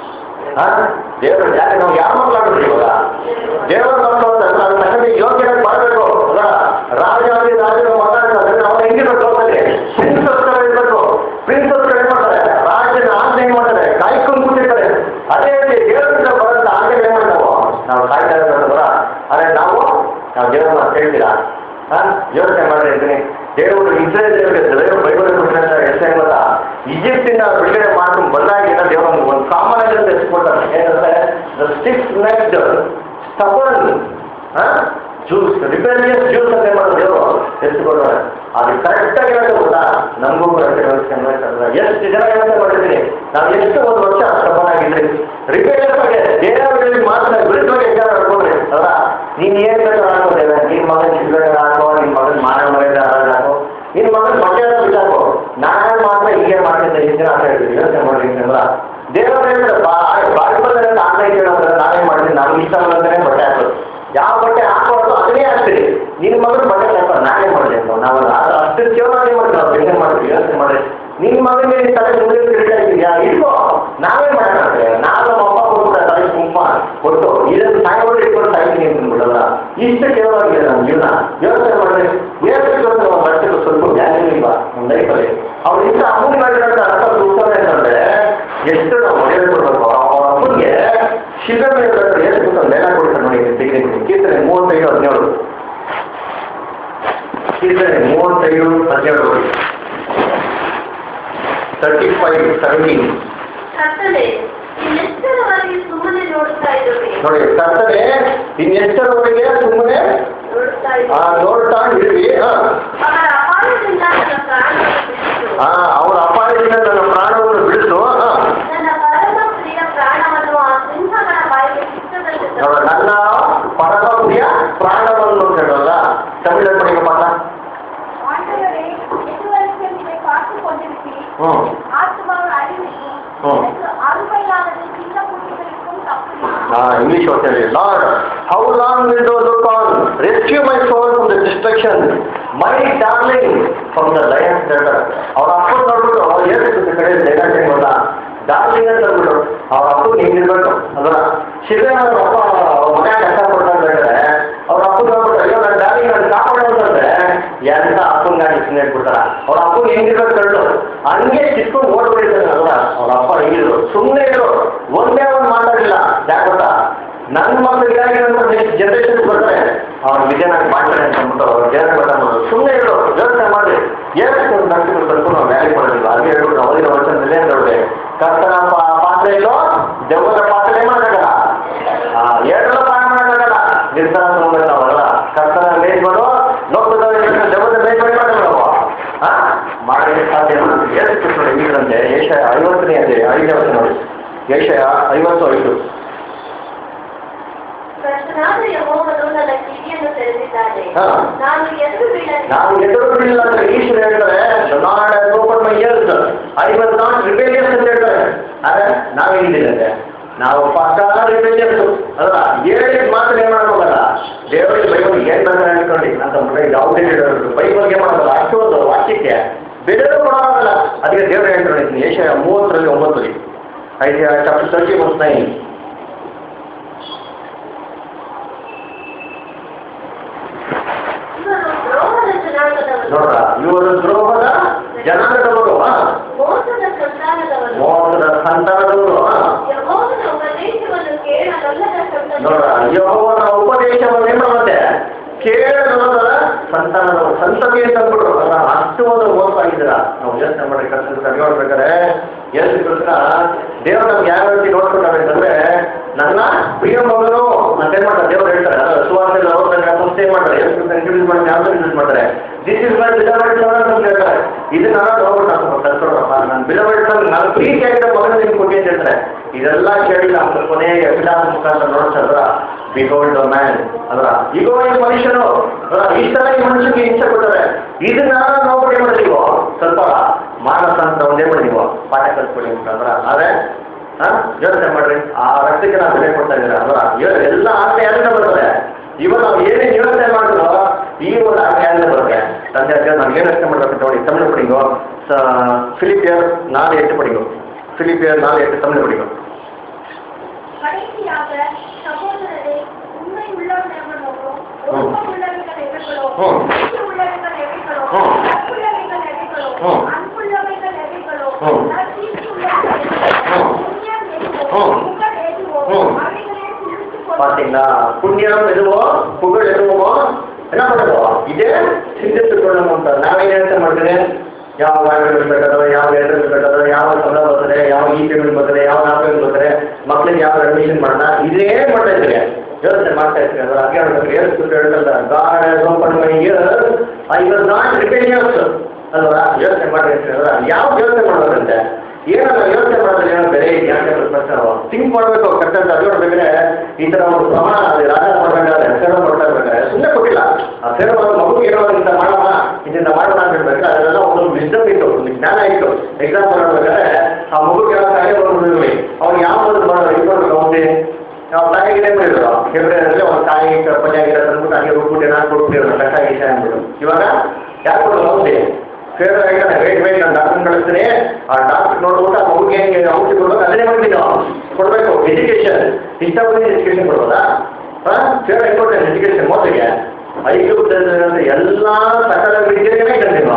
ಹಾ ದೇವರು ಯಾಕೆ ನಾವು ಯಾರು ಮಕ್ಕಳಾಗ್ಬೇಕು ಇವಾಗ ದೇವರ ಮಕ್ಕಳು ಅಂತ ಅಲ್ಲ, ಅದನ್ನ ತಕ್ಕಂತೆ ಯೋಗ್ಯವಾಗಿ ಮಾಡಬೇಕು ಅಲ್ಲ ರಾಜಾದಿ ರಾಜನ ಮಗ ಅಂತ ಅಂದ್ರೆ ಅವ್ನು ಹೆಂಗಿರ್ಬೇಕು ಲೋಕದಲ್ಲಿ ಪ್ರಿನ್ಸಸ್ ತರ ಇರ್ಬೇಕು ಪ್ರಿನ್ಸಸ್ ಏನ್ ಮಾಡ್ತಾರೆ ರಾಜನ ಆಜ್ಞೆ ಏನ್ ಮಾಡ್ತಾರೆ ಕಾಯ್ಕೊಂಡು ಕೂತಿರ್ತಾರೆ ಅದೇ ರೀತಿ ದೇವರಿಂದ ಬರೋಂಥ ಆಜ್ಞೆ ಏನ್ ಮಾಡ್ತಾವು ನಾವು ಕಾಯ್ತಾ ಇರೋದ್ರ ಅದೇ ನಾವು ನಾವು ದೇವರನ್ನ ಕೇಳ್ತೀರಾ ಹಾ ಯೋಚನೆ ಮಾಡಿ ಇದ್ದೀನಿ ದೇವರು ಇಸ್ರೇಲ್ ದೇವರಿಗೆ ದೇವರು ಬೈಬಲ್ ಕೊಟ್ಟಿರಂತ ಎಷ್ಟು ಗೊತ್ತಾ ಈಜಿಪ್ಟಿನ ಬಿಡುಗಡೆ ಮಾಡ್ಕೊಂಡು ಬಂದಾಗಿನ ದೇವರು ನಮ್ಗೆ ಒಂದು ಸಾಮಾನ್ಯ ಎಸ್ಕೊಡ್ತಾರೆ ಏನಂದ್ರೆ the six next stubborn Jews rebellious Jews ಅಂತ ಏನ್ ಮಾಡೋದು ದೇವರು ಎಸ್ಕೊಡ್ತಾರೆ ಅದು ಕರೆಕ್ಟಾಗಿ ಹೇಳೋದು ಗೊತ್ತಾ ನಮಗೂ ಎಷ್ಟು ಜನ ಯೋಚನೆ ಮಾಡಿದ್ದೀನಿ ನಾವು ಎಷ್ಟು ಒಂದು ವರ್ಷ ಸ್ಟಬನ್ ಆಗಿದ್ರಿ ರಿಪೇರಿಯಸ್ ಆಗಿ ದೇವರಲ್ಲಿ ಮಾತ್ರ ವಿರುದ್ಧವಾಗಿ ವಿಚಾರ ಮಾಡ್ಕೊಂಡ್ರಿ ಅಲ್ಲ ನೀನ್ ಏನ್ ಬೇಕಾದ್ರೂ ಹಾಕೋದೇವೆ ನಿನ್ ಮಗನ್ ಚಿಲ್ಲರೆ ಹಾಕೋ ನಿನ್ ಮಗನ್ ಮಾನ ಮರ್ಯಾದೆ ಹಾಳಾಗ್ ಹಾಕೋ ನಿನ್ ಮಗನ್ ಬಟ್ಟೆ ಬಿಟ್ಟಾಕೋ ನಾನು ಮಾತ್ರ ಹೀಗೆ ಮಾಡ್ತಿದ್ದೆ ಈ ದಿನ ಅಂತ ಹೇಳ್ತೀವಿ ಯೋಚನೆ ಮಾಡಿ ಅಂದ್ರ ದೇವರು ಹೇಳ್ತಾರೆ ಬಾಯ್ಬಲ್ ಆನ್ಲೈನ್ ಕೇಳೋದ್ರೆ ನಾವೇನ್ ಮಾಡ್ತೀನಿ ನಮ್ಗೆ ಇಷ್ಟ ಬಂದ್ರೆ ಬಟ್ಟೆ ಹಾಕೋದು ಯಾವ ಬಟ್ಟೆ ಹಾಕೋದು ಅದನ್ನೇ ಹಾಕ್ತೀರಿ ನಿನ್ ಮಗನ್ ಬಟ್ಟೆ ಹಾಕೋ ನಾನೇ ಮಾಡಿದೆ ಅಂತ ನಾವು ಅದು ಅಷ್ಟು ಕೇವಲ ಮಾಡ್ತೀವಿ ನಾವು ಹೆಂಗೆ ಮಾಡ್ತೀವಿ ಯೋಚನೆ ಮಾಡಿ ನಿನ್ ಮಗನ ಮೇಲೆ ತಲೆ ಮುಂದೆ ತಿರುಗಾ ಇದೆಯಾ ಇಟ್ಕೋ ನಾವೇ ಮಾಡೋಣ ನಾವು ನಮ್ಮ ಅಪ್ಪ ಕೊಟ್ಬಿಟ್ಟ ತಲೆ ಕುಂಕುಮ ಕೊಟ್ಟು ಇದನ್ನು ಸಾಯೋದು ಇಟ್ಕೊಂಡು ಸಾಯ್ತೀನಿ ಅಂದ್ಬಿಡಲ್ಲ ಇಷ್ಟು ಕೇವಲವಾಗಿದೆ ನಮ್ಮ ಜೀವನ ಯೋಚನೆ ಮಾಡಿದ್ರೆ ಏನಿತ್ತು ಅಂತ ನಾವು ಮಾಡ್ತಿರೋ ಸ್ವಲ್ಪ ವ್ಯಾಲ್ಯೂ ಇಲ್ಲ ನಮ್ಮ ಲೈಫಲ್ಲಿ ಅವ್ರು ಇಂಥ ಅಮೂಲ್ಯವಾಗಿರೋಂಥ ಅರ್ಥ ಸೂಚನೆ ಅಂತಂದ್ರೆ ಎಷ್ಟು ನಾವು ಮರ್ಯಾದೆ ಕೊಡ್ಬೇಕು ಅವ್ರ ಅಪ್ಪನಿಗೆ ಶಿಲ್ಪೆ ಮೇಲೆ ಎಷ್ಟು ನೇರ ಕೊಡ್ತಾರೆ ನೋಡಿ ತೆಗೆದು ಕೀರ್ತನೆ ಮೂವತ್ತೈದು ಹದಿನೇಳು ಕೀರ್ತನೆ ಮೂವತ್ತೈದು ಹದಿನೇಳು ತರ್ಟಿ ಫೈವ್ ಸೆವೆಂಟೀನ್ ಕರ್ತನೆ ಇನ್ನೆಷ್ಟರವರೆಗೆ ಸುಮ್ಮನೆ ನೋಡ್ತಾ ಇರುವೆ ನೋಡಿ ಕರ್ತನೆ ಇನ್ನೆಷ್ಟರವರೆಗೆ ಸುಮ್ಮನೆ ನೋಡ್ತಾ ಆ, ಇರುವೆ ನೋಡ್ತಾ ಇರ್ವಿ ಆ, ಅವರ ಅಪಾಯದಿಂದ ನನ್ನ ಪ್ರಾಣವನ್ನು ಬಿಡಿಸು ಆ, ಅವರ ಅಪಾಯದಿಂದ ನನ್ನ ಪ್ರಾಣವನ್ನು ಬಿಡಿಸು ಆ, ನನ್ನ ಪರಮ ಪ್ರಿಯ ಪ್ರಾಣವನ್ನು ಆ ಸಿಂಹಗಳ ಬಾಯಿಗೆ ಸಿಕ್ಕದಂತೆ ನೋಡು, ನನ್ನ ಪರಮಪ್ರಿಯ ಪ್ರಾಣವನ್ನು ಅಂತ ಹೇಳಲ್ಲ ತಮಿಳಲ್ಲಿ ಪಡಿಗೆ ಪಾಠ ஆண்டவரே இதுவரைக்கும் இதை பார்த்து கொண்டிருக்கிறேன் ಹ್ಞೂ ஆத்மாவை அறிவிக்கும் ಹ್ಞೂ எனக்கு அருமையானது சின்ன குட்டிகளுக்கும் தப்பு ಹಾ ಇಂಗ್ಲಿಷ್ ಓದ್ತಾ ಹೇಳಿ Lord how long will thou look on rescue my soul from the destruction my darling from the lion theatre ಅವ್ರ ಅಪ್ಪ ನೋಡ್ಬಿಟ್ಟು ಅವ್ರು ಏನು ಕಡೆ ಜಗತ್ತೇ ಗೊತ್ತಾ ಡಾರ್ಲಿಂಗ್ ಅಂತ ಅಂದ್ಬಿಟ್ಟು ಅವ್ರ ಅಪ್ಪಗೆ ಹೆಂಗಿರ್ಬೇಕು ಅಲ್ವಾ ಶಿಲೆ ಅವ್ರ ಅಪ್ಪ ಅವ್ರ ಮನ್ಯಾಗ ಕಷ್ಟಪಡ್ತಾ ಇದ್ದಾರೆ ಅವ್ರ ಅಪ್ಪ ನೋಡ್ಬಿಟ್ಟು ಅಯ್ಯೋ ನನ್ನ ಡಾರ್ಲಿಂಗ್ ನಾನು ಕಾಪಾಡೋ ಅಂತಂದ್ರೆ ಎಂತ ಅಪ್ಪಂಗಾಗಿ ಸುಮ್ಮನೆ ಇಟ್ಬಿಡ್ತಾರ ಅವ್ರ ಅಪ್ಪಗೆ ಹೆಂಗಿರ್ಬೇಕು ಕಳ್ಳು ಹಂಗೆ ಕಿತ್ಕೊಂಡು ಓಡ್ಬಿಟ್ಟಿದ್ದಾರೆ ಅಲ್ವಾ ಅವ್ರ ಅಪ್ಪ ಹೆಂಗಿದ್ರು ಸುಮ್ಮನೆ ಇದ್ರು ಒಂದೇ ಒಂದು ಮಾತಾಡಿಲ್ಲ ಯಾಕೆ ಗೊತ್ತಾ ನನ್ನ ಮಕ್ಕಳಿಗೆ ಏನಾಗಿರೋ ನೆಕ್ಸ್ಟ್ ಜನರೇಷನ್ ಬರ್ತಾರೆ ಅವ್ರ ವಿದ್ಯೆನಾಗಿ ಮಾಡ್ತಾರೆ ಅಂತ ಅಂದ್ಬಿಟ್ಟು ಅವ್ರ ಜನ ಮಾಡೋದು ಸುಮ್ಮನೆ ಇರು ಯೋಚನೆ ಮಾಡಿ ಏನಕ್ಕೆ ಒಂದು ನರ್ಸಿಗಳು ಬಂದು ನಾವು ವ್ಯಾಲಿ ಮಾಡೋದಿಲ್ಲ ಹಾಗೆ ಹೇಳ್ಬಿಟ್ಟು ಅವಧಿನ ವರ್ಷದಲ್ಲಿ ಏನು ನೋಡಿದೆ ಕರ್ತನ ಪಾ- ಪಾತ್ರೆ ಇಲ್ಲೋ ದೆವ್ವದ ಪಾತ್ರೆ ಮಾಡೋಕ್ಕಾಗಲ್ಲ ಆ, ಎರಡರ ಪಾಠ ಮಾಡೋಕ್ಕಾಗಲ್ಲ ನಿರ್ಧಾರ ತಗೊಂಡ್ಬರ್ತಾವಲ್ಲ ಕರ್ತನ ಮೇಲ್ಗಳು ಲೋಕದ ದೆವ್ವದ ಮೇಲ್ಗಡೆ ಮಾಡೋದು ಹಾ ಮಾಡಲಿಕ್ಕೆ ಸಾಧ್ಯ ಎಷ್ಟು ಕೃಷ್ಣ ಹೆಂಗಿದ್ರಂತೆ ಏಷ್ಯ ಐವತ್ತನೇ ಅದೇ ಐದನೇ ವರ್ಷ ನೋಡಿ ಏಷ್ಯ ಐವತ್ತು ಐದು ಕರ್ತನಾದ ಯೆಹೋವನು ನನ್ನ ಕಿವಿಯನ್ನು ತೆರೆದಿದ್ದಾನೆ ಹಾ. ನಾನು ಎದುರು ಬೀಳಲಿ ನಾವು ಎದುರು ಬಿಡಲಿಲ್ಲ ಅಂದ್ರೆ ಈಶ್ವರ ಹೇಳ್ತಾರೆ God open my ears I was not rebellious ಅಂತ ಹೇಳ್ತಾರೆ ಆದ್ರೆ ನಾವೇನಿದೆ ನಾವು ಪಕ್ಕಾ ರಿಬೇಲಿಯಸ್ ಅಲ್ಲ ಹೇಳಿದ ಮಾತ್ರ ಏನ್ ಮಾಡೋಕ್ಕಲ್ಲ ದೇವರಿಗೆ ಬೈಬಲ್ ಏನ್ ಬೇಕಾದ್ರೆ ಹೇಳ್ಕೊಳ್ಳಿ ಅಂತ ಮಕ್ಕಳಿಗೆ ಯಾವುದೇ ಹೇಳೋದು ಬೈಬಲ್ಗೆ ಮಾಡೋದಲ್ಲ ಅಷ್ಟು ಒಂದು ವಾಕ್ಯಕ್ಕೆ ಬೆಳೆದು ಕೊಡೋಲ್ಲ ಅದಕ್ಕೆ ದೇವರು ಹೇಳ್ತಾರೆ ಏಷ್ಯ ಮೂವತ್ತರಲ್ಲಿ ಒಂಬತ್ತರಲ್ಲಿ ಐದು ಚಾಪ್ಟರ್ ತರ್ಟಿ ಒನ್ ನೈನ್ ಇವರು ದ್ರೋಹದ ಜನಾಂಗದವರು ನೋಡ್ರ ಇವರು ದ್ರೋಹದ ಜನಾಂಗದವರು ಆ, ಮೋಸದ ಸಂತಾನದವರು ಮೋಸದ ಸಂತಾನದವರು ಆ. ಯೆಹೋವನ ಉಪದೇಶವನ್ನು ಕೇಳಬಲ್ಲದ ನೋಡ್ರ ಸಂತತಿ ಯಹೋವನ ಉಪದೇಶವನ್ನು ಏನ್ ಮಾಡುತ್ತೆ ಕೇಳದ ಸಂತಾನದವರು ಸಂತತಿ ಅಂತ ಅಂದ್ಬಿಟ್ರು ಅಲ್ಲ ಅಷ್ಟು ಒಂದು ಮೋಸ ಆಗಿದ್ದೀರ ನಾವು ಯೋಚನೆ ಮಾಡಿ ಕಷ್ಟ ನೋಡ್ಬೇಕಾದ್ರೆ ಯೇಸು ಕೃಷ್ಣ ದೇವ್ರು ನಮ್ಗೆ ಯಾವ ರೀತಿ ನೋಡ್ಕೊಂಡಾರೆ ಅಂತಂದ್ರೆ ನನ್ನ ಪ್ರಿಯ ಮಗನು ಅಂತ ಏನ್ ಮಾಡ್ತಾರೆ ದೇವ್ರು ಹೇಳ್ತಾರೆ ಅಲ್ಲ ಸುವಾರ್ತೆ ಅವ್ರು ನನ್ನ ಸಂಸ್ಥೆ ಏನ್ ಮಾಡ್ತಾರೆ ಯೇಸು ಕೃಷ್ಣ ಇಂಟ್ರೊಡ್ಯೂಸ್ ಮಾಡಿ ಯಾವ ಇಂಟ್ರೊಡ್ಯೂಸ್ ಮಾಡ್ತಾರೆ this is my beloved son ಅಂತ ಹೇಳ್ತಾರೆ ಇದನ್ನ ನೋಡ್ಬಿಟ್ಟು ನಾನು ಕಲ್ತ್ಕೊಡ್ರಪ್ಪ ನನ್ನ ಬಿಲವೆಡ್ ಸನ್ ನಾನು ಪ್ರೀತಿಯಾಗಿರೋ ಮಗನ ನಿಮ್ಗೆ ಕೊಟ್ಟಿ ಅಂತ ಹೇಳ್ತಾರೆ ಇದೆಲ್ಲ ಕೇಳಿಲ್ಲ ಅಂತ ಕೊನೆಗೆ ವಿಧಾನ ಮುಖಾಂತರ ನೋಡ್ತಾರ ಬಿಹೋಲ್ಡ್ ಮ್ಯಾನ್ ಅದ್ರ ಈಗ ಈ ಮನುಷ್ಯನು ಅದ್ರ ಈ ತರ ಈ ಮನುಷ್ಯನಿಗೆ ಹಿಂಸೆ ಕೊಡ್ತಾರೆ ಇದನ್ನ ನಾವು ಏನ್ ಮಾಡ್ತೀವೋ ಸ್ವಲ್ಪ ಮಾನಸ ಅಂತ ಒಂದೇ ಮಾಡಿದೀವೋ ಪಾಠ ಕಲ್ತ್ಕೊಳ್ಳಿ ಅಂತಂದ್ರ ಆದ್ರೆ ಹಾ ಯೋಚನೆ ಮಾಡ್ರಿ ಆ ರಕ್ತಕ್ಕೆ ನಾವು ಬೆಲೆ ಕೊಡ್ತಾ ಇದ್ದೀರಾ ಅಲ್ವಾ ಇವಾಗ ಎಲ್ಲ ಆಸೆ ಯಾರಿಂದ ಬರ್ತದೆ ಇವಾಗ ನಾವು ಏನೇನು ಯೋಚನೆ ಮಾಡಿದ್ರೋ ಈ ಒಂದು ಆಸೆ ಯಾರಿಂದ ಬರುತ್ತೆ ತಂದೆ ಅಜ್ಜ ನಾವು ಏನು ಯೋಚನೆ ಮಾಡ್ಬೇಕು ನೋಡಿ ತಮಿಳು ಪಡಿಗೋ ಫಿಲಿಪಿಯರ್ ನಾಳೆ ಎಟ್ಟು ಪಡಿಗೋ ಫಿಲಿಪಿಯರ್ ನಾಳೆ ಎಟ್ಟು ತಮಿಳು ಪಡಿಗೋ கடைசியாக சகோதரரே உண்மை உள்ளவர்களோ ம். ஒழுக்கம் உள்ளவைகள் எவைகளோ ம். நீதி உள்ளவைகள் எவைகளோ ம். அன்புள்ளவைகள் எவைகளோ ம். அன்புள்ளவைகள் எவைகளோ ம். நற்சீர்த்தி உள்ளவைகள் எவைகளோ, ம். புண்ணியம் எதுவோ ம். புகழ் எதுவோ ம். அவைகளே சிந்தித்துக் கொள்ளுங்கள். பாத்தீங்களா புண்ணியம் எதுவோ புகழ் எதுவோ என்ன பண்ணுவோம் இதே சிந்தித்துಕೊಳ್ಳೋಣ ಅಂತ ನಾವೇನು ಯೋಚನೆ ಮಾಡ್ತೇವೆ ಯಾವ ವಾಯುಗಳು ಬೇಕಾದ್ರೆ ಯಾವ ಲೆಟರ್ ಬೇಕಾದ್ರೆ ಯಾವ ಸಂಬಳ ಬರ್ತದೆ ಯಾವ ಇ ಪೇಮೆಂಟ್ ಬರ್ತದೆ ಯಾವ ನಾ ಪೇಮೆಂಟ್ ಬರ್ತದೆ ಮಕ್ಳಿಗೆ ಯಾವ ಅಡ್ಮಿಷನ್ ಮಾಡೋಣ ಇದೇ ಮಾಡ್ತಾ ಇರ್ತೀವಿ ಯೋಚನೆ ಮಾಡ್ತಾ ಇರ್ತೀವಿ ಅದ್ರ ಹಾಗೆ ಹೇಳ್ಬೇಕು ಏರ್ಸ್ಬಿಟ್ಟು ಹೇಳ್ತಲ್ಲ God open my ear I was not rebellious ಅಲ್ವಾ ಯೋಚನೆ ಮಾಡಿರ್ತೀವಿ ಅಲ್ವಾ ಯಾವ ಯೋಚನೆ ಮಾಡೋದಂತೆ ಏನಲ್ಲ ಯೋಚನೆ ಮಾಡೋದ್ರಲ್ಲಿ ಏನೋ ಬೆಲೆ ಇದೆಯಾ ಅಂತ ಪ್ರಶ್ನೆ ಥಿಂಕ್ ಮಾಡಬೇಕು ಕರೆಕ್ಟ್ ಅದು ನೋಡ್ಬೇಕಾದ್ರೆ ಈ ಥರ ಒಂದು ಪ್ರಮಾಣ ಅದು ರಾಜ ಕೊಡ್ಬೇಕಾದ್ರೆ ಸೇವೆ ಕೊಡ್ತಾ ಇರ್ಬೇಕಾದ್ರೆ ಸುಮ್ಮನೆ ಕೊಟ್ಟಿಲ್ಲ ಆ ಸೇವೆ ಮಾಡೋ ಮಗುಗೆ ಏನೋ ಇಂಥ ಮಾಡೋಣ ಇದರಿಂದ ಮಾಡೋಣ ಅಂತ ಹೇಳ್ಬೇಕಾದ್ರೆ ಅದೆಲ್ಲ ಒಂದು ವಿಸ್ಡಮ್ ಇತ್ತು ಒಂದು ಜ್ಞಾನ ಇತ್ತು ಎಕ್ಸಾಂಪಲ್ ನೋಡ್ಬೇಕಾದ್ರೆ ಆ ಮಗುಗೆ ಏನೋ ಕಾಯಿಲೆ ಬಂದ್ಬಿಟ್ಟಿದ್ವಿ ಅವ್ನು ಯಾವ ಒಂದು ಮಾಡೋದು ಇದು ಮಾಡ್ಬೇಕು ಅವ್ನಿಗೆ ನಾವು ತಾಯಿಗೆ ಏನು ಮಾಡಿದ್ರು ಕೆಬ್ಬರಲ್ಲಿ ಒಂದು ಕಾಯಿ ಪಲ್ಯ ಆಗಿರೋ ತಂದ್ಬಿಟ್ಟು ಹಂಗೆ ರುಬ್ಬಿಟ್ಟು ನಾನು ಕೊಡ್ಬಿಟ್ಟಿರೋದು ಕಟ್ಟಾಗಿ ಅಂದ್ಬಿಟ್ಟು ಇವಾಗ ಯಾರು ಕೊಡೋದು ಅವ್ನಿಗೆ ಫೇರ್ ಆಗಿದ್ದಾನೆ ವೇಟ್ ವೇಟ್ ನಾನು ಡಾಕ್ಟರ್ ಕಳಿಸ್ತೀನಿ ಆ ಡಾಕ್ಟರ್ ನೋಡ್ಬಿಟ್ಟು ಆ ಮಗುಗೆ ಹೆಂಗೆ ಔಷಧಿ ಕೊಡ್ಬೇಕು ಅದನ್ನೇ ಮಾಡಿ ನೀವು ಕೊಡಬೇಕು ಎಜುಕೇಶನ್ ಇಷ್ಟ ಬಂದು ಎಜುಕೇಶನ್ ಕೊಡ್ಬೋದಾ ಹಾಂ ಫೇರ್ ಇಂಪಾರ್ಟೆಂಟ್ ಎಜುಕೇಶನ್ ಮೊದಲಿಗೆ ಐದು ಅಂದ್ರೆ ಎಲ್ಲ ಸಕಲ ವಿದ್ಯೆಗೆ ಇದ್ದಾನೆ ನೀವು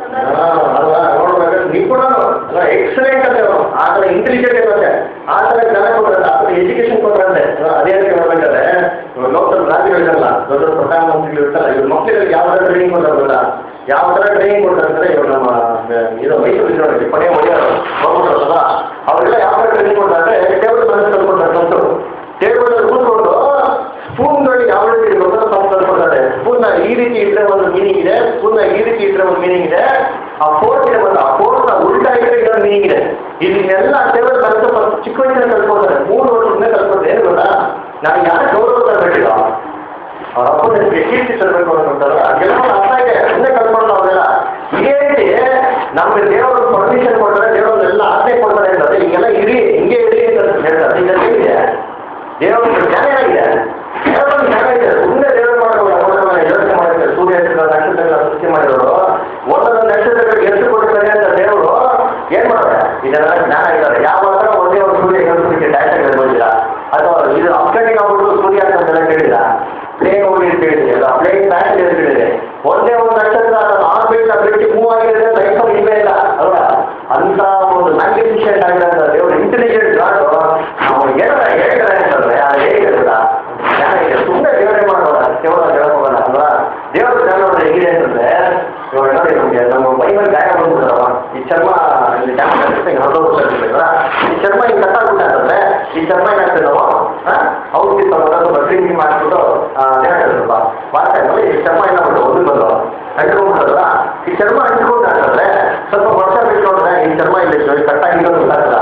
ಅಲ್ವಾ ನೋಡ್ಬೇಕಾದ್ರೆ ನೀವು ಕೂಡ ಅಲ್ಲ ಎಕ್ಸಲೆಂಟ್ ಅಂತ ಅವ್ನು. ಆ ಥರ ಇಂಟೆಲಿಜೆಂಟ್ ಇರುತ್ತೆ ಆ ಥರ ಜನ ಕೊಡ್ತಾರೆ ಆ ಥರ ಎಜುಕೇಶನ್ ಕೊಡ್ತಾರೆ ಅದೇ ರೀತಿ ಹೇಳ್ಬೇಕಾದ್ರೆ ಇವಾಗ ಲೋಕಲ್ ರಾಜ್ಯಗಳಿರಲ್ಲ ದೊಡ್ಡ ದೊಡ್ಡ ಪ್ರಧಾನಮಂತ್ರಿಗಳು ಇರ್ತಾರೆ ಇವ್ರ ಮಕ್ಕಳಿಗೆ ಯಾವ ಥರ ಟ್ರೈನಿಂಗ್ ಕೊಡ್ತಾರಲ್ಲ ಯಾವ ಥರ ಟ್ರೈನಿಂಗ್ ಕೊಡ್ತಾರೆ ಅಂದರೆ ಇವಾಗ ನಮ್ಮ ಆ, ಇದು ಮೈಸೂರು ನೋಡಿ ಕೊನೆ ಒಡೆಯರು ಹೋಗ್ಬಿಟ್ರಲ್ಲ ಅವರೆಲ್ಲ ಯಾವ ಥರ ಟ್ರೈನಿಂಗ್ ಕೊಡ್ತಾರೆ ಟೇಬಲ್ ಮೇಲೆ ಕಲ್ಕೊಡ್ತಾರೆ ಫಸ್ಟು ಟೇಬಲ್ ಕೂತ್ಕೊಂಡು ಸ್ಪೂನ್ಗಳು ಯಾವ ರೀತಿ ಇರಬೇಕು ಅಂತ ಫಸ್ಟ್ ಕಲ್ಕೊಡ್ತಾರೆ ಸ್ಪೂನ್ನ ಈ ರೀತಿ ಇಟ್ಟರೆ ಒಂದು ಮೀನಿಂಗ್ ಇದೆ ಸ್ಪೂನ್ನ ಈ ರೀತಿ ಇಟ್ಟರೆ ಒಂದು ಮೀನಿಂಗ್ ಇದೆ ಆ ಫೋರ್ಕ್ ಇದೆ ಬಂದ ಆ ಫೋರ್ಕ್ನ ಉಲ್ಟಾ ಇಟ್ಟರೆ ಇನ್ನೊಂದು ಮೀನಿಂಗ್ ಇದೆ ಇದನ್ನೆಲ್ಲ ಟೇಬಲ್ ಕಲಿತು ಫಸ್ಟ್ ಚಿಕ್ಕ ವಯಸ್ಸಿನ ಕಲ್ಕೊಡ್ತಾರೆ ಮೂರು ವರ್ಷದಿಂದ ಕಲ್ಕೊಡ್ತಾರೆ ಏನು ಗೊತ್ತಾ ನಾನು ಯಾರು ಗೌರವ ತರಬೇಕಿಲ್ಲ ಅವ್ರ ಅಪ್ಪನ ಹೆಸರಿಗೆ ಕೀರ್ತಿ ತರಬೇಕು ಅನ್ನೋಂತಾರೆ ಅದೆಲ್ಲ ಅರ್ಥ ಇದೆ ಮುಂದೆ ಕಲ್ತ್ಕೊಂಡು ಅವರೆಲ್ಲ ಇದೇ ರೀತಿ ನಮಗೆ ದೇವರು ಪರ್ಮಿಷನ್ ಕೊಡ್ತಾರೆ ದೇವರು ಎಲ್ಲ ಆಜ್ಞೆ ಕೊಡ್ತಾರೆ ಅಂತಂದ್ರೆ ಹಿಂಗೆಲ್ಲ ಇರಿ ಹಿಂಗೆ ಇರಿ ಅಂತ ಹೇಳ್ತಾರೆ ಇದೆಲ್ಲ ಏನಿದೆ ದೇವರ ಜ್ಞಾನ ಏನಾಗಿದೆ ದೇವರ ಜ್ಞಾನ ಇದೆ ಸುಮ್ಮನೆ ದೇವರು ಮಾಡೋದು ಯೋಚನೆ ಮಾಡಿದ್ದಾರೆ ಸೂರ್ಯ ನಕ್ಷತ್ರಗಳ ಸೃಷ್ಟಿ ಮಾಡಿರೋರು ಒಂದೊಂದು ನಕ್ಷತ್ರಗಳಿಗೆ ಎಷ್ಟು ಕೊಡ್ತಾರೆ ಅಂತ ದೇವರು ಏನ್ ಮಾಡ್ತಾರೆ ಇದೆಲ್ಲ ಜ್ಞಾನ ಇದ್ದಾರೆ ಯಾವ ಹತ್ರ ಒಂದೇ ಒಂದು ಸೂರ್ಯ ಹೇಳ್ಬಿಟ್ಟು ಡೈರೆಕ್ಟ್ ಹೇಳ್ಬೋದಿಲ್ಲ ಅಥವಾ ಇದು ಅಪ್ಕಟಿಂಗ್ ಆಗ್ಬಿಟ್ಟು ಸೂರ್ಯ ಅಂತ ಕೇಳಿಲ್ಲ ಪ್ಲೇನ್ ಹೋಗಿ ಅಂತ ಹೇಳಿದೆ ಅಲ್ಲ ಪ್ಲೇನ್ ಪ್ಯಾಂಟ್ ಅಂತ ಹೇಳಿದೆ ಒಂದೇ ಒಂದು ನಕ್ಷತ್ರ ಆರ್ಬಿಟ್ ಬಿಟ್ಟು ಮೂವ್ ಆಗಿದೆ ಅಂತ ಐಫೋನ್ ಇಲ್ಲೇ ಇಲ್ಲ ಅಲ್ವಾ ಅಂತ ಒಂದು ಮ್ಯಾಗ್ನಿಫಿಷೆಂಟ್ ಆಗಿರೋಂಥ ದೇವರು ಇಂಟೆಲಿಜೆಂಟ್ ಗಾಡು ನಾವು ಏನಾರ ಹೇಳ್ತಾರೆ ಅಂತಂದ್ರೆ ಆ ಹೇಗಿರುತ್ತ ಚೆನ್ನಾಗಿದೆ ಸುಮ್ಮನೆ ದೇವರೇ ಮಾಡೋಲ್ಲ ಕೇವಲ ಹೇಳಕ್ ಹೋಗಲ್ಲ ಅಲ್ವಾ ದೇವರ ಜ್ಞಾನ ನೋಡ್ರಿ ಹೇಗಿದೆ ಅಂತಂದ್ರೆ ಇವಾಗ ನೋಡಿ ನಮಗೆ ನಮ್ಮ ಮೈ ಮೇಲೆ ಗಾಯ ಬಂದ್ಬಿಡ್ತಾರವ ಈ ಚರ್ಮ ಇಲ್ಲಿ ಡ್ಯಾಮೇಜ್ ಹೊರದೋಗ್ಬಿಟ್ಟಿಲ್ಲ ಈ ಚರ್ಮ ಹಿಂಗೆ ಕಟ್ಟಾಗ್ಬಿಟ್ಟ ಅಂತಂದ್ರೆ ಈ ಚರ್ಮ ಏನಾಗ್ತದೆ ನಾವು ಔಷಧಿ ತಗೊಂಡು ಬಸ್ರಿಂಗ್ ಮಾಡಿಬಿಟ್ಟು ಏನಾಗ್ತದಪ್ಪ ಮಾಡ್ತಾ ಇದ್ವಿ ಈ ಚರ್ಮ ಏನಾಗ್ಬಿಟ್ಟು ಒಂದು ಬಂದು ಅಂಟ್ಕೊಂಡ್ಬಿಡಲ್ಲ ಈ ಚರ್ಮ ಅಂಟ್ಕೊಂಡು ಅಂತಂದ್ರೆ ಸ್ವಲ್ಪ ವರ್ಷ ಬಿಟ್ಟು ನೋಡಿದ್ರೆ ಈ ಚರ್ಮ ಇಲ್ಲಿ ಕಟ್ಟಾಗಿರೋದು ಗೊತ್ತಾಗಲ್ಲ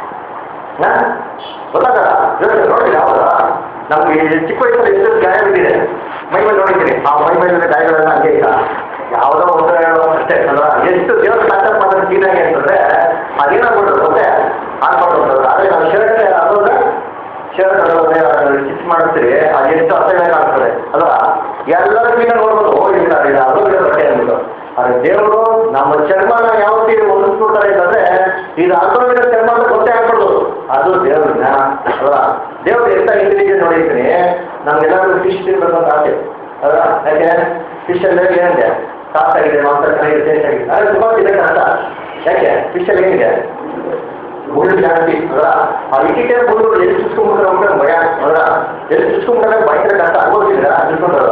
ಹಾ? ಗೊತ್ತಾಗಲ್ಲ ಯೋಚನೆ ನೋಡಿ ಯಾವಾಗ ನಮ್ಗೆ ಈ ಚಿಕ್ಕ ವಯಸ್ಸಲ್ಲಿ ಎಷ್ಟು ಗಾಯ ಬಿದ್ದಿದೆ ಮೈ ಮೇಲೆ ನೋಡಿದ್ದೀನಿ ಆ ಮೈ ಮೇಲಿನ ಗಾಯಗಳೆಲ್ಲ ಹಂಗೆ ಇಲ್ಲ ಯಾವುದೋ ಒಂದು ಹೇಳೋ ಅಷ್ಟೇ ಅಲ್ವಾ ಎಷ್ಟು ದೇವ್ರ ಕಾಂಟ್ಯಾಕ್ಟ್ ಮಾಡೋದು ಕ್ಲೀನಾಗಿ ಅಂತಂದ್ರೆ ಅದೇನಾಗ್ಬಿಡ್ತದೆ ಮತ್ತೆ ಹಾಕ್ಕೊಂಡು ಆದರೆ ನಾವು ಶರ್ಟ್ ಅದೋದ್ರೆ ಶರ್ಟ್ ಅದೋದ್ರೆ ಸ್ಟಿಚ್ ಮಾಡ್ತೀರಿ ಅದು ಎಷ್ಟು ಅಸಹ್ಯ ಕಾಣ್ತದೆ ಅಲ್ವಾ ಎಲ್ಲರೂ ಕ್ಲೀನಾಗಿ ನೋಡ್ಬೋದು ಓ ಇಲ್ಲ ಇಲ್ಲ ಅದು ಇಲ್ಲ ಬಟ್ಟೆ ಅಂದ್ಬಿಟ್ಟು ಆದರೆ ದೇವರು ನಮ್ಮ ಚರ್ಮನ ಯಾವ ರೀತಿ ಹೊಂದಿಸ್ಬಿಡ್ತಾರೆ ಅಂತಂದ್ರೆ ಇದು ಹಾಕೊಂಡಿರೋ ಚರ್ಮ ಅಂತ ಗೊತ್ತೇ ಆಗ್ಬಿಡ್ದು ಅದು ದೇವ್ರ ಜ್ಞಾನ ಅಲ್ವಾ ದೇವ್ರು ಎಂತ ಇಂಟೆಲಿಜೆಂಟ್ ನೋಡಿರ್ತೀನಿ ನಮ್ಗೆಲ್ಲರಿಗೂ ಫಿಶ್ ತಿನ್ಬೇಕು ಅಂತ ಆಸೆ ಅಲ್ವಾ ಯಾಕೆ ಫಿಶ್ ಅಲ್ಲಿ ಏನಿದೆ ಸಾಫ್ಟ್ ಆಗಿದೆ ಮಾಂಸ ಚೆನ್ನಾಗಿದೆ ಟೇಸ್ಟ್ ಆಗಿದೆ ಆದರೆ ತುಂಬ ಇದೆ ಕಷ್ಟ ಯಾಕೆ ಫಿಶ್ ಅಲ್ಲಿ ಏನಿದೆ ಮುಳ್ಳು ಜಾಸ್ತಿ ಅಲ್ಲ ಆ ಇಟ್ಟಿಗೆ ಮುಳ್ಳು ಎಲ್ಲಿ ಚುಚ್ಕೊಂಡ್ಬಿಟ್ರೆ ಅಂದ್ರೆ ಭಯ ಅಲ್ಲ ಎಲ್ಲಿ ಚುಚ್ಕೊಂಡ್ರೆ ಭಯಂಕರ ಕಷ್ಟ ಅನುಭವಿಸಿದ್ರ ಚುಚ್ಕೊಂಡ್ರಲ್ಲ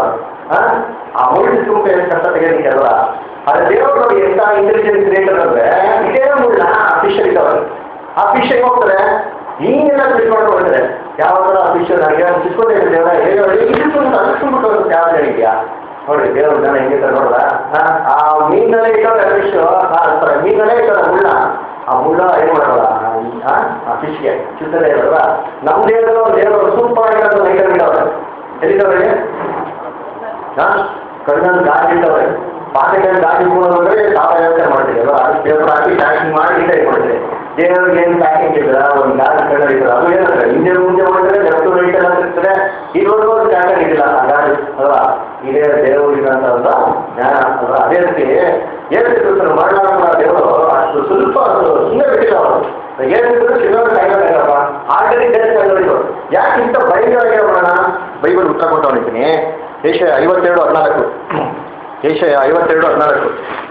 ಆ ಮುಳ್ಳು ಚುಚ್ಕೊಂಡ್ರೆ ಎಷ್ಟು ಕಷ್ಟ ತೆಗೆಯೋದಕ್ಕೆ ಅಲ್ವಾ ಆದರೆ ದೇವರು ನೋಡಿ ಎಂತ ಇಂಟೆಲಿಜೆನ್ಸ್ ಕ್ರಿಯೇಟರ್ ಅಂದ್ರೆ ಇದೇ ಮುಳ್ಳ ಆ ಫಿಶ್ ಇದ್ದಾವೆ ಆ ಫಿಶ್ ಹೆಂಗೆ ಹೋಗ್ತಾರೆ ಹಿಂಗೆಲ್ಲ ಫಿಶ್ ಮಾಡ್ಕೊಂಡು ಹೋಗ್ತಾರೆ ಯಾವಾಗ ಆ ಫಿಶ್ ನನಗೆ ಚುಚ್ಕೊಂಡಿದ್ದೆ ದೇವರ ಹೇಗೆ ಇಟ್ಕೊಂಡು ಅನಿಸ್ಕೊಂಡ್ಬಿಟ್ಟು ಯಾವ ಇದೆಯಾ ನೋಡಿ ದೇವ್ರ ಜನ ಹೆಂಗಿರ್ತಾರೆ ನೋಡ್ರ ಆ ಮೀನಲ್ಲೇ ಇಟ್ಟವ್ರೆ ಫಿಶ್ ಸಾರಿ ಮೀನಲ್ಲೇ ಇಟ್ಟವ್ರೆ ಮುಳ್ಳ ಆ ಮುಳ್ಳ ಏನು ಮಾಡಲ್ಲ ಆ, ಆ ಫಿಶ್ಗೆ ಚಿಂತನೆ ಇರಲ್ಲ ನಮ್ಮ ದೇವರು ದೇವರು ಸೂಪರ್ ಆಗಿರೋದು ಲೈಟರ್ ಇಟ್ಟವ್ರೆ ಎಲ್ಲಿದ್ದವ್ರೆ ಹಾಂ ಕಣ್ಣಲ್ಲಿ ಗಾಡಿ ಇಟ್ಟವ್ರೆ ಪಾತ್ರೆಗಳಲ್ಲಿ ಗಾಡಿ ಕೊಡೋದಂದ್ರೆ ತಾವ ವ್ಯವಸ್ಥೆ ಮಾಡ್ತೀವಿ ಅಲ್ವಾ ಅದು ದೇವ್ರು ಹಾಕಿ ಪ್ಯಾಕಿಂಗ್ ಮಾಡಿ ಇಟ್ಟೆ ಮಾಡ್ತೀವಿ ದೇವ್ರಿಗೆ ಏನು ಪ್ಯಾಕಿಂಗ್ ಇದ್ರೆ ಒಂದು ಗಾಡಿ ಕಣ್ಣಲ್ಲಿ ಇರ್ತದೆ ಅದು ಏನಂದ್ರೆ ಹಿಂದೆ ಮುಂದೆ ಮಾಡಿದ್ರೆ ಲೆಫ್ಟ್ ರೈಟ್ ಎಲ್ಲ ಇರ್ತದೆ ಇದುವರೆಗೂ ಒಂದು ಪ್ಯಾಕಿಂಗ್ ಇದಿಲ್ಲ ಆ ಗಾಡಿ ಅಲ್ವಾ ಇದೇ ದೇವರಿಗಂತ ಒಂದು ಜ್ಞಾನ ಅಲ್ವಾ ಅದೇ ರೀತಿ ಏನು ಸಿಗುತ್ತೆ ಮರಣ ದೇವರು ಅಷ್ಟು ಸ್ವಲ್ಪ ಅದು ಸುಮ್ಮನೆ ಬಿಟ್ಟಿಲ್ಲ ಅವರು ಏನಿದ್ರು ಶಿವನ ಕೈಗಳಪ್ಪ ಆಲ್ರೆಡಿ ಬೇರೆ ಕೈಗಳಿದ್ರು ಯಾಕೆ ಇಂಥ ಭಯಂಕರ ಮಾಡೋಣ ಬೈಬಲ್ ಉತ್ತರ ಕೊಟ್ಟು ಹೊಡಿತೀನಿ ಏಷ ಐವತ್ತೆರಡು ಹದಿನಾಲ್ಕು ಏಷ ಐವತ್ತೆರಡು ಹದಿನಾಲ್ಕು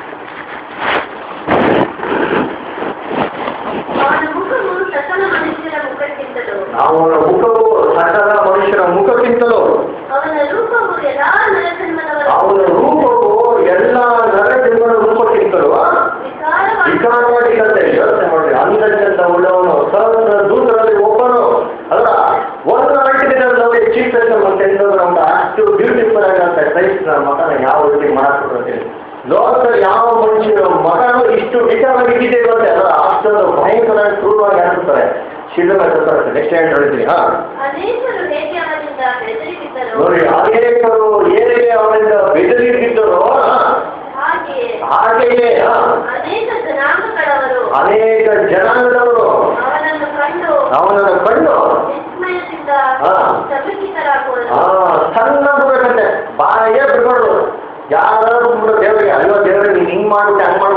ಅವನ ಮುಖವು ಸಕಲ ಮನುಷ್ಯರ ಮುಖಕ್ಕಿಂತಲೂ ಅವನ ಮುಖವು ಸಕಲ ಮನುಷ್ಯರ ಮುಖಕ್ಕಿಂತಲೂ ಅವನ ರೂಪವು ಎಲ್ಲಾ ನರಜನ್ಮದವರ ಅವನ ರೂಪವು ಎಲ್ಲ ನರ ಜನ್ಮದ ರೂಪಕ್ಕಿಂತಲೂ ವಿಕಾರವಾಗಿ ವಿಕಾರವಾಗಿರುತ್ತೆ ಯೋಚನೆ ಮಾಡಿ ಅಂಧಚಂದ ಉಳ್ಳವನು ಸಹಸ್ರ ದೂತರಲ್ಲಿ ಒಬ್ಬನು ಅಲ್ಲ ಒಂದು ಆರ್ಟಿಕಲ್ ನೋಡಿ ಚೀಫ್ ಮಿನಿಸ್ಟರ್ ಅಂತ ಅಷ್ಟು ಬ್ಯೂಟಿಫುಲ್ ಆಗಿರುತ್ತೆ ಕ್ರೈಸ್ತ ಮಗನ ಯಾವ ರೀತಿ ಮಾಡಕ್ಕೆ ಲೋಕದಲ್ಲಿ ಯಾವ ಮನುಷ್ಯನ ಮಗನು ಇಷ್ಟು ವಿಚಾರವಾಗಿದ್ದೇ ಇರುತ್ತೆ ಅಲ್ಲ ಅಷ್ಟೊಂದು ಭಯಂಕರ ಕ್ರೂರವಾಗಿ ಅನಿಸ್ತಾರೆ ಶಿಲ್ವ ನೆಕ್ಸ್ಟ್ ಏನು ಹೇಳ್ತೀನಿ ಹಾ ಅನೇಕರು ಹೇಗೆ ಅವನಿಂದ ಬೆದರಿಬಿದ್ದರು ನೋಡಿ ಅನೇಕರು ಏನಿಗೆ ಅವರಿಂದ ಬೆದರಿಗಿದ್ದರು ಹಾಗೆಯೇ ಹಾಗೆಯೇ ಹಾ, ಅನೇಕ ಜನಾಂಗಗಳವರು ಅನೇಕ ಜನಾಂಗದವರು ಅವನನ್ನು ಕಂಡು ಅವನನ್ನು ಕಂಡು ವಿಸ್ಮಯದಿಂದ ಹಾ. ಚಕಿತರಾಗುವರು ಆ, ಸಣ್ಣ ಬಿಡ್ಬೇಕಂತೆ ಬಾಯೇ ಬಿಡ್ಬಾರ್ದು ಯಾರು ಬಿಡ್ಬೇಕು ದೇವರಿಗೆ ಅಯ್ಯೋ ದೇವ್ರಿಗೆ ನೀನು ಹಿಂಗೆ ಮಾಡ್ಬಿಟ್ಟೆ ಹಂಗೆ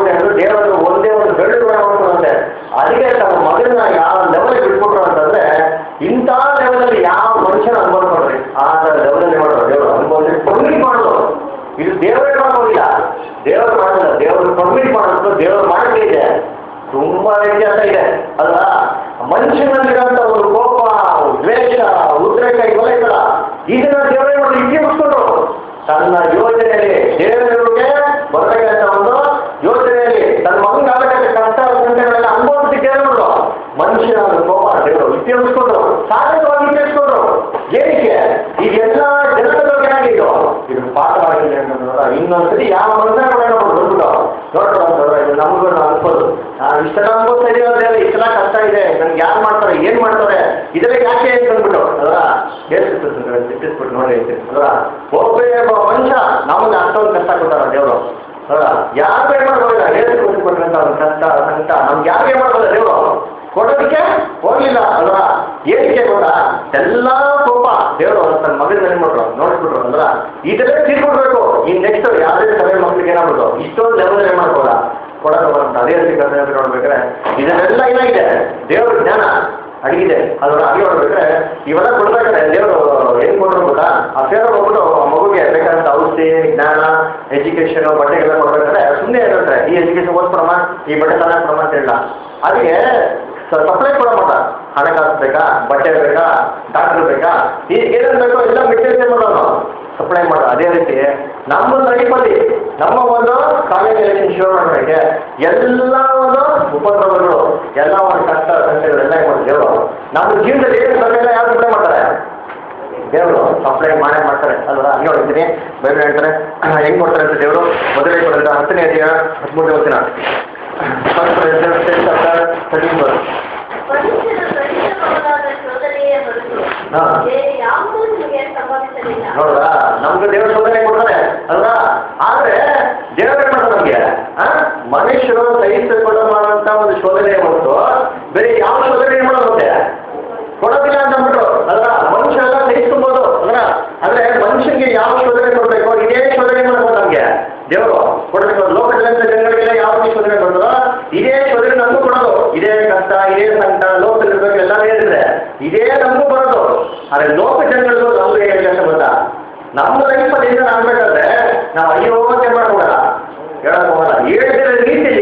ಕಮಿಟ್ ಮಾಡೋದು ದೇವರು ಮಾಡೋದೇ ಇದೆ ತುಂಬಾ ವ್ಯತ್ಯಾಸ ಇದೆ ಅಲ್ವಾ ಮನುಷ್ಯನಲ್ಲಿರೋಂಥ ಒಂದು ಕೋಪ ದ್ವೇಷ ಉದ್ರೇಕ ಇವೆಲ್ಲ ಇದಲ್ಲ ಇದನ್ನ ದೇವರೇ ಮಾಡಿ ಇಟ್ಟಿಸ್ಕೊಂಡ್ರು ತನ್ನ ಯೋಜನೆಯಲ್ಲಿ ದೇವರಿಗೆ ಬರಬೇಕಂತ ಒಂದು ಯೋಜನೆಯಲ್ಲಿ ತನ್ನ ಮಗನಿಗೆ ಆಗಬೇಕಂತ ಕಷ್ಟ ಸಂಕಟಗಳೆಲ್ಲ ಅನುಭವಿಸಿ ದೇವರು ಮನುಷ್ಯನ ಒಂದು ಕೋಪ ದೇವರು ಇಟ್ಟಿಸ್ಕೊಂಡ್ರು ಸಾಧಕವಾಗಿ ಇಟ್ಟಿಸ್ಕೊಂಡ್ರು ಏನಕ್ಕೆ ಈಗೆಲ್ಲ ಜನಗಳಿಗೆ ಏನಾಗಿದ್ದು ಇದು ಪಾಠವಾಗಿದೆ ಅನ್ನೋದ್ರ ಇನ್ನೊಂದ್ಸತಿ ಯಾವ ಮನುಷ್ಯ ಬಂದ್ಬಿಟ್ಟು ನೋಡ್ರು ಅಂತಂದ್ರೆ ಇದು ನಮಗೂ ಅನ್ಬೋದು ನಾವು ಇಷ್ಟೆಲ್ಲ ಅನ್ಬೋತಾ ಇದೀವಿ ಇಷ್ಟೆಲ್ಲ ಕಷ್ಟ ಇದೆ ನನ್ಗೆ ಯಾರು ಮಾಡ್ತಾರೆ ಏನ್ ಮಾಡ್ತಾರೆ ಇದೆಲ್ಲ ಯಾಕೆ ಅಂತ ಅಂದ್ಬಿಟ್ಟು ಅದರ ಹೇಳ್ತಿರ್ತಾರೆ ಸಿಟ್ಟಿಸ್ಬಿಟ್ಟು ನೋಡಿ ಅದರ ಒಬ್ಬೇ ಒಬ್ಬ ಮನುಷ್ಯ ನಮಗೆ ಅಷ್ಟೊಂದು ಕಷ್ಟ ಕೊಟ್ಟಾರ ದೇವರು ಅದರ ಯಾರು ಏನ್ ಮಾಡ್ಬೋದಿಲ್ಲ ಹೇಳ್ತಿರ್ಬೇಕು ಕೊಟ್ಟಂತ ಒಂದು ಕಷ್ಟ ಸಂಕಟ ನಮ್ಗೆ ಯಾರು ಏನ್ ಮಾಡ್ಬೋದ ದೇವರು ಕೊಡೋದಕ್ಕೆ ಹೋಗ್ಲಿಲ್ಲ ಅಲ್ವಾ ಏನಕ್ಕೆ ಗೊತ್ತ ಎಲ್ಲ ಕೋಪ ದೇವರು ತನ್ನ ಮಗನ ಏನ್ ಮಾಡ್ರು ನೋಡ್ಬಿಟ್ರು ಅಂದ್ರ ಇದೆಲ್ಲ ತೀರ್ಕೊಡ್ಬೇಕು ಈ ನೆಕ್ಸ್ಟ್ ಯಾವ್ದೇ ಸಭೆ ಮಕ್ಳಿಗೆ ಏನಾಗ್ಬಿಟ್ಟು ಇಷ್ಟೊಂದು ಲೆವೆಲ್ ಏನ್ ಮಾಡ್ಬೋದ ಕೊಡೋದು ಅಂತ ಅದೇ ರೀತಿ ಕಥೆ ನೋಡ್ಬೇಕಾದ್ರೆ ಇದನ್ನೆಲ್ಲ ಏನಾಗಿದೆ ದೇವ್ರ ಜ್ಞಾನ ಅಡಗಿದೆ ಅದರ ಅಡಿಗೆ ನೋಡ್ಬೇಕಾದ್ರೆ ಇವೆಲ್ಲ ಕೊಡ್ಬೇಕಾದ್ರೆ ದೇವರು ಏನ್ ಕೊಟ್ಟರು ಗೊತ್ತಾ ಆ ಫೇರ್ ಹೋಗ್ಬಿಟ್ಟು ಆ ಮಗುಗೆ ಬೇಕಾದಂತ ಔಷಧಿ ಜ್ಞಾನ ಎಜುಕೇಶನ್ ಬಟ್ಟೆಗೆಲ್ಲ ಕೊಡ್ಬೇಕಾದ್ರೆ ಸುಮ್ಮನೆ ಏನಂತಾರೆ ಈ ಎಜುಕೇಶನ್ ಓದ್ಕೊಳಮ್ಮ ಈ ಬಟ್ಟೆ ಚೆನ್ನಾಗಿ ಕೊಡಮ್ಮ ಅಂತ ಹೇಳ ಅದಕ್ಕೆ ಸಪ್ಲೈ ಕೊಡ ಮಾಡ ಹಣಕಾಸು ಬೇಕಾ ಬಟ್ಟೆ ಬೇಕಾ ಡಾಕ್ಟರ್ ಬೇಕಾ ಈ ಏನೇನು ಬೇಕೋ ಎಲ್ಲ ಮೆಟೀರಿಯಲ್ ಏನ್ ಮಾಡೋದು ಸಪ್ಲೈ ಮಾಡೋ ಅದೇ ರೀತಿ ನಮ್ಮ ಲೈಫಲ್ಲಿ ನಮ್ಮ ಒಂದು ಕಾಲೇಜಲ್ಲಿ ಶುರು ಮಾಡೋಕ್ಕೆ ಎಲ್ಲ ಒಂದು ಉಪದ್ರವಗಳು ಎಲ್ಲ ಒಂದು ಕಷ್ಟ ಸಂಖ್ಯೆಗಳೆಲ್ಲ ಏನು ಮಾಡಿ ದೇವರು ನಮ್ಮ ಜೀವನದಲ್ಲಿ ಏನು ಬರಲಿಲ್ಲ ಯಾರು ಸಪ್ಲೈ ಮಾಡ್ತಾರೆ ದೇವರು ಸಪ್ಲೈ ಮಾಡೇ ಮಾಡ್ತಾರೆ ಅಲ್ವಾ ಹಂಗೆ ಹೊಡಿತೀನಿ ಬೇರೆ ಹೇಳ್ತಾರೆ ಹೆಂಗ್ ಕೊಡ್ತಾರೆ ಅಂತ ದೇವರು ಮೊದಲೇ ಕೊಡಂತ ಹತ್ತನೇ ಅಧ್ಯಾಯ ಹದಿಮೂರನೇ ವರ್ಷನ ಥರ್ಟೀನ್ ಬರ್ ಮನುಷ್ಯನ ಖಂಡಿತವಾದ ಶೋಧನೆಯೇ ಹೊರತು ಹಾ. ಬೇರೆ ಯಾವುದೂ ನಿಮಗೆ ಸಂಭವಿಸಲಿಲ್ಲ ನೋಡ್ರಾ ನಮ್ಗೆ ದೇವ್ರ ಶೋಧನೆ ಕೊಡ್ತಾರೆ ಅಲ್ವಾ ಆದ್ರೆ ದೇವ್ರ ಏನ್ ಮಾಡ್ತಾರೆ ನಮ್ಗೆ ಆ? ಮನುಷ್ಯರು ಸಹಿಸಿಕೊಳ್ಳ ಮಾಡುವಂತ ಒಂದು ಶೋಧನೆ ಹೊರತು ಬೇರೆ ಯಾವ ಶೋಧನೆ ಏನ್ ಮಾಡೋದಂತೆ ಕೊಡೋದಿಲ್ಲ ಅಂತ ಅಂದ್ಬಿಟ್ರು ಅಲ್ವಾ ಮನುಷ್ಯ ಎಲ್ಲ ಸಹಿಸ್ಕೊಬೋದು ಅಲ್ವಾ ಅಂದ್ರೆ ಮನುಷ್ಯನಿಗೆ ಯಾವ ಶೋಧನೆ ಕೊಡ್ಬೇಕು ಇದೇ ಶೋಧನೆ ಮಾಡ್ಬೋದು ನಮ್ಗೆ ದೇವರು ಕೊಡಬೇಕು ಲೋಕದಲ್ಲಿಂದ ಜನಗಳಿಗೆಲ್ಲ ಯಾವ ರೀತಿ ಶೋಧನೆ ಕೊಡೋದು ಇದೇ ಶೋಧನೆ ನಮಗೂ ಕೊಡೋದು ಇದೇ ಕಷ್ಟ ಇದೇ ಸಂಕಟ ಲೋಕದಲ್ಲಿರ್ಬೇಕು ಎಲ್ಲ ಹೇಳಿದ್ರೆ ಇದೇ ನಮಗೂ ಬರೋದು ಆದ್ರೆ ಲೋಕ ಜನಗಳಿಗೂ ನಮ್ಗೆ ಹೇಗೆ ಕೆಲಸ ಗೊತ್ತಾ ನಮ್ಮ ಲೈಫಲ್ಲಿ ಏನಾರ ಆಗ್ಬೇಕಾದ್ರೆ ನಾವು ಅಯ್ಯೋ ಅಂತ ಮಾಡ್ಬೋದಲ್ಲ ಹೇಳಕ್ ಹೋಗಲ್ಲ ಹೇಳಿದ ರೀತಿಯಲ್ಲಿ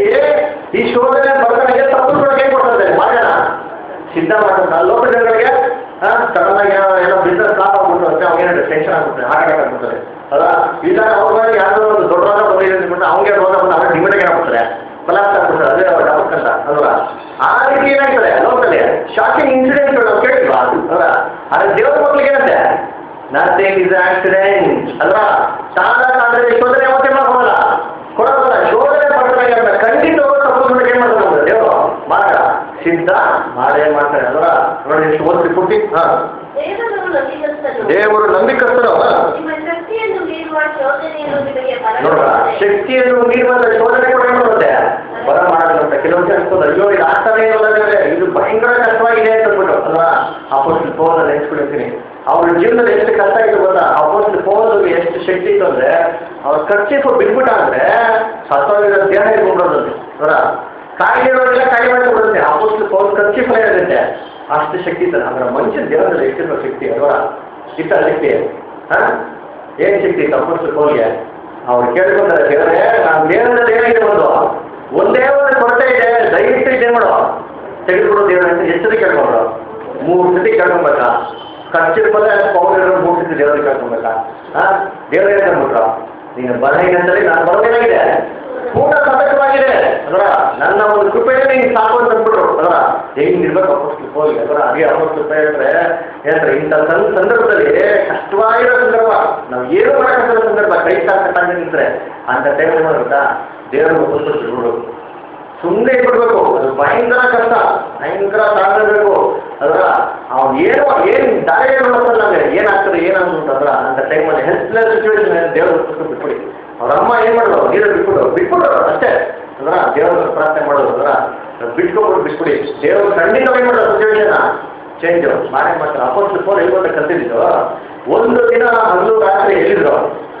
ಈ ಶೋಧನೆ ಬರ್ತಾನೆ ತಪ್ಪು ಕೂಡ ಹೇಗೆ ಕೊಡ್ತಾರೆ ಮಾಡೋಣ ಸಿದ್ಧ ಮಾಡ್ತಾರೆ ಲೋಕ ಜನಗಳಿಗೆ ಸಡನ್ ಆಗಿ ಏನೋ ಏನೋ ಬಿಸ್ನೆಸ್ ಲಾಭ ಆಗ್ಬಿಟ್ಟು ಅಂತ ಅವ್ರಿಗೆ ಏನೋ ಟೆನ್ಷನ್ ಆಗ್ಬಿಡ್ತಾರೆ ಹಾರ್ಟ್ ಅಟ್ಯಾಕ್ ಆಗ್ಬಿಡ್ತಾರೆ ಅಲ್ಲ ಇಲ್ಲ ಅವ್ರ ಮೇಲೆ ಯಾರೋ ಒಂದು ದೊಡ್ಡ ರೋಗ ಬಂದಿದೆ ಅಂದ್ಬಿಟ್ಟು ಅವ್ರಿಗೆ ರೋಗ ಬಂದು ಅವ್ರಿಗೆ ಡಿಮಿಟಿಗೆ ಆಗ್ಬಿಡ್ತಾರೆ ಕೊಲಾಪ್ಸ್ ಆಗ್ಬಿಡ್ತಾರೆ ಅದೇ ಅವ್ರ ಡಬಕ್ ಅಂತ ಅಲ್ವಾ ಆ ರೀತಿ ಏನಾಗ್ತದೆ ಲೋಕದಲ್ಲಿ ಶಾಕಿಂಗ್ ಇನ್ಸಿಡೆಂಟ್ ನಾವು ಕೇಳಿಲ್ವಾ ಅಲ್ವಾ ಆದ್ರೆ ದೇವರ ಮಕ್ಕಳಿಗೆ ಏನಂತೆ ನಥಿಂಗ್ ಇಸ್ ಆಕ್ಸಿಡೆಂಟ್ ಅಲ್ವಾ ತಾನ ತಾಂದ್ರೆ ಶೋಧನೆ ಯಾವತ್ತೇ ಮಾಡ್ಬೋದಲ್ಲ ಕೊಡೋದಲ್ಲ ಶೋಧನೆ ಮಾಡ್ಬೇಕಾಗಿಲ್ಲ ಖಂಡಿತ ತಪ್ಪು ಏನ್ ಮಾಡ್ತಾರೆ ದೇವರು ಮಾಡ ಸಿದ್ಧ ಮಾಡೇ ಮಾಡ್ತಾರೆ ಅಲ್ವಾ ನೋಡಿ ಎಷ್ಟು ಓದಿ ಪುಟ್ಟಿ ಹಾ ದೇವರು ನಂಬಿಕಸ್ತನು ದೇವರು ನಂಬಿಕಸ್ತರು ಹಾ. ನಿಮ್ಮ ಶಕ್ತಿಯನ್ನು ಮೀರುವ ಶೋಧನೆಯನ್ನು ನಿಮಗೆ ನೋಡ್ರ ಬರಮಾಡುತ್ತದೆ. ಶಕ್ತಿಯನ್ನು ಮೀರುವಂತ ಶೋಧನೆ ಕೂಡ ಏನ್ ಮಾಡುತ್ತೆ ಬರ ಮಾಡೋದಂತ ಕೆಲವೊಂದು ಅನ್ಕೋದು ಅಯ್ಯೋ ಇದು ಆಗ್ತಾನೆ ಇರೋಲ್ಲ ದೇವ್ರೆ, ಇದು ಭಯಂಕರ ಕಷ್ಟವಾಗಿದೆ ಅಂತ ಅಂದ್ಬಿಟ್ಟು ಅಲ್ವಾ ಅಪೋಸ್ಟಲ್ ಪೌಲ್ ನೆನೆಸ್ಕೊಳ್ತೀನಿ ಅವ್ರ ಜೀವನದಲ್ಲಿ ಎಷ್ಟು ಕಷ್ಟ ಆಯ್ತು ಗೊತ್ತಾ ಅಪೋಸ್ಟಲ್ ಪೌಲ್ ಎಷ್ಟು ಶಕ್ತಿ ಇತ್ತು ಅಂದ್ರೆ ಅವ್ರ ಖರ್ಚಿಗೆ ಬಿಟ್ಬಿಟ್ಟ ಅಂದ್ರೆ ಸತ್ತೋಗಿರೋ ದೇಹ ಇಟ್ಕೊಂಡ್ಬರೋದಂತೆ ಅವರ ಕಾಯಿಲೆ ಇರೋರೆಲ್ಲ ಕಾಯಿಲೆ ಮಾಡ್ಕೊಂಡ್ಬಿಡುತ್ತೆ ಅಪೋಸ್ಟಲ್ ಪೌಲ್ ಖರ್ಚಿ ಫಲ ಇರುತ್ತೆ ಅಷ್ಟು ಶಕ್ತಿ ಇತ್ತು ಅಂದ್ರೆ ಮನುಷ್ಯನ ದೇಹದಲ್ಲಿ ಎಷ್ಟಿರೋ ಶಕ್ತಿ ಅಲ್ವಾ ಇತ್ತ ಶಕ್ತಿ ಹಾ ಏನ್ ಶಕ್ತಿ ಇತ್ತು ಅಪೋಸ್ಟಲ್ ಪೌಲ್ಗೆ ಅವ್ರು ಕೇಳ್ಕೊಂತಾರೆ ದೇವರೇ ನಾನು ದೇವರಲ್ಲಿ ಏನಾಗಿದೆ ಒಂದು ಒಂದೇ ಒಂದು ಕೊರತೆ ಇದೆ ದಯವಿಟ್ಟು ಇದೇನು ಮಾಡೋ ತೆಗೆದುಕೊಡು ದೇವರ ಅಂತ ಎಷ್ಟು ಸತಿ ಕೇಳ್ಕೊಂಡ್ರು ಮೂರು ಸತಿ ಕೇಳ್ಕೊಬೇಕಾ ಖರ್ಚಿರ್ಬಲ್ಲ ಪೌಡರ್ ಮೂರು ಸತಿ ದೇವರಿಗೆ ಕೇಳ್ಕೊಬೇಕಾ ಹಾ ದೇವರೇ ಅಂದ್ಬಿಟ್ರು ನೀನು ಬರಹೇನಂತಲೇ ನಾನು ಬರೋದೇನಾಗಿದೆ ಪೂರ್ಣ ಸತತವಾಗಿದೆ ಅದರ ನನ್ನ ಒಂದು ಕೃಪೆಗೆ ನೀನು ಸಾಕು ಅಂತ ಅಂದ್ಬಿಟ್ರು ಅದರ ಹೆಂಗಿರ್ಬೇಕು ಅಪೋಸ್ಟಲ್ ಹೋಗಿ ಅದರ ಅದೇ ಅಪೋಸ್ಟಲ್ ಕೃಪೆ ಹೇಳಿದ್ರೆ ಹೇಳ್ತಾರೆ ಇಂಥ ಸಂ ಸಂದರ್ಭದಲ್ಲಿ ಕಷ್ಟವಾಗಿರೋ ಸಂದರ್ಭ ನಾವು ಏನು ಮಾಡಕ್ಕಾಗಲ್ಲ ಸಂದರ್ಭ ಕೈ ಸಾಕಟ್ಟಾಗಿ ನಿಂತ್ರೆ ಅಂತ ಟೈಮ್ ಏನು ಗೊತ್ತಾ ದೇವರ ಒಪ್ಪಿಸ್ಬಿಟ್ಟು ಬಿಡ್ಬಿಡು ಸುಮ್ಮನೆ ಇಟ್ಬಿಡ್ಬೇಕು ಅದು ಭಯಂಕರ ಕಷ್ಟ ಭಯಂಕರ ತಾಳ್ಬೇಕು ಅದರ ಅವ್ನು ಏನೋ ಏನು ದಾರಿ ನೋಡೋದಲ್ಲ ನಮಗೆ ಏನಾಗ್ತದೆ ಏನಾಗ್ತದೆ ಅದರ ಅಂತ ಟೈಮಲ್ಲಿ ಹೆಲ್ಪ್ಲೆಸ್ ಸಿಚುವೇಶನ್ ದೇವ್ರ ಒಪ್ಪಿಸ್ಬಿಟ್ಟು ಬಿಟ್ಬಿಡಿ ಅವ್ರ ಅಮ್ಮ ಏನು ಮಾಡೋದು ನೀರು ಬಿಟ್ಬಿಡು ಬಿಟ್ಬಿಡು ಅಷ್ಟೇ ಅದರ ದೇವ್ರ ಹತ್ರ ಪ್ರಾರ್ಥನೆ ಮಾಡೋದು ಅದರ ಬಿಟ್ಕೊಬಿಟ್ಟು ಬಿಟ್ಬಿಡಿ ದೇವ್ರು ಖಂಡಿತ ಏನು ಮಾಡೋದು ಸಿಚುವೇಶನ್ ಚೇಂಜ್ ಮಾಡೇ ಮಾಡ್ತಾರೆ ಅಪೋಸ್ಟ್ ಫೋನ್ ಎಲ್ಲಿ ಗೊತ್ತಾ ಕಲ್ತಿದ್ದು ಒಂದು ದಿನ ಹಗಲು ರಾತ್ರಿ ಎಲ್ಲಿದ್ರು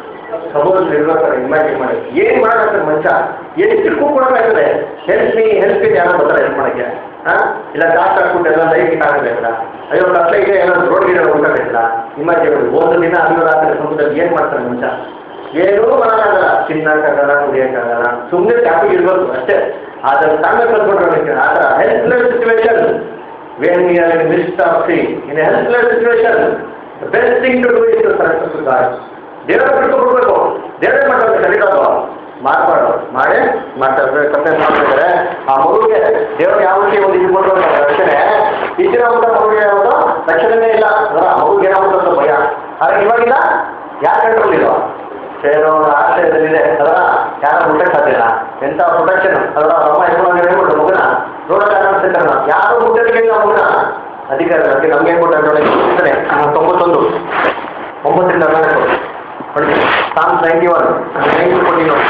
ಸಪೋಸ್ ಇರ್ಬೇಕಾದ್ರೆ ಇಮ್ಯಾಜಿನ್ ಮಾಡಿ ಏನ್ ಮಾಡಕ್ಕೆ ಮನುಷ್ಯ ಎಷ್ಟು ತಿಳ್ಕೊ ಕೊಡಬೇಕಾಗ್ತದೆ ಹೆಲ್ಪ್ ಮೀ ಹೆಲ್ಪ್ ಇದೆ ಯಾರೋ ಬರ್ತಾರೆ ಹೆಲ್ಪ್ ಮಾಡಕ್ಕೆ ಹಾ ಇಲ್ಲ ಕಾಸ್ಟ್ ಹಾಕ್ಬಿಟ್ಟು ಎಲ್ಲ ಲೈಟ್ ಇಟ್ ಆಗಬೇಕಲ್ಲ ಅಯ್ಯೋ ಕತ್ಲೆಗೆ ಏನೋ ರೋಡ್ ಗಿಡ ಹುಡ್ಕೋಬೇಕಲ್ಲ ಇಮ್ಯಾಜಿನ್ ಮಾಡಿ ಒಂದು ದಿನ ಹರಿಯೋ ರಾತ್ರಿ ಸಮುದ್ರದಲ್ಲಿ ಏನ್ ಮಾಡ್ತಾನೆ ಮನುಷ್ಯ ಏನೂ ಮಾಡೋಕ್ಕಾಗಲ್ಲ ತಿನ್ನಕ್ಕಾಗಲ್ಲ ಕುಡಿಯಕ್ಕಾಗಲ್ಲ ಸುಮ್ಮನೆ ಟ್ಯಾಪಿಗೆ ಇರ್ಬೇಕು ಅಷ್ಟೇ ಆದ್ರೆ ತಾನೇ ಕಲ್ತ್ಕೊಂಡ್ರೆ ಆ ಥರ helpless situation when we are in midst of sea in helpless situation best thing to do is to surrender to God ದೇವರ ಬಿಟ್ಕೊಡ್ಬೇಕು ದೇವರೇ ಮಾಡ್ತಾರೆ ಕಲಿಯೋದು ಮಾರ್ಪಾಡು ಮಾಡಿ ಮಾಡ್ತಾರೆ ಕಂಪ್ಲೇಂಟ್ ಮಾಡ್ತಿದ್ದಾರೆ ಆ ಮಗುವಿಗೆ ದೇವರು ಯಾವ ರೀತಿ ಒಂದು ಇದು ಕೊಟ್ಟರು ಅಂತ ರಕ್ಷಣೆ ಇದ್ದಿರೋ ಊಟ ಮಗುವಿಗೆ ಯಾವುದು ರಕ್ಷಣೆನೇ ಇಲ್ಲ ಅದರ ಆ ಮಗುಗೆ ಏನಾಗುತ್ತೆ ಅಂತ ಭಯ ಆದ್ರೆ ಇವಾಗಿಲ್ಲ ಯಾರು ಕಂಟ್ರೋಲ್ ಇಲ್ವಾ ಸೇರೋ ಆಶ್ರಯದಲ್ಲಿದೆ ಅದರ ಯಾರು ಮುಟ್ಟಕ್ಕೆ ಸಾಧ್ಯ ಇಲ್ಲ ಎಂಥ ಪ್ರೊಟೆಕ್ಷನ್ ಅದರ ಅಮ್ಮ ಎತ್ಕೊಂಡು ಹೇಳ್ಬಿಟ್ಟು ಮಗುನ ನೋಡೋಕೆ ಅನಿಸ್ತಾರೆ ಯಾರು ಮುಟ್ಟಲಿಕ್ಕೆ ಇಲ್ಲ ಮಗುನ ಅಧಿಕಾರ ಅದಕ್ಕೆ ನಮ್ಗೆ ಏನು ಕೊಟ್ಟು ತೊಂಬತ್ತೊಂದು ಒಂಬತ್ತರಿಂದ ಹದಿನಾಲ್ಕು ನೋಡಿ psalm ninety one ninety forty one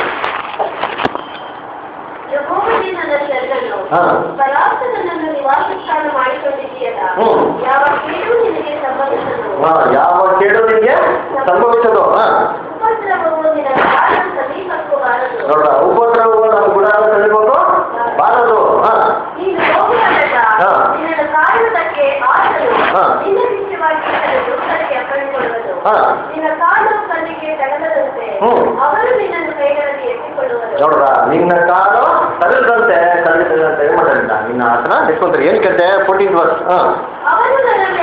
ಯೆಹೋವನೇ ನನ್ನ ಶರಣನು ಹಾ. ಪರಾಕ್ತ ನನ್ನನ್ನು ನಿವಾಸ ಸ್ಥಾನ ಮಾಡಿಕೊಂಡಿದ್ದೀಯಲ್ಲ ಹ್ಮ್. ಯಾವ ಕೇಡು ನಿನಗೆ ಸಂಬಂಧಿಸದು ಹಾಂ ಯಾವ ಕೇಳು ನಿಮಗೆ ಸಂಭವಿಸೋದು ಹಾಂ ಉಪದ್ರವವು ನಿನ್ನ ಕಾಲ ಸಮೀಪಕ್ಕೂ ಬಾರದು ನೋಡ್ರ ಉಪದ್ರವ ನಮ್ಮ ಗುಡಾರ ತಡೆಬೇಕು ಬಾರದು ಹಾಂ ನೀನು ಹೋಗುವಾಗ ಹಾ. ನಿನ್ನ ಕಾರಣಕ್ಕೆ ಆತನು ಹಾ. ನಿನ್ನ ವಿಷಯವಾಗಿ ತನ್ನ ದುಃಖಕ್ಕೆ ಅಪ್ಪಳಿಕೊಳ್ಳುವುದು ಹಾ. ನಿನ್ನ ಕಾಲು ಕಲ್ಲಿಗೆ ತಗಲದಂತೆ ಹ್ಮ್. ಅವರು ನಿನ್ನನ್ನು ಕೈಗಳಲ್ಲಿ ಎತ್ತಿಕೊಳ್ಳುವರು ನೋಡ್ರ ನಿನ್ನ ಕಾಲು ತಗಲ್ದಂತೆ ಕಲಿತದಂತೆ ಏನು ಮಾಡೋದಿಲ್ಲ ನಿನ್ನ ಆತನ ಎತ್ಕೊಂತಾರೆ ಏನಕ್ಕೆ ಫೋರ್ಟೀನ್ ವರ್ಸ್ ಹಾಂ ಅವನು ನನ್ನಲ್ಲಿ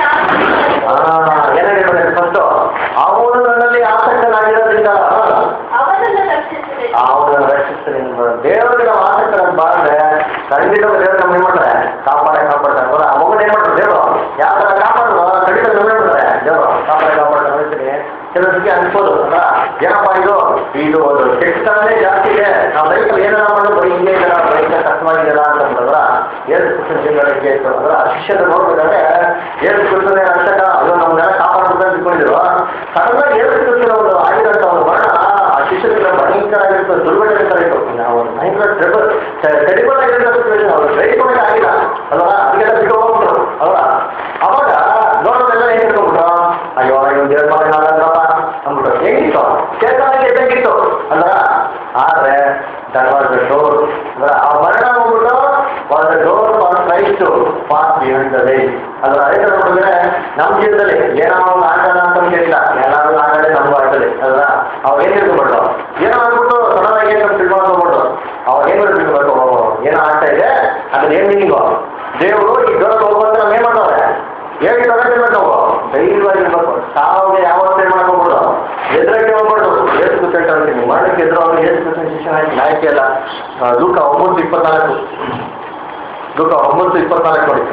ಹಾಂ ಏನಾಗಿರ್ತಾರೆ ಫಸ್ಟು ಅವನು ನನ್ನಲ್ಲಿ ಆಸಕ್ತನಾಗಿರೋದ್ರಿಂದ ಹಾಂ ಅವನನ್ನು ರಕ್ಷಿಸಿದೆ ಅವನ ರಕ್ಷಿಸ್ತಾನೆ ದೇವರಿಗೆ ನಾವು ಆಸಕ್ತ ಬಾರ್ರೆ ಖಂಡಿತ ದೇವರು ನಮ್ಮ ಏನ್ ಮಾಡ್ತಾರೆ ಕಾಪಾಡ ಕಾಪಾಡ್ತಾರೆ ಬರ ಆ ಮಗನ ಏನ್ ಮಾಡ್ತಾರೆ ದೇವರು ಯಾವ ಥರ ಕಾಪಾಡುವ ಖಂಡಿತ ನಮ್ಮ ಏನ್ ಮಾಡ್ತಾರೆ ದೇವರು ಕಾಪಾಡ ಕಾಪಾಡ್ತಾರೆ ಹೇಳ್ತೀನಿ ಕೆಲವರಿಗೆ ಅನ್ಬೋದು ಅಲ್ಲ ಏನಪ್ಪ ಇದು ಇದು ಒಂದು ಕೆಟ್ಟನೇ ಜಾಸ್ತಿ ಇದೆ ನಾವು ಲೈಫಲ್ಲಿ ಏನಾರ ಮಾಡೋದು ಬರೀ ಹಿಂಗೆ ಇದೆಲ್ಲ ಬೈಕ ಕಷ್ಟವಾಗಿದೆಯಲ್ಲ ಅಂತ ಅಂದ್ರಲ್ಲ ಏಳು ಕೃಷ್ಣ ಜೀವನಕ್ಕೆ ಇತ್ತು ಅಂದ್ರೆ ಆ ಶಿಷ್ಯರು ನೋಡ್ಬೇಕಾದ್ರೆ ಏಳು ಕೃಷ್ಣನೇ ರಕ್ಷಕ ಅದು ನಮ್ಮನ್ನೆಲ್ಲ ಕಾಪಾಡ್ಬೇಕು ಅಂತ ತಿಳ್ಕೊಂಡಿದ್ರು ಸಡನ್ ಆಗಿ ಏಳು ಕೃಷ್ಣನ ಒಂದು ಆಗಿರೋಂಥ ಒಂದು ಮರಣ ಆ ಶಿಷ್ಯರಿಗೆ ಭಯಂಕರ ಆಗಿರ್ತದೆ ದುರ್ಘಟನೆ ಥರ ಇತ್ತು ನಾವು ಭಯಂಕರ ಟ್ರೆಬಲ್ ಟೆರಿಬಲ್ ಆಗಿರೋ ಸಿಚುವೇಶನ್ ಅವರು ಗ್ರಹಿಸ್ಕೊಂಡೇ ಆಗಿಲ್ಲ ಅಲ್ವಾ ಅದಕ್ಕೆಲ್ಲ ಬಿಟ್ಟು ಹೋಗ್ಬಿಟ್ರು ಅಲ್ವಾ ಅವಾಗ ನೋಡೋದೆಲ್ಲ ಏನ್ ತಿಳ್ಕೊಂಡ್ಬಿಟ್ರು ಅಯ್ಯೋ ಅಯ್ಯೋ ದೇವ್ರ ಮಗ ನಾಗಪ್ಪ ಅಂದ್ಬಿಟ್ಟು ಹೆಂಗಿತ್ತು ಚೇತನಿಗೆ ಹೆಂಗಿತ್ತು ಅಲ್ವಾ ಆದ್ರೆ ದಟ್ ವಾಸ್ ದ ಡೋರ್ ಅಂದ್ರೆ ಆ ಮರಣ ಹೋಗ್ಬಿಟ್ಟು was the door for Christ pass behind the life ಅದ್ರ ಅದೇ ಥರ ನೋಡಿದ್ರೆ ನಮ್ಮ ಜೀವನದಲ್ಲಿ ಏನೋ ಒಂದು ಆಗಲ್ಲ ಅಂತ ಕೇಳಿಲ್ಲ ಏನಾದ್ರು ಆಗದೆ ನಮಗೂ ಆಗ್ತದೆ ಅಲ್ವಾ ಅವಾಗ ಏನ್ ತಿಳ್ಕೊಂಡ್ಬಿಟ್ಟು ಏನೋ ಆಗ್ಬಿಟ್ಟು ಸಡನ್ ಆಗಿ ಏನು ತಿಳ್ಕೊಂಡು ಹೋಗ್ಬಿಟ್ಟು ಅವಾಗ ಏನು ತಿಳ್ಕೊಬೇಕು ಏನೋ ಆಗ್ತಾ ಇದೆ ಅದ್ರ ಏನ್ ಮೀನಿಂಗು ದೇವರು ಈ ಡೋರ್ ಹೋಗ್ಬಂದ್ರೆ ನಾವು ಏನ್ ಮಾಡ್ತಾರೆ ಹೇಗೆ ತಗೊಂಡಿರ್ಬೇಕು ನಾವು ಧೈರ್ಯವಾಗಿರ್ಬೇಕು ಸಾವಿಗೆ ಯಾವತ್ತೇ ಮಾಡ್ಕೋಗ್ಬಿಡು ಎದುರಕ್ಕೆ ಹೋಗ್ಬಾರ್ದು ಏಸು ಕುಸೆಂಟ್ ಅಂತೀನಿ ಮರಣಕ್ಕೆ ಎದುರು ಅವ್ರು ಏಸು ಕುಸೆಂಟ್ ಶಿಕ್ಷಣ ಆಯ್ತು ನಾಯಕಿ ಅಲ್ಲ ಆ, ಲೂಕ ಒಂಬತ್ತು ಇಪ್ಪತ್ನಾಲ್ಕು ಲೂಕ ಒಂಬತ್ತು ಇಪ್ಪತ್ನಾಲ್ಕು ನೋಡಿ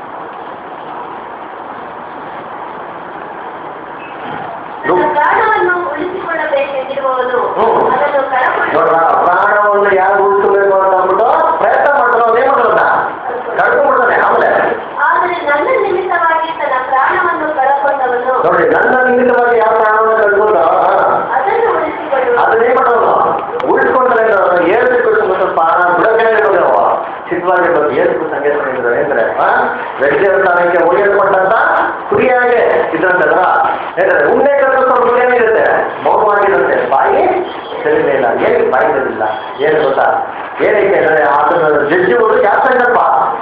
ನನ್ನ ಪ್ರಾಣವನ್ನು ಉಳಿಸಿಕೊಳ್ಳಬೇಕೆಂದಿರುವವನು ಹ್ಮ್. ಅದನ್ನು ಕಳಕೊಳ್ಳುವ ನೋಡ್ರ ಪ್ರಾಣವನ್ನು ಯಾರು ಉಳಿಸಬೇಕು ಅಂತ ಅಂದ್ಬಿಟ್ಟು ಪ್ರಯತ್ನ ಮಾಡ್ತಾರೆ ಅವ್ನು ಏನ್ ಮಾಡೋದ ಕಳ್ಕೊಂಡ್ಬಿಡ್ತಾನೆ ಆಮೇಲೆ ಆದರೆ ನನ್ನ ನಿಮಿತ್ತವಾಗಿ ತನ್ನ ಪ್ರಾಣವನ್ನು ಕಳಕೊಂಡವನು ನೋಡಿ ನನ್ನ ನಿಮಿತ್ತವಾಗಿ ಯಾವ ಪ್ರಾಣವನ್ನು ಕಳ್ಕೊಂಡ ಅದನ್ನು ಉಳಿಸಿಕೊಳ್ಳುವ ಅದನ್ನೇ ಮಾಡೋದು ಉಳಿಸ್ಕೊಂಡ್ರೆ ಏಳ್ಬೇಕು ಸ್ವಲ್ಪ ಪ್ರಾಣ ಬಿಡೋಕೆ ಇರೋದು ನಾವು ಸಿದ್ಧವಾಗಿರ್ಬೇಕು ಏಳ್ಬೇಕು ಸಂಗೀತ ಇದ್ರೆ ಅಂದ್ರೆ ವ್ಯಕ್ತಿಯ ಸ್ಥಾನಕ್ಕೆ ಒಯ್ಯಲ್ಪಟ್ಟಂತ ಕುರಿಯಾಗೆ ಇದ್ರಂತಲ್ಲ ಯಾಕಂದ್ರೆ ಉಂಡೆ ಕಲ್ಪಿಸೋ ಕುರಿಯಾನೇ ಇರುತ್ತೆ ಮೌನವಾಗಿರುತ್ತೆ ಬಾಯಿ ಸರಿನೇ ಇಲ್ಲ ಏನು ಬಾಯಿ ಬರಲಿಲ್ಲ ಏನು ಗೊತ್ತಾ ಏನೈತೆ ಅಂದ್ರೆ ಆತನ ಜಡ್ಜಿಗಳು ಯಾವ ಸಂಕಲ್ಪ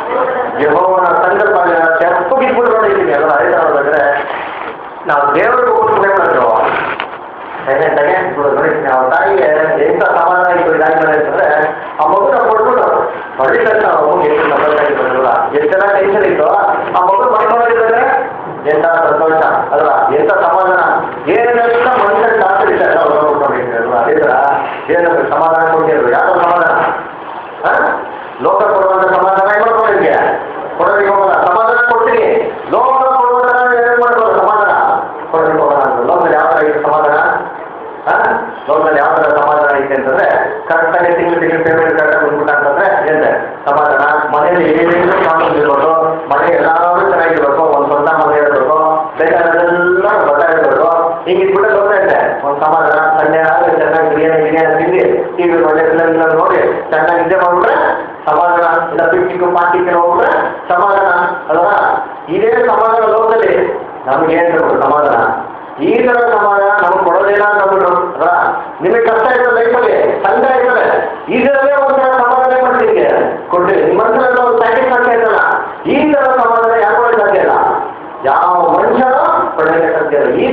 ಯಹೋವನ ಸಂಕಲ್ಪ ತೆಪ್ಪಗಿಟ್ಬಿಟ್ಟು ನೋಡಿದ್ದೀನಿ ಅಲ್ಲ ಅದೇ ಥರ ನೋಡಿದ್ರೆ ನಾವು ದೇವರಿಗೆ ಹೋಗ್ಬೇಕು ಮಾಡಿದ್ರು ಸೈಲೆಂಟಾಗೆ ನೋಡಿದ್ದೀನಿ ಅವ್ರ ತಾಯಿಗೆ ಎಂಥ ಸಮಾಧಾನ ಇತ್ತು ಇದಾಗಿ ಅಂತಂದ್ರೆ ಆ ಮಗುನ ಕೊಟ್ಬಿಟ್ಟು ಹೊಳ್ಳಿ ತಕ್ಷಣ ಆ ಮಗು ಎಷ್ಟು ಸಂತೋಷ ಆಗಿರ್ತದಲ್ಲ ಎಷ್ಟೆಲ್ಲ ಟೆನ್ಷನ್ ಇತ್ತು ಆ ಮಗು ಮಾಡ್ಕೊಂಡಿದ್ರೆ ಎಂಥ ಸಂತೋಷ ಅಲ್ವಾ ಎಂಥ ಸಮಾಧಾನ ಏನೆಲ್ಲ ಮನುಷ್ಯ ಶಾಸ್ತ್ರ ಇದೆ ಎಲ್ಲ ಹೊರ ಕೊಟ್ಕೊಂಡಿದ್ದೀನಿ ಅಲ್ವಾ ಅದೇ ಥರ ಏನಾದ್ರು ಸಮಾಧಾನ ಕೊಟ್ಟಿದ್ರು ಯಾವ ಸಮಾಧಾನ ಹಾಂ ಲೋಕ ಕೊಡುವಂಥ ಸಮಾಧಾನ ಏನು ಮಾಡ್ಕೊಂಡಿದ್ಯಾ ಕೊಡೋದಕ್ಕೆ ಹೋಗಲ್ಲ ಸಮಾಧಾನ ಕೊಡ್ತೀನಿ ಲೋಕ ಕೊಡುವಂಥ ಏನು ಮಾಡ್ಬೋದು ಸಮಾಧಾನ ಕೊಡೋದಕ್ಕೆ ಹೋಗಲ್ಲ ಅಂತ ಲೋಕದಲ್ಲಿ ಯಾವ ಥರ ಇದೆ ಸಮಾಧಾನ ಹಾಂ ಲೋಕದಲ್ಲಿ ಯಾವ ಥರ ಸಮಾಧಾನ ಐತೆ ಅಂತಂದ್ರೆ ಕರೆಕ್ಟಾಗಿ ತಿಂಗಳು ತಿಂಗಳು ಪೇಮೆಂಟ್ ಕರೆಕ್ಟಾಗಿ ಬಂದ್ಬಿಟ್ಟ ಅಂತಂದ್ರೆ ಏನಿದೆ ಸಮಾಧಾನ ಮನೇಲಿ ಏನೇನು ಸಾಮಾನು ಇರಬೇಕು ಮನೆ ಎಲ್ಲರೂ ಚೆನ್ನಾಗಿರ್ಬೇಕು ಒಂದು ಸ್ವಂತ ಮನೆ ಇರಬೇಕು ಬೇಕಾದೆಲ್ಲ ಗೊತ್ತಾಗಿರ್ಬೇಕು ಈಗ ಇದ್ಬಿಟ್ಟು ಬರ್ತಾ ಇದೆ ಒಂದು ಸಮಾಧಾನ ಸಂಡೆ ಆದ್ರೆ ಚೆನ್ನಾಗಿ ಬಿರಿಯಾನಿ ಬಿರಿಯಾನಿ ತಿಂದು ಟಿವಿ ಒಳ್ಳೆ ಫಿಲಮ್ ನೋಡಿ ಚೆನ್ನಾಗಿ ನಿದ್ದೆ ಮಾಡ್ಬಿಟ್ರೆ ಸಮಾಧಾನ ಇಲ್ಲ ಪಿಕ್ನಿಕ್ ಪಾರ್ಟಿಗೆ ಹೋಗ್ಬಿಟ್ರೆ ಸಮಾಧಾನ ಅಲ್ವಾ ಇದೇ ಸಮಾಧಾನ ಲೋಕದಲ್ಲಿ ನಮ್ಗೆ ಏನ್ ಬೇಕು ಸಮಾಧಾನ ಈ ತರ ಸಮಾಧಾನ ನಮ್ಗೆ ಕೊಡೋದಿಲ್ಲ ಅಂತ ಅಂದ್ಬಿಟ್ಟು ಅಲ್ವಾ ನಿಮಗೆ ಕಷ್ಟ ಇರ್ತದೆ ಲೈಫಲ್ಲಿ ಸಂಕಟ ಇರ್ತದೆ ಇದರಲ್ಲೇ ಒಂಥರ ಸಮಾಧಾನ ಮಾಡ್ತೀನಿ ಕೊಡ್ತೀವಿ ನಿಮ್ಮ ಮನಸ್ಸಲ್ಲಿ ಒಂದು ಸ್ಯಾಟಿಸ್ಫ್ಯಾಕ್ಷನ್ ಇರ್ತಲ್ಲ ಈ ತರ ಸಮಾಧಾನ ಯಾಕೆ ಕೊಡೋಕೆ ಸಾಧ್ಯ ಇಲ್ಲ ಯಾವ ಮನುಷ್ಯನೂ ಪಡೆಯಕ್ಕೆ ಸಾಧ್ಯ ಇಲ್ಲ ಈ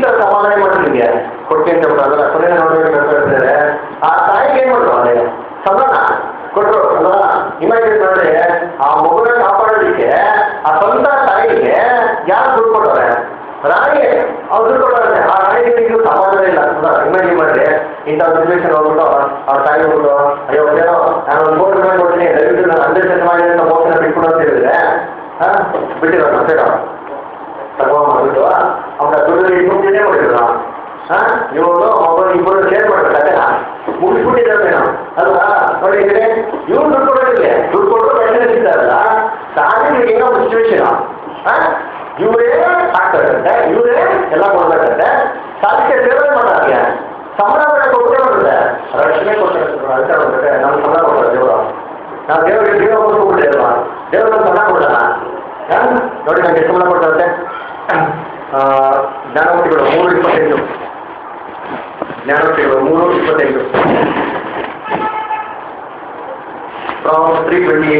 ಕೊಡ್ತೀನಿ ಅಂತ ಹೇಳ್ಬಿಟ್ಟು ಅದರ ಕೊನೆ ನೋಡ್ಬೇಕು ಹೇಳ್ತಾರೆ ಆ ತಾಯಿಗೆ ಏನ್ ಮಾಡ್ರು ಅದೇ ಸಂಬಳ ಕೊಟ್ರು ಅಲ್ವಾ ಇಮ್ಯಾಜಿನ್ ಮಾಡಿದ್ರೆ ಆ ಮಗುನ ಕಾಪಾಡೋದಕ್ಕೆ ಆ ಸ್ವಂತ ತಾಯಿಗೆ ಯಾರು ದುಡ್ಡು ಕೊಟ್ಟವ್ರೆ ರಾಣಿಗೆ ಅವ್ರು ದುಡ್ಡು ಕೊಟ್ಟವ್ರೆ ಆ ರಾಣಿಗೆ ಇದು ಸಮಾಧಾನ ಇಲ್ಲ ಇಮ್ಯಾಜಿನ್ ಮಾಡ್ರಿ ಇಂಥ ಸಿಚುವೇಶನ್ ಹೋಗ್ಬಿಟ್ಟು ಅವ್ರ ತಾಯಿ ಹೋಗ್ಬಿಟ್ಟು ಅಯ್ಯೋ ಏನೋ ನಾನು ಒಂದು ಮೂರು ರೂಪಾಯಿ ಕೊಡ್ತೀನಿ ದಯವಿಟ್ಟು ನಾನು ಅಂಡರ್ಸ್ಟ್ಯಾಂಡ್ ಮಾಡಿ ಅಂತ ಮೋಸನ ಬಿಟ್ಬಿಡು ಅಂತ ಹೇಳಿದ್ರೆ ಹಾ ಬಿಟ್ಟಿರೋ ಬೇಡ ತಗೊಂಡ್ಬಿಟ್ಟು ಅವನ ದುಡ್ಡು ಮುಂಚೆನೇ ಮಾಡಿದ್ರು ಹಾ ಇವರು ಒಬ್ಬರು ಇಬ್ಬರು ಶೇರ್ ಮಾಡ್ಬೇಕು ಅದೇನಾ ಮುಗಿಸ್ಬಿಟ್ಟಿದ್ದಾರೆ ನಾವು ಅಲ್ವಾ ನೋಡಿ ಇದ್ರೆ ಇವ್ರು ದುಡ್ಡು ಕೊಡೋದಿಲ್ಲ ದುಡ್ಡು ಕೊಟ್ಟು ಬೆಳೆದ ಇದ್ದಾರಲ್ಲ ಸಾರಿಗೆ ಏನೋ ಸಿಚುವೇಶನ್ ಹಾ ಇವರೇ ಹಾಕ್ಬೇಕಂತೆ ಇವರೇ ಎಲ್ಲ ಕೊಡ್ಬೇಕಂತೆ ಸಾಲಿಗೆ ಸೇವೆ ಮಾಡೋಕ್ಕೆ ಸಂಬಳ ಮಾಡಕ್ಕೆ ಹೋಗ್ತೇ ಬರುತ್ತೆ ರಕ್ಷಣೆ ಕೊಡ್ತಾರೆ ಅಂತ ಹೇಳ್ಬಿಟ್ಟೆ ನಮ್ಮ ಸಂಬಳ ಕೊಡ್ತಾರೆ ದೇವರು ನಾವು ದೇವರಿಗೆ ಜೀವ ಕೊಟ್ಬಿಟ್ಟೆ ಅಲ್ವಾ ದೇವ್ರ ಸಂಬಳ ಕೊಡೋಣ ಹಾ? ನೋಡಿ ನಂಗೆ ಎಷ್ಟು ಸಂಬಳ ಕೊಡ್ತಾರಂತೆ ಜ್ಞಾನಮೂರ್ತಿಗಳು ಮೂರು ಇಪ್ಪತ್ತೆಂಟು ಜ್ಞಾನಮೂರ್ತಿಗಳು ಮೂರು ಇಪ್ಪತ್ತೆಂಟು ತ್ರೀ ಟ್ವೆಂಟಿ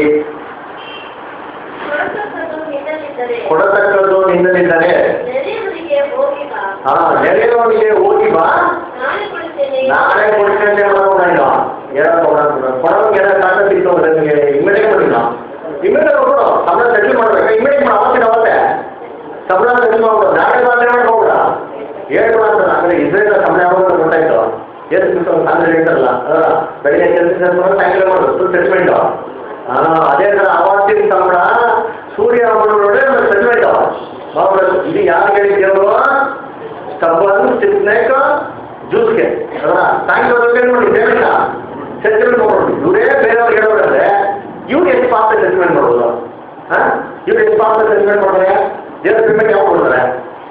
ಕೊಡತಕ್ಕದ್ದು ನಿನ್ನಲ್ಲಿದ್ದರೆ ಕೊಡತಕ್ಕದ್ದು ನಿನ್ನಲಿಂದಲೇ ನೆರೆಯವರಿಗೆ ಹೋಗಿ ಬಾ ಹಾ ನೆರೆಯವನಿಗೆ ಹೋಗಿ ಬಾ ನಾನೇ ಕೊಡುತ್ತೇನೆ ನಾನೇ ಕೊಡ್ತೇನೆ ಮಾಡೋಣ ಇನ್ನು ಹೇಳಕ್ ಹೋಗೋಣ ಕೊಡೋಂಗೆ ಎಲ್ಲ ಕಾಟ ಸಿಗ್ತು ನಿಮಗೆ ಇಮ್ಮಿಡಿಯೇಟ್ ಕೊಡಿಲ್ಲ ಇಮ್ಮಿಡಿಯೇಟ್ ಕೊಡು ಸಂಬಳ ಸೆಟ್ಲ್ ಮಾಡ್ಬೇಕು ಇಮ್ಮಿಡಿಯೇಟ್ ಮಾಡಿ ಅವತ್ತಿನ ಅವತ್ತೆ ಸಂಬಳ ಸೆಟ್ಲ್ ಮಾಡ್ಬೋದು ನಾಳೆ ಮಾತ್ರ ಮಾಡ್ಕೋಬೇಡ ಏಳು ಅಂತ ಅಂದ್ರೆ ಇದ್ರಿಂದ ಸಂಬಳ ಯಾವಾಗ ಗೊತ್ತಾಯ್ತು ಎಷ್ಟು ದಿವಸ ಸಾಂದ್ರೆ ಹೇಳ್ತಾರಲ್ಲ ಅದರ ಬೆಳಿಗ್ಗೆ ಕೆಲಸ ಸಾಯಂಕಾಲ ಮಾಡೋದು ಫುಲ್ ಸೆಟ್ಲ್ಮೆಂಟು ಹಾಂ ಅದೇ ಥರ ಅವತ್ತಿನ ಸಂಬಳ ಸೂರ್ಯ ಮಾಡೋದ್ರೆ ಸೆಟ್ಲ್ಮೆಂಟು ಮಾಡ್ಬೇಕು ಇದು ಯಾರು ಹೇಳಿ ದೇವರು ಸ್ಟಬ್ಬನ್ ಸ್ಟಿಫ್ನೆಕ್ ಜ್ಯೂಸ್ಗೆ ಅದರ ಸಾಯಂಕಾಲ ಏನು ಮಾಡಿ ದೇವರಿಂದ ಸೆಟ್ಲ್ಮೆಂಟ್ ಮಾಡ್ಬೋದು ಇವರೇ ಬೇರೆಯವ್ರಿಗೆ ಹೇಳೋದಂದ್ರೆ ಇವ್ರು ಎಷ್ಟು ಪಾಪ ಸೆಟ್ಲ್ಮೆಂಟ್ ಮಾಡ್ಬೋದು ಹಾಂ ಇವ್ರು ಎಷ್ಟು ಪಾಪ ಸೆಟ್ಲ್ಮೆಂಟ್ ಮಾಡ್ತಾರೆ ದೇವ್ರ ಪೇಮೆಂಟ್ ಯಾವಾಗ ಕೊಡ್ತಾರೆ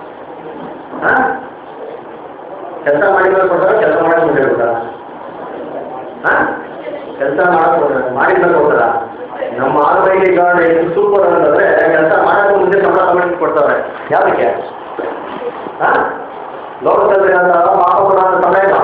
ಹಾಂ ಕೆಲಸ ಮಾಡಿದ್ರೆ ಕೊಡ್ತಾರೆ ಕೆಲಸ ಮಾಡಿ ಮುಂದೆ ಕೊಡ್ತಾರ ಹಾಂ ಕೆಲಸ ಮಾಡಕ್ ಕೊಡ್ತಾರೆ ಮಾಡಿದ್ರೆ ಕೊಡ್ತಾರ ನಮ್ಮ ಆರೋಗ್ಯ ಗಾರ್ಡ್ ಎಷ್ಟು ಸೂಪರ್ ಅಂತಂದ್ರೆ ಕೆಲಸ ಮಾಡಕ್ಕೆ ಮುಂದೆ ಸಂಬಳ ತಗೊಂಡು ಕೊಡ್ತಾರೆ ಯಾವುದಕ್ಕೆ ಹಾಂ ಲೋಕದಲ್ಲಿ ಅಂತ ಪಾಪ ಕೊಡೋ ಸಮಯ ಇಲ್ಲ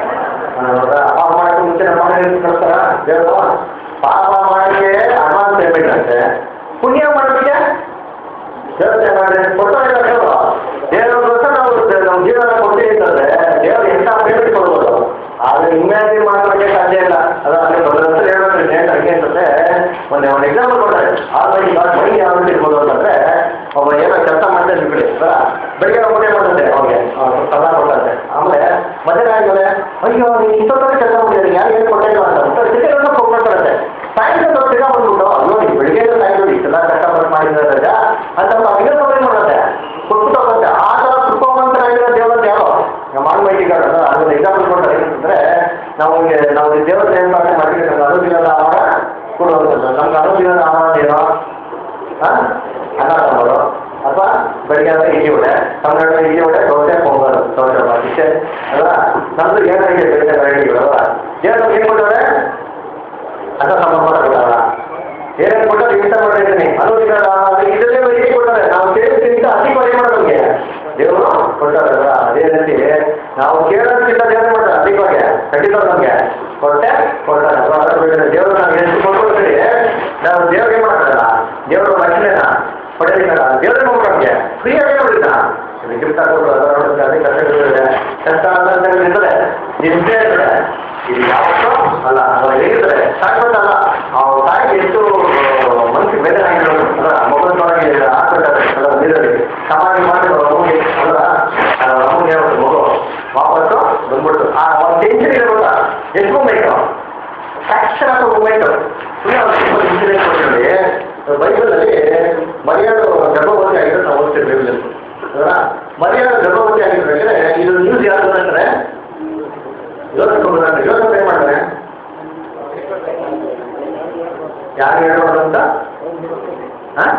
ಪಾಪ ಮಾಡಕ್ಕೆ ಮುಂಚೆ ನಮ್ಮ ಮನೆಯಲ್ಲಿ ಕಳಿಸ್ತಾರ ದೇವ್ರ ಪಾಪ ಮಾಡಕ್ಕೆ ಅಡ್ವಾನ್ಸ್ ಪೇಮೆಂಟ್ ಅಂತೆ ಪುಣ್ಯ ಮಾಡೋದಕ್ಕೆ ದೇವತೆ ಮಾಡಿ ಕೊಡ್ತಾ ಇಲ್ಲ ದೇವರು ದೇವರ ನಾವು ನಮ್ಮ ಜೀವನ ಕೊಡ್ತೀವಿ ಅಂತಂದ್ರೆ ದೇವರು ಎಂತ ಪೇಮೆಂಟ್ ಕೊಡ್ಬೋದು ಆದ್ರೆ ಇಮ್ಯಾಜಿನ್ ಮಾಡೋದಕ್ಕೆ ಸಾಧ್ಯ ಇಲ್ಲ ಅದು ಅಲ್ಲಿ ದೊಡ್ಡ ಹೆಸರು ಹೇಳ್ಬೇಕು ನೇಟ್ ಹಂಗೆ ಅಂತಂದ್ರೆ ಒಂದು ಒಂದು ಎಕ್ಸಾಂಪಲ್ ಕೊಡ್ತಾರೆ ಆದ್ರೆ ಈಗ ಮೈಂಡ್ ಯಾವ ರೀತಿ ಇರ್ಬೋದು ಅಂತಂದ್ರೆ ಒಬ್ಬ ಏನೋ ಕೆಲಸ ಮಾಡ್ತಾ ಇದ್ವಿ ಬಿಡಿ ಅಲ್ವಾ? ಬೆಳಿಗ್ಗೆ ಒಬ್ಬನೇ ಮಾಡ್ತಂತೆ ಅವ್ನಿಗೆ ಸದಾ ಕೊಡ್ತಾರೆ ಆಮೇಲೆ ಮಧ್ಯಾಹ್ನ ಆದ್ಮೇಲೆ ಅಯ್ಯೋ ನೀನು ಇಷ್ಟೊತ್ತಲ್ಲಿ ಕೆಲಸ ಮಾಡಿದ್ರೆ ಯಾರು ಏನು ಕೊಟ್ಟಿಲ್ಲ ಅಂತ ಸಿಟಿಗಳನ್ನ ಕೊಟ್ಬಿಡ್ತಾರಂತೆ ಸಾಯಂಕಾಲ ಹೊತ್ತಿಗೆ ಬಂದ್ಬಿಟ್ಟು ಅಯ್ಯೋ ನೀನು ಬೆಳಿಗ್ಗೆ ಸಾಯಂಕಾಲ ಇಷ್ಟೆಲ್ಲ ಕಷ್ಟಪಟ್ಟು ಮಾಡಿದ್ರೆ ರಜ ಅಂತ ಇನ್ನೊಂದು ಏನು ಮಾಡುತ್ತೆ ಕೊಟ್ಬಿಟ್ಟು ಹೋಗುತ್ತೆ ಆ ಥರ ಕೃಪವಂತರಾಗಿರೋ ದೇವರ ಯಾರು ನಮ್ಮ ಆನ್ಮೈಟಿಗಳು ಅದನ್ನ ಎಕ್ಸಾಂಪಲ್ ಕೊಡ್ತಾರೆ ಏನಂತಂದ್ರೆ ನಾವು ನಾವು ದೇವರ ನೇಮಕಾತಿ ಮಾಡಿದ್ರೆ ನಮ್ಗೆ ಅನುದಿನದ ಆಹಾರ ಕೊಡುವಂಥದ್ದು ನಮ್ಗೆ ಅನುದಿನದ ಆಹಾರ ಏನೋ ಹಾಂ ಅನ್ನ ಸಾಂಬಾರು ಅಥವಾ ಬೆಳಿಗ್ಗೆ ಅಂದರೆ ಇಡ್ಲಿ ವಡೆ ಕನ್ನಡ ಇಡ್ಲಿ ವಡೆ ದೋಸೆ ಪೊಂಗಲ್ ದೋಸೆ ಇಷ್ಟೇ ಅಲ್ವಾ ನಮ್ದು ಏನಾಗಿದೆ ಬೆಳಿಗ್ಗೆ ವೆರೈಟಿಗಳು ಅಲ್ವಾ ಏನು ಏನು ಕೊಟ್ಟವ್ರೆ ಅನ್ನ ಸಾಂಬಾರು ಮಾತ್ರ ಕೊಟ್ಟವಲ್ಲ ಏನೇನು ಕೊಟ್ಟರೆ ಇಷ್ಟ ಮಾಡಿದ್ದೀನಿ ಅದು ಈಗ ಇದರಲ್ಲೇ ವೆರೈಟಿ ಕೊಟ್ಟಾರೆ ನಾವು ಕೇಳಿದ್ರಿಂದ ಅತಿ ಬರೀ ಮಾಡೋದು ನಮಗೆ ದೇವರು ಕೊಟ್ಟಾರಲ್ಲ ಅದೇ ರೀತಿ ನಾವು ಕೇಳೋದಕ್ಕಿಂತ ದೇವರು ಮಾಡ್ತಾರೆ ಅಧಿಕವಾಗಿ ಖಂಡಿತ ನಮಗೆ ಕೊಟ್ಟೆ ಕೊಡ್ತಾರೆ ಅಥವಾ ಅದರ ಬಗ್ಗೆ ದೇವರು ನಾವು ಎಷ್ಟು ಕೊಟ್ಕೊಳ್ತೀವಿ ನಾವು ದೇವ್ರಿಗೆ ಮಾಡ್ತಾರಲ್ಲ ದೇವರು ರಕ್ಷಣೆನ ಪಡೆಯಲಿಕ್ಕಲ್ಲ ದೇವ್ರಿಗೆ ಮಾಡ್ತಾರೆ ನಮಗೆ ಫ್ರೀಯಾಗಿ ನೋಡಿಲ್ಲ ಗಿಫ್ಟ್ ಹಾಕೋದು ಅದರ ನೋಡೋದು ಅದೇ ಕಷ್ಟಗಳಿದೆ ಕಷ್ಟ ಅಂತ ಇರ್ತದೆ ನಿದ್ದೆ ಇರ್ತದೆ ಇದು ಯಾವತ್ತೋ ಅಲ್ಲ ಅವಾಗ ಹೇಗಿರ್ತಾರೆ ಸಾಕಲ್ಲ ಅವ್ರ ತಾಯಿಗೆ ಎಷ್ಟು ಮನಸ್ಸಿಗೆ ಬೇರೆ ಆಗಿರೋದು ಅಲ್ಲ ಮಗುವಿನೊಳಗೆ ಹಾಕ್ಬೇಕಾದ್ರೆ ಅಲ್ಲ ನೀರಲ್ಲಿ ಸಮಾಧಿ ಮಾಡಿ ಮಗುಗೆ ಅಲ್ಲ ನಮಗೆ ಮಗು ವಾಪಸ್ಸು ಬಂದ್ಬಿಡ್ತು ಆ ಒಂದು ಟೆನ್ಷನ್ ಇರೋಲ್ಲ ಎಷ್ಟು ಮೂಮೆಂಟು ಸಾಕ್ಷಾತ್ ಮೂಮೆಂಟು ಇನ್ಸಿಡೆಂಟ್ ಕೊಟ್ಟಿರಲಿ ಬೈಬಲಲ್ಲಿ ಮರ್ಯಾದ ಗರ್ಭವತಿ ಆಗಿದ್ರೆ ನಾವು ಓದ್ತೀವಿ ಬೈಬಲಲ್ಲಿ ಅಲ್ವಾ ಮರ್ಯಾದ ಗರ್ಭವತಿ ಆಗಿರ್ಬೇಕಾದ್ರೆ ಇದು ನ್ಯೂಸ್ ಯಾರು ಅಂತಾರೆ ಯೋಚನೆ ಕೊಡ್ತಾರೆ ಯೋಚನೆ ಏನು ಮಾಡ್ತಾರೆ ಯಾರು ಹೇಳ್ಬಾರ್ದು ಅಂತ ಹಾಂ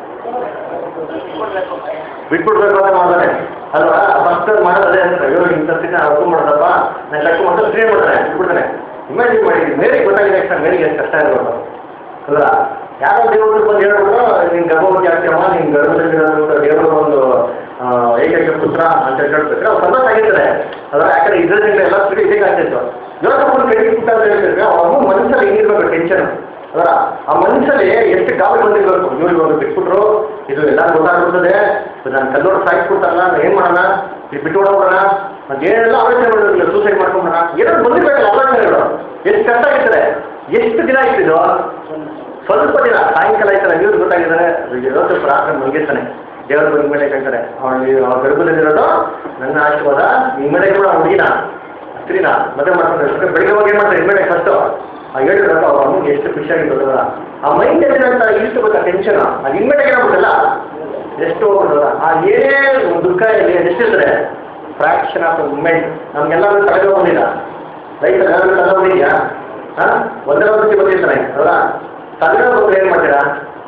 ಬಿಟ್ಬಿಡ್ಬೇಕು ಅಂತ ಮಾಡ್ತಾನೆ ಅಲ್ವಾ ಫಸ್ಟ್ ಮಾಡೋದು ಅದೇ ಅಂತ ಅಯ್ಯೋ ಇಂಥ ಸ್ಥಿತಿ ನಾವು ಅರ್ಥ ಮಾಡೋದಪ್ಪ ನಾನು ಕಟ್ಟು ಮಾಡ್ತಾ ಸ್ಟ್ರೇ ಮಾಡ್ತಾನೆ ಬಿಟ್ಬಿಡ್ತಾನೆ ಇಮ್ಯಾಜಿನ್ ಮಾಡಿ ಮೇರಿಗೆ ಗೊತ್ತಾಗಿದೆ ತಕ್ಷಣ ಮೇರಿಗೆ ಎಷ್ಟು ಕಷ್ಟ ಇರ್ಬೋದು ಅಲ್ವಾ ಯಾರೋ ದೇವರು ಬಂದು ಹೇಳ್ಬಿಟ್ಟು ನಿನ್ನ ಗರ್ಭವತಿ ಆಗ್ತೀಯಮ್ಮ ನಿನ್ನ ಗರ್ಭದಲ್ಲಿರೋದು ದೇವರ ಒಂದು ಆ, ಏಕೈಕ ಪುತ್ರ ಅಂತ ಹೇಳ್ಬೇಕಾದ್ರೆ ಅವ್ರು ಸಂತೋಷ ಆಗಿರ್ತಾರೆ ಅದ್ರ ಯಾಕಂದ್ರೆ ಇದರಿಂದ ಎಲ್ಲ ಸ್ಥಿತಿ ಇದಕ್ಕೆ ಆಗ್ತಿತ್ತು ಯೋಚನೆ ಮಾಡಿ ಕೈ ಪುಟ್ಟ ಅಂತ ಹೇಳ್ತಿದ್ರೆ ಅವ್ರು ಮನಸ್ಸಲ್ಲಿ ಹೆಂಗಿರ್ಬೇಕು ಟೆನ್ಷನ್ ಅದರ ಆ ಮನುಷ್ಯನೇ ಎಷ್ಟು ಕಾಲು ಬಂದಿರ್ಬೇಕು ಇವ್ರಿಗೆ ಒಂದು ಬಿಟ್ಬಿಟ್ರು ಇದು ಎಲ್ಲ ಗೊತ್ತಾಗ್ಬಿಡ್ತದೆ ನಾನು ಕಲ್ಲೋಡು ಸಾಯಿಸ್ಬಿಡ್ತಾರಲ್ಲ ನಾನು ಏನು ಮಾಡೋಣ ಇದು ಬಿಟ್ಟು ಹೋಗೋಣ ಅದೇನೆಲ್ಲ ಆಲೋಚನೆ ಮಾಡೋದಿಲ್ಲ ಸೂಸೈಡ್ ಮಾಡ್ಕೊಂಡ್ರ ಏನೋ ಬಂದಿರ್ಬೇಕಲ್ಲ ಆಲೋಚನೆಗಳು ಎಷ್ಟು ಕಷ್ಟ ಆಗಿರ್ತದೆ ಎಷ್ಟು ದಿನ ಆಯ್ತಿದ್ದು ಸ್ವಲ್ಪ ದಿನ ಸಾಯಂಕಾಲ ಆಯ್ತಲ್ಲ ನೀವು ಗೊತ್ತಾಗಿದ್ದಾರೆ ಇವತ್ತು ಪ್ರಾರ್ಥನೆ ಮುಗಿಸ್ತಾನೆ ದೇವರ ಬಂದ ಮೇಲೆ ಕೇಳ್ತಾರೆ ಅವಳು ಅವ್ರ ಗರ್ಭದಲ್ಲಿರೋದು ನನ್ನ ಆಶೀರ್ವಾದ ನಿಮ್ಮ ಮೇಲೆ ಕೂಡ ಹುಡುಗಿನ ಸ್ತ್ರೀನ ಮದುವೆ ಮಾಡ್ತಾರೆ ಯಾಕಂದ್ರೆ ಬೆಳಿಗ್ಗೆ ಹೋಗಿ ಏನು ಮಾಡ್ತಾರೆ ಇನ್ಮೇಲೆ ಫಸ್ಟು ಆ ಹೇಳಿದ್ರಲ್ಲ ಅವ್ರ ಅಮ್ಮಗೆ ಎಷ್ಟು ಖುಷಿಯಾಗಿ ಗೊತ್ತಲ್ಲ ಆ ಮೈಂಡ್ ಅಂತ ಇಷ್ಟು ಗೊತ್ತಾ ಟೆನ್ಷನ್ ಅದು ಇನ್ಮೇಲೆ ಏನಾಗ್ಬಿಟ್ಟಲ್ಲ ಎಷ್ಟು ಹೋಗ್ಬಿಟ್ಟಲ್ಲ ಆ ಏನೇ ಒಂದು ದುಃಖ ಇರಲಿ ಎಷ್ಟಿರ್ತದೆ ಫ್ರಾಕ್ಷನ್ ಆಫ್ ಮೂಮೆಂಟ್ ನಮ್ಗೆಲ್ಲರೂ ತಲೆಗೆ ಬಂದಿಲ್ಲ ರೈತ ಎಲ್ಲರೂ ತಲೆ ಬಂದಿದ್ಯಾ ಹಾಂ ಒಂದರ ವೃತ್ತಿ ಬಂದಿರ್ತಾನೆ ಹೌದಾ ತಲೆಗೆ ಬಂದ್ರೆ ಏನು ಮಾಡ್ತೀರಾ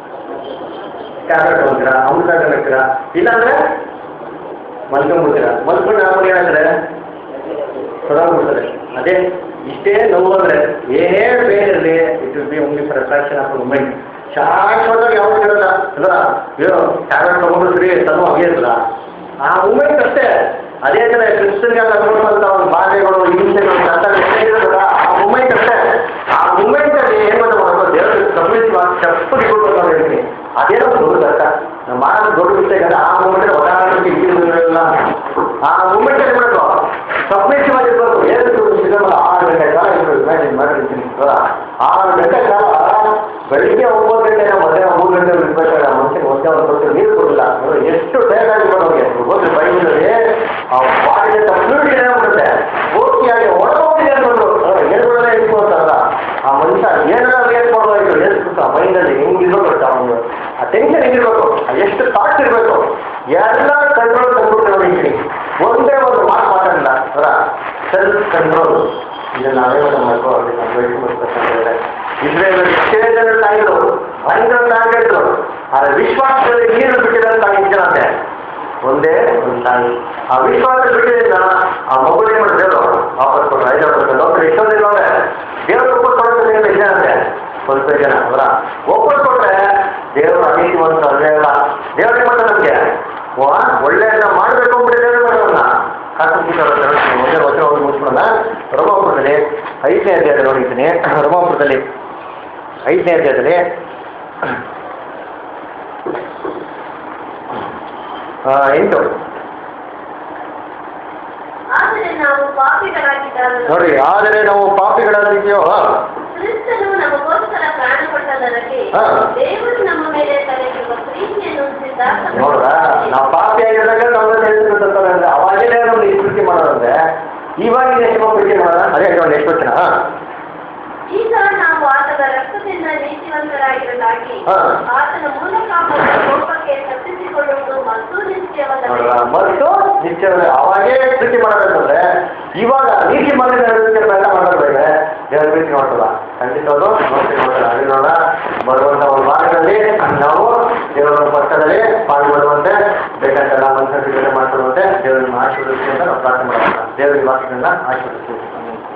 ಟ್ಯಾಬ್ಲೆಟ್ ತಗೊಂತೀರಾ ಅಮೃತ ತಗೋತೀರಾ ಇಲ್ಲಾಂದ್ರೆ ಮಲ್ಕೊಂಡ್ಬಿಡ್ತೀರಾ ಮಲ್ಕೊಂಡು ಆಮೇಲೆ ಏನಾಗ್ತದೆ ಸೊಡಗ್ಬಿಡ್ತದೆ ಅದೇ ಇಷ್ಟೇ ನೋವು ಅಂದ್ರೆ ಏನೇ ಪೇನ್ ಇರಲಿ it will be only for attraction of moment ಶಾಶ್ವತವಾಗಿ ಯಾವಾಗ ಇರಲ್ಲ ಅಲ್ವಾ ಏನು ಟ್ಯಾಬ್ಲೆಟ್ ತಗೊಂಡ್ರಿ ತನೂ ಹಾಗೆ ಇರಲ್ಲ ಆ ಮೂಮೆಂಟ್ ಅಷ್ಟೇ ಅದೇ ಥರ ಕ್ರಿಸ್ತನ್ಗೆ ತಗೊಂಡಂಥ ಒಂದು ಬಾಧೆಗಳು ಹಿಂಸೆಗಳು ಕಷ್ಟ ಎಷ್ಟೇ ಇರೋದಲ್ಲ ಆ ಮೂಮೆಂಟ್ ಅಷ್ಟೇ ಆ ಮೂಮೆಂಟ್ ಅಲ್ಲಿ ಏನು ಗೊತ್ತಾ ಮಾಡೋದು ದೇವರು ಕಂಪ್ಲೀಟ್ ಚಪ್ಪಲಿ ಕೊಡ್ಬೇಕು ಅಂತ ಹೇಳ್ತೀನಿ ಅದೇನೋ ದೊಡ್ಡ ಕಷ್ಟ ನಾವು ಮಾಡೋದು ದೊಡ್ಡ ಮಿಸ್ಟೇಕ್ ಅಲ್ಲ ಆ ಮೂಮೆಂಟ್ ಒಡಾಡೋದಕ್ಕೆ ಇದ್ದಿರಲಿಲ್ಲ ಆ ಮೂಮೆಂಟ್ ಅಲ್ಲಿ ಮಾಡಬೇಕು ಸಬ್ಮಿಸಿವ್ ಆಗಿರ್ಬೇಕು ಏನು ಸಿಗಲ್ಲ ಆರು ಗಂಟೆ ಕಾಲ ಇರ್ಬೇಕು ಇಮ್ಯಾಜಿನ್ ಮಾಡಿರ್ತೀನಿ ಅಲ್ಲ ಆರು ಗಂಟೆ ಕಾಲ ಬೆಳಿಗ್ಗೆ ಒಂಬತ್ತು ಗಂಟೆ ಮಧ್ಯಾಹ್ನ ಮೂರು ಗಂಟೆ ಇರ್ಬೇಕಾದ್ರೆ ಆ ಮನುಷ್ಯನಿಗೆ ಒಂದೇ ಒಂದು ಕೊಟ್ಟು ನೀರು ಕೊಡಲಿಲ್ಲ ಅಂದ್ರೆ ಎಷ್ಟು ಟೈಮ್ ಆಗಿರ್ಬೋದು ಅವ್ರಿಗೆ ಹೋದ್ರೆ ಬೈಬಲಲ್ಲಿ ಆ ಬಾಡಿಗೆ ಫ್ಲೂಯಿಡ್ ಏನಾಗ್ಬಿಡುತ್ತೆ ಪೂರ್ತಿಯಾಗಿ ಒಳಗೋಗಿ ಹೇಳ್ಬೋದು ಹೇಳ್ಕೊಳ್ಳೇ ಇಟ್ಕೊಳ್ತಾರಲ್ಲ ಆ ಮನುಷ್ಯ ಏನಾರ ರಿಯಾಕ್ಟ್ ಮಾಡೋದಾಯ್ತು ಎಷ್ಟು ಆ ಮೈಂಡಲ್ಲಿ ಹೆಂಗಿರ್ಬೇಕು ಗೊತ್ತಾ ಅವನು ಆ ಟೆನ್ಷನ್ ಹೆಂಗಿರ್ಬೇಕು ಆ ಎಷ್ಟು ಥಾಟ್ಸ್ ಇರಬೇಕು ಎಲ್ಲ ಕಂಟ್ರೋಲ್ ತಂದ್ಬಿಟ್ಟು ನೋಡಿ ಒಂದೇ ಒಂದು ಮಾತು ಮಾತಾಡಿಲ್ಲ ಅವರ ಸೆಲ್ಫ್ ಕಂಟ್ರೋಲ್ ಇದನ್ನ ನಾವೇ ಮಾಡಬೇಕು ಅವ್ರಿಗೆ ನಾವು ಹೇಳ್ಕೊಡ್ಬೇಕಂತ ಇಸ್ರೇಲ್ ಎಷ್ಟೇ ಜನ ತಾಯಿಗಳು ಭಯಂಕರ ತಾಯಿಗಳು ಆದರೆ ವಿಶ್ವಾಸದಲ್ಲಿ ನೀರು ಬಿಟ್ಟಿದ್ದಾರೆ ತಾಯಿ ಜನತೆ ಒಂದೇ ಒಂದು ತಾಯಿ ಆ ವಿಶ್ವಾಸ ಬಿಟ್ಟಿದ್ದ ಆ ಮಗು ಏನು ಮಾಡಿ ದೇವರು ವಾಪಸ್ ಕೊಟ್ಟರು ಐದು ವರ್ಷ ಡಾಕ್ಟರ್ ಎಷ್ಟೊಂದಿಲ್ಲ ದೇವರು ಒಪ್ಪಿಸ್ಕೊಡೋದ್ರೆ ಇಲ್ಲ ಅಂತೆ ಸ್ವಲ್ಪ ಜನ ಅವರ ಒಪ್ಪಿಸ್ಕೊಟ್ರೆ ದೇವರು ಅನೀತಿವಂತ ಅದೇ ಅಲ್ಲ ದೇವ್ರು ಏನು ಮಾಡ್ತಾರೆ ನಮಗೆ ಒಳ್ಳೆಯದನ್ನ ಮಾಡಬೇಕು ಅಂದ್ಬಿಟ್ಟು ದೇವ್ರು ಮಾಡೋಣ ಒಂದೇ ವರ್ಷ ಹೋಗಿ ಮುಗಿಸ್ಕೊಳ್ಳೋಣ ರೋಮಾಪುರದಲ್ಲಿ ಐದನೇ ಅಧ್ಯಾಯದಲ್ಲಿ ನೋಡಿದ್ದೀನಿ ರೋಮಾಪುರದಲ್ಲಿ ಐದನೇ ಅಧ್ಯಾಯದಲ್ಲಿ ಆ, ಎಂಟು ಆದರೆ ನಾವು ಪಾಪಿಗಳಾಗಿದ್ದಾಗ ನೋಡಿ ಆದರೆ ನಾವು ಪಾಪಿಗಳಾಗಿದೆಯೋ ಕ್ರಿಸ್ತನು ನಮಗೋಸ್ಕರ ಪ್ರಾಣ ಕೊಟ್ಟದಕ್ಕೆ ಹಾ. ದೇವರು ನಮ್ಮ ಮೇಲೆ ತಲೆಗಿರುವ ಪ್ರೀತಿಯನ್ನು ಸಿದ್ಧಾರ್ಥ ನೋಡ್ರ ನಾವು ಪಾಪಿ ಆಗಿದ್ದಾಗ ನಾವು ಹೇಳ್ತಿರ್ತಾರೆ ಅಂದ್ರೆ ಅವಾಗಲೇ ನಮ್ಗೆ ಈ ಪ್ರೀತಿ ಮಾಡೋದಂದ್ರೆ ಇವಾಗ ಎಷ್ಟು ಪ್ರೀತಿ ಮಾಡೋಣ ಅದೇ ಒಂದು ಎಷ್ಟು ವಚನ ಹಾ. ಈಗ ನಾವು ಆತನ ರಕ್ತದಿಂದ ನೀತಿವಂತರಾಗಿರಲಾಗಿ ಹಾ. ಆತನ ಮೂಲಕ ಬಂದ ಕೋಪಕ್ಕೆ ತಪ್ಪಿಸಿಕೊಳ್ಳುವುದು ಮತ್ತು ನೋಡ್ರ ನಿತ್ಯವಲ್ಲ ಮತ್ತು ನಿತ್ಯ ಅವಾಗೇ ಪ್ರೀತಿ ಮಾಡಬೇಕಂದ್ರೆ ಇವಾಗ ನೀತಿ ಮಾಡಿದ ಪ್ರಯತ್ನ ಮಾಡಬೇಕಂದ್ರೆ ದೇವರ ಪ್ರೀತಿ ನೋಡ್ತಲ್ಲ ಖಂಡಿತವಾಗೂ ನೋಡ್ತೀವಿ ನೋಡ್ತಾರೆ ಅದೇ ನೋಡ ಬರುವಂತ ಒಂದು ವಾರದಲ್ಲಿ ನಾವು ದೇವರ ಪಕ್ಕದಲ್ಲಿ ಪಾಲ್ಗೊಳ್ಳುವಂತೆ ಬೇಕಾದೆಲ್ಲ ಮನಸ್ಸನ್ನು ಬಿಡುಗಡೆ ಮಾಡ್ಕೊಳ್ಳುವಂತೆ ದೇವರನ್ನು ಆಶೀರ್ವದಿಸಿ ಅಂತ ನಾವು ಪ್ರಾರ್ಥನೆ ಮಾಡೋಣ ದೇವರ ವಾಕ್ಯಗಳನ್ನ ಆಶೀರ್ವದಿಸ್ತೀವಿ